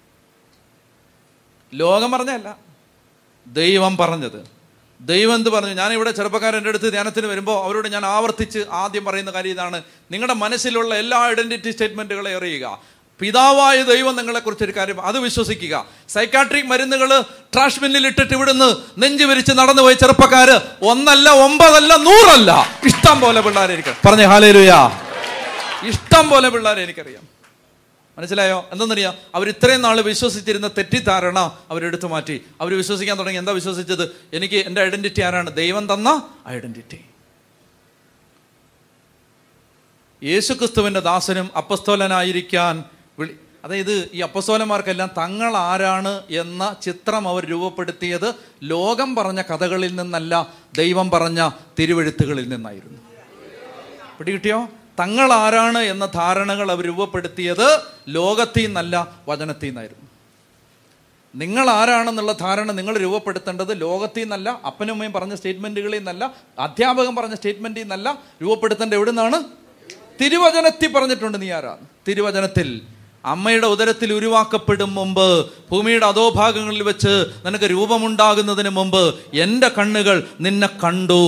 ലോകം പറഞ്ഞല്ല ദൈവം പറഞ്ഞത് ദൈവം എന്ത് പറഞ്ഞു ഞാൻ ഇവിടെ ചെറുപ്പക്കാരൻ്റെ അടുത്ത് ധ്യാനത്തിന് വരുമ്പോൾ അവരോട് ഞാൻ ആവർത്തിച്ച് ആദ്യം പറയുന്ന കാര്യം ഇതാണ് നിങ്ങളുടെ മനസ്സിലുള്ള എല്ലാ ഐഡന്റിറ്റി സ്റ്റേറ്റ്മെന്റുകളെ അറിയുക പിതാവായ ദൈവം നിങ്ങളെക്കുറിച്ച് ഒരു കാര്യം അത് വിശ്വസിക്കുക സൈക്കാട്രിക് മരുന്നുകൾ ട്രാഷ് ബിന്നിൽ ഇട്ടിട്ട് ഇവിടുന്ന് നെഞ്ചു വിരിച്ച് നടന്നുപോയ ചെറുപ്പക്കാര് ഒന്നല്ല ഒമ്പതല്ല നൂറല്ല ഇഷ്ടം പോലെ പിള്ളേരെ എനിക്ക് പറഞ്ഞ ഹാലേലുയാ ഇഷ്ടം പോലെ പിള്ളേരെ എനിക്കറിയാം മനസ്സിലായോ എന്തെന്നറിയാം അവർ ഇത്രയും നാൾ വിശ്വസിച്ചിരുന്ന തെറ്റിദ്ധാരണ അവരെടുത്തു മാറ്റി അവർ വിശ്വസിക്കാൻ തുടങ്ങി എന്താ വിശ്വസിച്ചത് എനിക്ക് എൻ്റെ ഐഡന്റിറ്റി ആരാണ് ദൈവം തന്ന ഐഡന്റിറ്റി യേശുക്രിസ്തുവിന്റെ ദാസനും അപ്പസ്തോലനായിരിക്കാൻ വിളി അതായത് ഈ അപ്പസ്തോലന്മാർക്കെല്ലാം തങ്ങൾ ആരാണ് എന്ന ചിത്രം അവർ രൂപപ്പെടുത്തിയത് ലോകം പറഞ്ഞ കഥകളിൽ നിന്നല്ല ദൈവം പറഞ്ഞ തിരുവെഴുത്തുകളിൽ നിന്നായിരുന്നു പിടികിട്ടിയോ തങ്ങൾ ആരാണ് എന്ന ധാരണകൾ അവർ രൂപപ്പെടുത്തിയത് ലോകത്തിൽ നിന്നല്ല വചനത്തിൽ നിന്നായിരുന്നു നിങ്ങൾ ആരാണെന്നുള്ള ധാരണ നിങ്ങൾ രൂപപ്പെടുത്തേണ്ടത് ലോകത്തിൽ നിന്നല്ല അപ്പനും അമ്മയും പറഞ്ഞ സ്റ്റേറ്റ്മെന്റുകളിൽ നിന്നല്ല അധ്യാപകൻ പറഞ്ഞ സ്റ്റേറ്റ്മെന്റിൽ നിന്നല്ല രൂപപ്പെടുത്തേണ്ട എവിടെ നിന്നാണ് തിരുവചനത്തിൽ പറഞ്ഞിട്ടുണ്ട് നീ ആരാണ് തിരുവചനത്തിൽ അമ്മയുടെ ഉദരത്തിൽ ഉരുവാക്കപ്പെടും മുമ്പ് ഭൂമിയുടെ അധോഭാഗങ്ങളിൽ വെച്ച് നിനക്ക് രൂപമുണ്ടാകുന്നതിന് മുമ്പ് എൻ്റെ കണ്ണുകൾ നിന്നെ കണ്ടു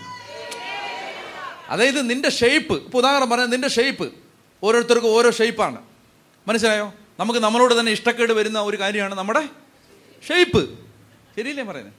അതായത് നിന്റെ ഷേപ്പ് ഇപ്പൊ ഉദാഹരണം പറയാം നിന്റെ ഷേപ്പ് ഓരോരുത്തർക്കും ഓരോ ഷേപ്പാണ് മനസ്സിലായോ നമുക്ക് നമ്മളോട് തന്നെ ഇഷ്ടക്കേട് വരുന്ന ഒരു കാര്യമാണ് നമ്മുടെ ഷേപ്പ് ശരിയല്ലേ പറയുന്നത്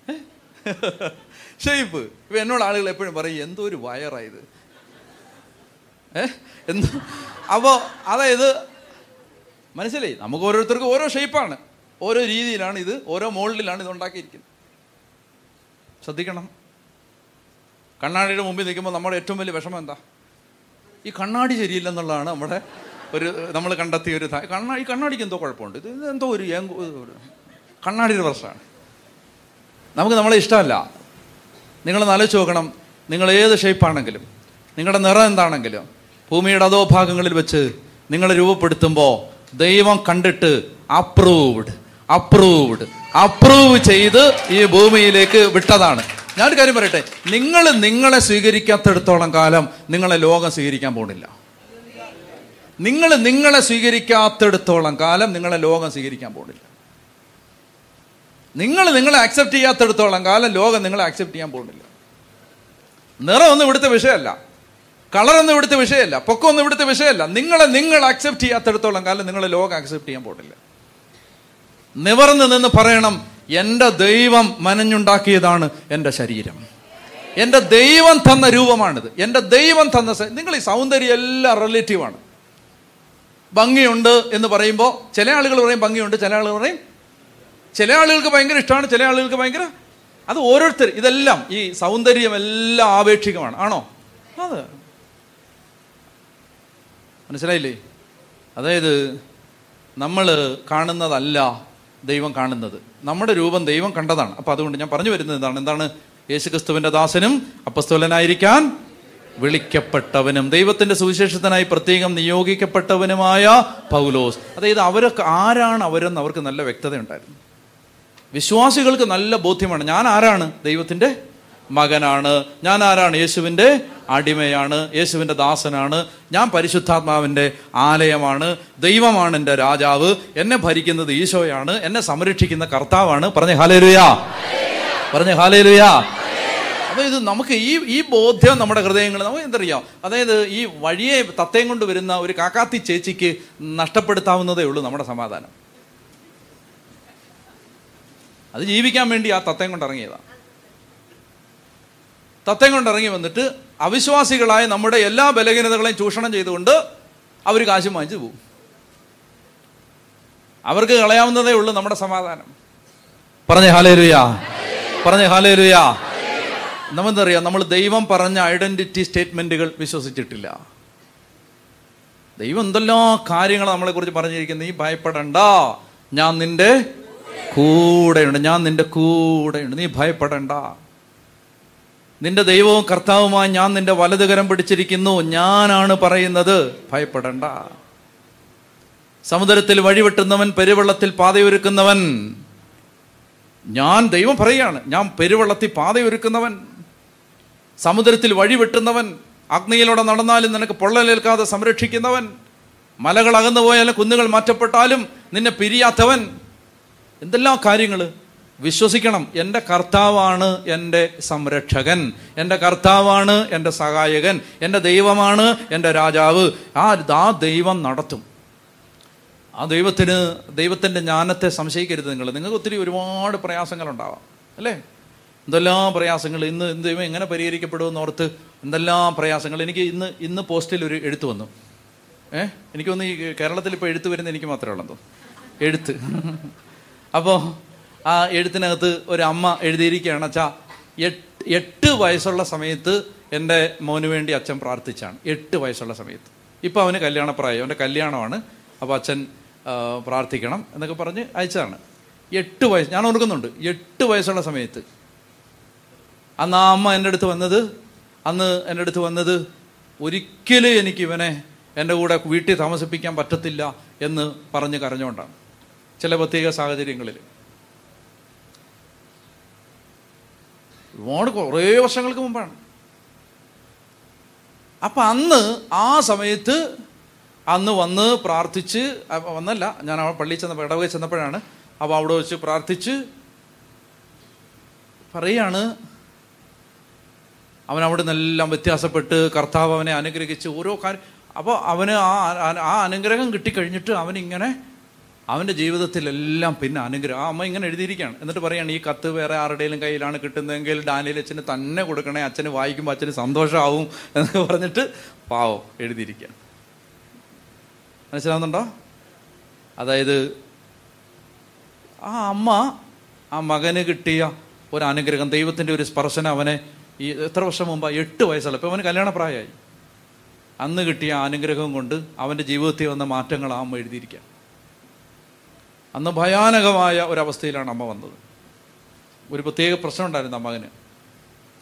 ഷേപ്പ് ഇപ്പൊ എന്നോട് ആളുകൾ എപ്പോഴും പറയും എന്തോ ഒരു വയറായത് ഏ എന്തോ അപ്പോൾ അതായത് മനസ്സിലായി നമുക്ക് ഓരോരുത്തർക്കും ഓരോ ഷേപ്പാണ് ഓരോ രീതിയിലാണ് ഇത് ഓരോ മോൾഡിലാണ് ഇത് ഉണ്ടാക്കിയിരിക്കുന്നത് ശ്രദ്ധിക്കണം കണ്ണാടിയുടെ മുമ്പിൽ നിൽക്കുമ്പോൾ നമ്മുടെ ഏറ്റവും വലിയ വിഷമം എന്താ ഈ കണ്ണാടി ശരിയില്ലെന്നുള്ളതാണ് നമ്മുടെ ഒരു നമ്മൾ കണ്ടെത്തിയ ഒരു ധാ- കണ്ണാ ഈ കണ്ണാടിക്ക് എന്തോ കുഴപ്പമുണ്ട് ഇത് ഇത് എന്തോ ഒരു ഏങ്ക് ഒരു കണ്ണാടിയുടെ പ്രശ്നമാണ് നമുക്ക് നമ്മളെ ഇഷ്ടമല്ല നിങ്ങളൊന്ന് ആലോചിച്ച് നോക്കണം നിങ്ങൾ ഏത് ഷേപ്പാണെങ്കിലും നിങ്ങളുടെ നിറം എന്താണെങ്കിലും ഭൂമിയുടെ അതോ ഭാഗങ്ങളിൽ വെച്ച് നിങ്ങളെ രൂപപ്പെടുത്തുമ്പോൾ ദൈവം കണ്ടിട്ട് അപ്രൂവ്ഡ് അപ്രൂവ്ഡ് അപ്രൂവ് ചെയ്ത് ഈ ഭൂമിയിലേക്ക് വിട്ടതാണ് ഞാനൊരു കാര്യം പറയട്ടെ നിങ്ങൾ നിങ്ങളെ സ്വീകരിക്കാത്തിടത്തോളം കാലം നിങ്ങളെ ലോകം സ്വീകരിക്കാൻ പോകുന്നില്ല നിങ്ങൾ നിങ്ങളെ സ്വീകരിക്കാത്തിടത്തോളം കാലം നിങ്ങളെ ലോകം സ്വീകരിക്കാൻ പോകുന്നില്ല നിങ്ങൾ നിങ്ങളെ അക്സെപ്റ്റ് ചെയ്യാത്തിടത്തോളം കാലം ലോകം നിങ്ങളെ അക്സെപ്റ്റ് ചെയ്യാൻ പോകുന്നില്ല നിറമൊന്നും ഇവിടുത്തെ വിഷയമല്ല കളറൊന്നും ഇവിടുത്തെ വിഷയമല്ല പൊക്കമൊന്നും ഇവിടുത്തെ വിഷയമല്ല നിങ്ങളെ നിങ്ങൾ അക്സെപ്റ്റ് ചെയ്യാത്തിടത്തോളം കാലം നിങ്ങളെ ലോകം അക്സെപ്റ്റ് ചെയ്യാൻ പോകുന്നില്ല നിവർന്ന് നിന്ന് പറയണം എൻ്റെ ദൈവം മനഞ്ഞുണ്ടാക്കിയതാണ് എൻ്റെ ശരീരം എൻ്റെ ദൈവം തന്ന രൂപമാണിത് എൻ്റെ ദൈവം തന്ന സ- നിങ്ങൾ ഈ സൗന്ദര്യം എല്ലാം റിലേറ്റീവാണ് ഭംഗിയുണ്ട് എന്ന് പറയുമ്പോൾ ചില ആളുകൾ പറയും ഭംഗിയുണ്ട് ചില ആളുകൾ പറയും ചില ആളുകൾക്ക് ഭയങ്കര ഇഷ്ടമാണ് ചില ആളുകൾക്ക് ഭയങ്കര അത് ഓരോരുത്തർ ഇതെല്ലാം ഈ സൗന്ദര്യം എല്ലാം ആപേക്ഷികമാണ് ആണോ അത് മനസ്സിലായില്ലേ അതായത് നമ്മൾ കാണുന്നതല്ല ദൈവം കാണുന്നത് നമ്മുടെ രൂപം ദൈവം കണ്ടതാണ് അപ്പൊ അതുകൊണ്ട് ഞാൻ പറഞ്ഞു വരുന്നത് എന്താണ് എന്താണ് യേശുക്രിസ്തുവിന്റെ ദാസനും അപ്പസ്തോലനായിരിക്കാൻ വിളിക്കപ്പെട്ടവനും ദൈവത്തിന്റെ സുവിശേഷത്തിനായി പ്രത്യേകം നിയോഗിക്കപ്പെട്ടവനുമായ പൗലോസ് അതായത് അവരൊക്കെ ആരാണ് അവരെന്ന് അവർക്ക് നല്ല വ്യക്തത ഉണ്ടായിരുന്നു വിശ്വാസികൾക്ക് നല്ല ബോധ്യമാണ് ഞാൻ ആരാണ് ദൈവത്തിന്റെ മകനാണ് ഞാൻ ആരാണ് യേശുവിൻ്റെ അടിമയാണ് യേശുവിൻ്റെ ദാസനാണ് ഞാൻ പരിശുദ്ധാത്മാവിൻ്റെ ആലയമാണ് ദൈവമാണ് എൻ്റെ രാജാവ് എന്നെ ഭരിക്കുന്നത് ഈശോയാണ് എന്നെ സംരക്ഷിക്കുന്ന കർത്താവാണ് പറഞ്ഞ ഹാലേലുയാ പറഞ്ഞ ഹാലേലുയാ അപ്പൊ ഇത് നമുക്ക് ഈ ഈ ബോധ്യം നമ്മുടെ ഹൃദയങ്ങൾ നമുക്ക് എന്തറിയാം അതായത് ഈ വഴിയെ തത്തയും കൊണ്ട് വരുന്ന ഒരു കാക്കാത്തി ചേച്ചിക്ക് നഷ്ടപ്പെടുത്താവുന്നതേ ഉള്ളൂ നമ്മുടെ സമാധാനം അത് ജീവിക്കാൻ വേണ്ടി ആ തത്തയും കൊണ്ട് ഇറങ്ങിയതാണ് തത്തയും കൊണ്ട് ഇറങ്ങി വന്നിട്ട് അവിശ്വാസികളായ നമ്മുടെ എല്ലാ ബലഹീനതകളെയും ചൂഷണം ചെയ്തുകൊണ്ട് അവർ കാശും വാങ്ങിച്ചു പോകും അവർക്ക് കളയാവുന്നതേ ഉള്ളൂ നമ്മുടെ സമാധാനം പറഞ്ഞ ഹാലേരുയാ പറഞ്ഞ ഹാലേരുയാ നമ്മളെന്തറിയാം നമ്മൾ ദൈവം പറഞ്ഞ ഐഡന്റിറ്റി സ്റ്റേറ്റ്മെന്റുകൾ വിശ്വസിച്ചിട്ടില്ല ദൈവം എന്തെല്ലാം കാര്യങ്ങൾ നമ്മളെ കുറിച്ച് പറഞ്ഞിരിക്കുന്നത് നീ ഭയപ്പെടണ്ട ഞാൻ നിന്റെ കൂടെയുണ്ട് ഞാൻ നിന്റെ കൂടെയുണ്ട് നീ ഭയപ്പെടണ്ട നിന്റെ ദൈവവും കർത്താവുമായി ഞാൻ നിന്റെ വലതുകരം പിടിച്ചിരിക്കുന്നു ഞാനാണ് പറയുന്നത് ഭയപ്പെടണ്ട സമുദ്രത്തിൽ വഴിവെട്ടുന്നവൻ പെരുവെള്ളത്തിൽ പാതയൊരുക്കുന്നവൻ ഞാൻ ദൈവം പറയുകയാണ് ഞാൻ പെരുവെള്ളത്തിൽ പാതയൊരുക്കുന്നവൻ സമുദ്രത്തിൽ വഴിവെട്ടുന്നവൻ അഗ്നിയിലൂടെ നടന്നാലും നിനക്ക് പൊള്ളലേൽക്കാതെ സംരക്ഷിക്കുന്നവൻ മലകൾ അകന്നു പോയാലും കുന്നുകൾ മാറ്റപ്പെട്ടാലും നിന്നെ പിരിയാത്തവൻ എന്തെല്ലാം കാര്യങ്ങൾ വിശ്വസിക്കണം എൻ്റെ കർത്താവാണ് എൻ്റെ സംരക്ഷകൻ എൻ്റെ കർത്താവാണ് എൻ്റെ സഹായകൻ എൻ്റെ ദൈവമാണ് എൻ്റെ രാജാവ് ആ ആ ദൈവം നടത്തും ആ ദൈവത്തിന് ദൈവത്തിൻ്റെ ജ്ഞാനത്തെ സംശയിക്കരുത് നിങ്ങൾ നിങ്ങൾക്ക് ഒത്തിരി ഒരുപാട് പ്രയാസങ്ങളുണ്ടാവാം അല്ലേ എന്തെല്ലാം പ്രയാസങ്ങൾ ഇന്ന് എന്ത് ദൈവം എങ്ങനെ പരിഹരിക്കപ്പെടുമെന്ന് ഓർത്ത് എന്തെല്ലാം പ്രയാസങ്ങൾ എനിക്ക് ഇന്ന് ഇന്ന് പോസ്റ്റിൽ ഒരു എഴുത്ത് വന്നു ഏ എനിക്കൊന്ന് ഈ കേരളത്തിൽ ഇപ്പോൾ എഴുത്ത് വരുന്ന എനിക്ക് മാത്രമേ ഉള്ളൂ എഴുത്ത് അപ്പോൾ ആ എഴുത്തിനകത്ത് ഒരു അമ്മ എഴുതിയിരിക്കുകയാണ് അച്ഛാ എട്ട് എട്ട് വയസ്സുള്ള സമയത്ത് എൻ്റെ മോന് വേണ്ടി അച്ഛൻ പ്രാർത്ഥിച്ചാണ് എട്ട് വയസ്സുള്ള സമയത്ത് ഇപ്പോൾ അവന് കല്യാണപ്രായം അവൻ്റെ കല്യാണമാണ് അപ്പോൾ അച്ഛൻ ആ, പ്രാർത്ഥിക്കണം എന്നൊക്കെ പറഞ്ഞ് അയച്ചതാണ് എട്ട് വയസ്സ് ഞാൻ ഓർക്കുന്നുണ്ട് എട്ട് വയസ്സുള്ള സമയത്ത് അന്ന് ആ അമ്മ എൻ്റെ അടുത്ത് വന്നത് അന്ന് എൻ്റെ അടുത്ത് വന്നത് ഒരിക്കലും എനിക്ക് ഇവനെ എൻ്റെ കൂടെ വീട്ടിൽ താമസിപ്പിക്കാൻ പറ്റത്തില്ല എന്ന് പറഞ്ഞ് കരഞ്ഞുകൊണ്ടാണ് ചില പ്രത്യേക സാഹചര്യങ്ങളിൽ ഒരുപാട് കുറേ വർഷങ്ങൾക്ക് മുമ്പാണ് അപ്പം അന്ന് ആ സമയത്ത് അന്ന് വന്ന് പ്രാർത്ഥിച്ച് അ- വന്നല്ല ഞാൻ ആ പള്ളിയിൽ ചെന്നപ്പോൾ ഇടവകയിൽ ചെന്നപ്പോഴാണ് അപ്പോൾ അവിടെ വെച്ച് പ്രാർത്ഥിച്ച് പറയാണ് അവൻ അവിടെ നിന്നെല്ലാം വ്യത്യാസപ്പെട്ട് കർത്താവ് അവനെ അനുഗ്രഹിച്ച് ഓരോ കാര്യം അപ്പോൾ അവന് ആ ആ- ആ അനുഗ്രഹം കിട്ടിക്കഴിഞ്ഞിട്ട് അവനിങ്ങനെ അവൻ്റെ ജീവിതത്തിലെല്ലാം പിന്നെ അനുഗ്രഹം ആ അമ്മ ഇങ്ങനെ എഴുതിയിരിക്കുകയാണ് എന്നിട്ട് പറയാണ് ഈ കത്ത് വേറെ ആരുടെയും കയ്യിലാണ് കിട്ടുന്നതെങ്കിൽ ഡാനിയൽ അച്ഛന് തന്നെ കൊടുക്കണേ അച്ഛന് വായിക്കുമ്പോൾ അച്ഛന് സന്തോഷമാവും എന്നൊക്കെ പറഞ്ഞിട്ട് പാവം എഴുതിയിരിക്കുകയാണ് മനസ്സിലാവുന്നുണ്ടോ അതായത് ആ അമ്മ ആ മകന് കിട്ടിയ ഒരു അനുഗ്രഹം ദൈവത്തിൻ്റെ ഒരു സ്പർശനം അവനെ ഈ എത്ര വർഷം മുമ്പാ എട്ട് വയസ്സുള്ള ഇപ്പം അവന് കല്യാണപ്രായമായി അന്ന് കിട്ടിയ ആ അനുഗ്രഹം കൊണ്ട് അവൻ്റെ ജീവിതത്തിൽ വന്ന മാറ്റങ്ങൾ ആ അമ്മ എഴുതിയിരിക്കുക അന്ന് ഭയാനകമായ ഒരവസ്ഥയിലാണ് അമ്മ വന്നത് ഒരു പ്രത്യേക പ്രശ്നം ഉണ്ടായിരുന്നു ആ മകന്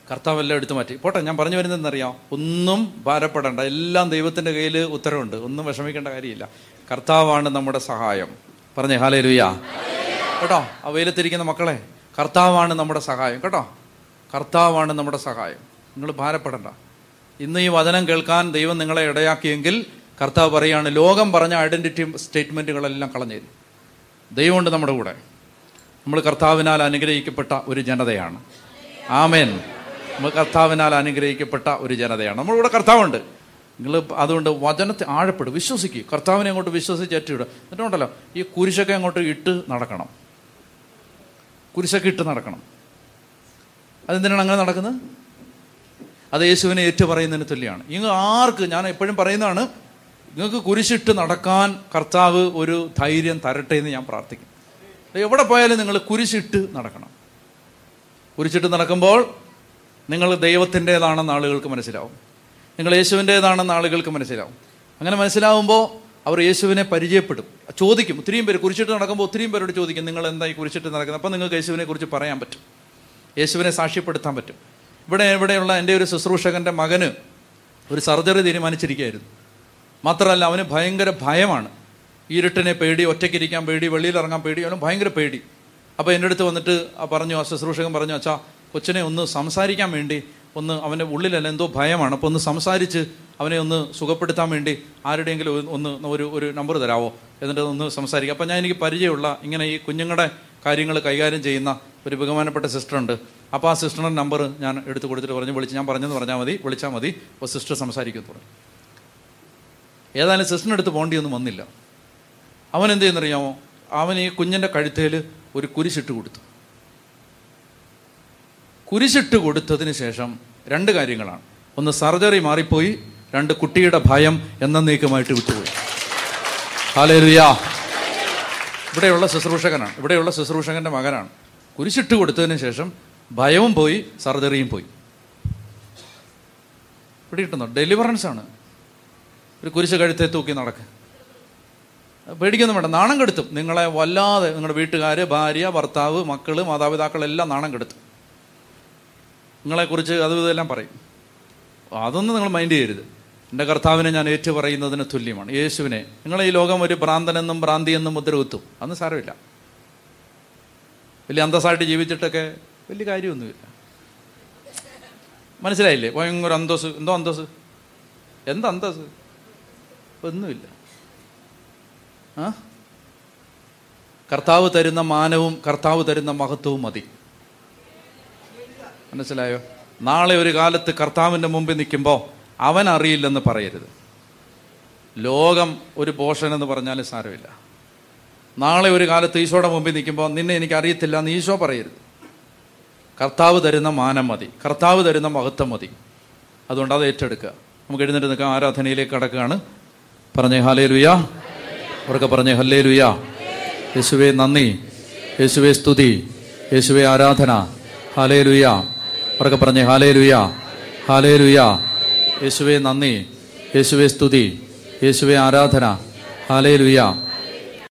കർത്താവെല്ലാം എടുത്തു മാറ്റി പോട്ടെ ഞാൻ പറഞ്ഞു വരുന്നതെന്നറിയാം ഒന്നും ഭാരപ്പെടേണ്ട എല്ലാം ദൈവത്തിന്റെ കയ്യിൽ ഉത്തരവുണ്ട് ഒന്നും വിഷമിക്കേണ്ട കാര്യമില്ല കർത്താവാണ് നമ്മുടെ സഹായം പറഞ്ഞേ ഹാലേ ലുയ്യ കേട്ടോ ആ വെയിലത്തിരിക്കുന്ന മക്കളെ കർത്താവാണ് നമ്മുടെ സഹായം കേട്ടോ കർത്താവാണ് നമ്മുടെ സഹായം നിങ്ങൾ ഭാരപ്പെടണ്ട ഇന്ന് ഈ വചനം കേൾക്കാൻ ദൈവം നിങ്ങളെ ഇടയാക്കിയെങ്കിൽ കർത്താവ് പറയാണ് ലോകം പറഞ്ഞ ഐഡന്റിറ്റി സ്റ്റേറ്റ്മെന്റുകളെല്ലാം കളഞ്ഞു ദൈവമുണ്ട് നമ്മുടെ കൂടെ നമ്മൾ കർത്താവിനാൽ അനുഗ്രഹിക്കപ്പെട്ട ഒരു ജനതയാണ് ആമേൻ നമ്മൾ കർത്താവിനാൽ അനുഗ്രഹിക്കപ്പെട്ട ഒരു ജനതയാണ് നമ്മളിവിടെ കർത്താവുണ്ട് നിങ്ങൾ അതുകൊണ്ട് വചനത്തെ ആഴപ്പെടും വിശ്വസിക്കുക കർത്താവിനെ അങ്ങോട്ട് വിശ്വസിച്ച് ഏറ്റിവിടുക എന്നിട്ടുണ്ടല്ലോ ഈ കുരിശൊക്കെ അങ്ങോട്ട് ഇട്ട് നടക്കണം കുരിശൊക്കെ ഇട്ട് നടക്കണം അതെന്തിനാണ് അങ്ങനെ നടക്കുന്നത് അത് യേശുവിനെ ഏറ്റു പറയുന്നതിന് തുല്യമാണ് ഇങ്ങ് ആർക്ക് ഞാൻ എപ്പോഴും പറയുന്നതാണ് നിങ്ങൾക്ക് കുരിശിട്ട് നടക്കാൻ കർത്താവ് ഒരു ധൈര്യം തരട്ടെ എന്ന് ഞാൻ പ്രാർത്ഥിക്കും എവിടെ പോയാലും നിങ്ങൾ കുരിശിട്ട് നടക്കണം കുരിശിട്ട് നടക്കുമ്പോൾ നിങ്ങൾ ദൈവത്തിൻ്റെതാണെന്ന് ആളുകൾക്ക് മനസ്സിലാവും നിങ്ങൾ യേശുവിൻ്റെതാണെന്ന് ആളുകൾക്ക് മനസ്സിലാവും അങ്ങനെ മനസ്സിലാവുമ്പോൾ അവർ യേശുവിനെ പരിചയപ്പെടും ചോദിക്കും ഒത്തിരിയും പേര് കുരിശിട്ട് നടക്കുമ്പോൾ ഒത്തിരിയും പേരോട് ചോദിക്കും നിങ്ങൾ എന്താ ഈ കുരിശിട്ട് നടക്കുന്നത് അപ്പം നിങ്ങൾക്ക് യേശുവിനെ കുറിച്ച് പറയാൻ പറ്റും യേശുവിനെ സാക്ഷ്യപ്പെടുത്താൻ പറ്റും ഇവിടെ ഇവിടെയുള്ള എൻ്റെ ഒരു ശുശ്രൂഷകൻ്റെ മകന് ഒരു സർജറി തീരുമാനിച്ചിരിക്കുകയായിരുന്നു മാത്രമല്ല അവന് ഭയങ്കര ഭയമാണ് ഇരുട്ടിനെ പേടി ഒറ്റയ്ക്കിരിക്കാൻ പേടി വെളിയിലിറങ്ങാൻ പേടി അവന് ഭയങ്കര പേടി അപ്പോൾ എൻ്റെ അടുത്ത് വന്നിട്ട് ആ പറഞ്ഞു ആ ശുശ്രൂഷകൻ പറഞ്ഞു അച്ഛാ കൊച്ചിനെ ഒന്ന് സംസാരിക്കാൻ വേണ്ടി ഒന്ന് അവൻ്റെ ഉള്ളിലല്ല എന്തോ ഭയമാണ് അപ്പോൾ ഒന്ന് സംസാരിച്ച് അവനെ ഒന്ന് സുഖപ്പെടുത്താൻ വേണ്ടി ആരുടെയെങ്കിലും ഒന്ന് ഒന്ന് ഒരു ഒരു നമ്പർ തരാവോ എന്നിട്ട് ഒന്ന് സംസാരിക്കാം അപ്പം ഞാൻ എനിക്ക് പരിചയമുള്ള ഇങ്ങനെ ഈ കുഞ്ഞുങ്ങളുടെ കാര്യങ്ങൾ കൈകാര്യം ചെയ്യുന്ന ഒരു ബഹുമാനപ്പെട്ട സിസ്റ്റർ ഉണ്ട് അപ്പോൾ ആ സിസ്റ്ററിൻ്റെ നമ്പർ ഞാൻ എടുത്ത് കൊടുത്തിട്ട് പറഞ്ഞു വിളിച്ച് ഞാൻ പറഞ്ഞെന്ന് പറഞ്ഞാൽ മതി വിളിച്ചാൽ മതി അപ്പോൾ സിസ്റ്റർ സംസാരിക്കുമെന്ന് പറഞ്ഞു ഏതായാലും സിസ്റ്ററിനടുത്ത് പോകേണ്ടിയൊന്നും വന്നില്ല അവൻ എന്ത് ചെയ്യുന്നറിയാമോ അവൻ ഈ കുഞ്ഞിൻ്റെ കഴുത്തേൽ ഒരു കുരിശിട്ട് കൊടുത്തു കുരിശിട്ട് കൊടുത്തതിന് ശേഷം രണ്ട് കാര്യങ്ങളാണ് ഒന്ന് സർജറി മാറിപ്പോയി രണ്ട് കുട്ടിയുടെ ഭയം എന്നേക്കുമായിട്ട് വിട്ടുപോയി ഹാലേലുയാ ഇവിടെയുള്ള ശുശ്രൂഷകനാണ് ഇവിടെയുള്ള ശുശ്രൂഷകന്റെ മകനാണ് കുരിശിട്ട് കൊടുത്തതിന് ശേഷം ഭയവും പോയി സർജറിയും പോയി ഇവിടെ കിട്ടുന്നു ഡെലിവറൻസ് ആണ് ഒരു കുരിശ് കഴുത്തെ തൂക്കി നടക്കുക പേടിക്കൊന്നും വേണ്ട നാണം കെടുത്തും നിങ്ങളെ വല്ലാതെ നിങ്ങളുടെ വീട്ടുകാർ ഭാര്യ ഭർത്താവ് മക്കള് മാതാപിതാക്കളെല്ലാം നാണം കെടുത്തും നിങ്ങളെക്കുറിച്ച് അതും ഇതെല്ലാം പറയും അതൊന്നും നിങ്ങൾ മൈൻഡ് ചെയ്യരുത് എൻ്റെ കർത്താവിനെ ഞാൻ ഏറ്റു പറയുന്നതിന് തുല്യമാണ് യേശുവിനെ നിങ്ങൾ ഈ ലോകം ഒരു ഭ്രാന്തനെന്നും ഭ്രാന്തിയെന്നും മുദ്ര കുത്തും അതൊന്നും സാരമില്ല വലിയ അന്തസ്സായിട്ട് ജീവിച്ചിട്ടൊക്കെ വലിയ കാര്യമൊന്നുമില്ല മനസ്സിലായില്ലേ ഭയങ്കര അന്തസ് എന്തോ അന്തസ് എന്താ അന്തസ് ഒന്നുമില്ല ആ കർത്താവ് തരുന്ന മാനവും കർത്താവ് തരുന്ന മഹത്വവും മതി മനസ്സിലായോ നാളെ ഒരു കാലത്ത് കർത്താവിൻ്റെ മുമ്പിൽ നിൽക്കുമ്പോൾ അവൻ അറിയില്ലെന്ന് പറയരുത് ലോകം ഒരു പോഷൻ എന്ന് പറഞ്ഞാൽ സാരമില്ല നാളെ ഒരു കാലത്ത് ഈശോയുടെ മുമ്പിൽ നിൽക്കുമ്പോൾ നിന്നെ എനിക്ക് അറിയത്തില്ല എന്ന് ഈശോ പറയരുത് കർത്താവ് തരുന്ന മാനം മതി കർത്താവ് തരുന്ന മഹത്വം മതി അതുകൊണ്ട് അത് ഏറ്റെടുക്കുക നമുക്ക് എഴുന്നേറ്റ് നിൽക്കാം ആരാധനയിലേക്ക് കടക്കുകയാണ് പറഞ്ഞേ ഹാലേ ലുയാ അവർക്ക് പറഞ്ഞേ ഹല്ലേ ലുയാ യേശുവേ നന്ദി യേശുവേ സ്തുതി യേശുവേ ആരാധന ഹാലേ ലുയാ അവർക്ക് പറഞ്ഞേ ഹാലേ ലുയാ ഹാലേ ലുയാ യേശുവേ നന്ദി യേശുവേ സ്തുതി യേശുവേ ആരാധന ഹാലേ ലുയാ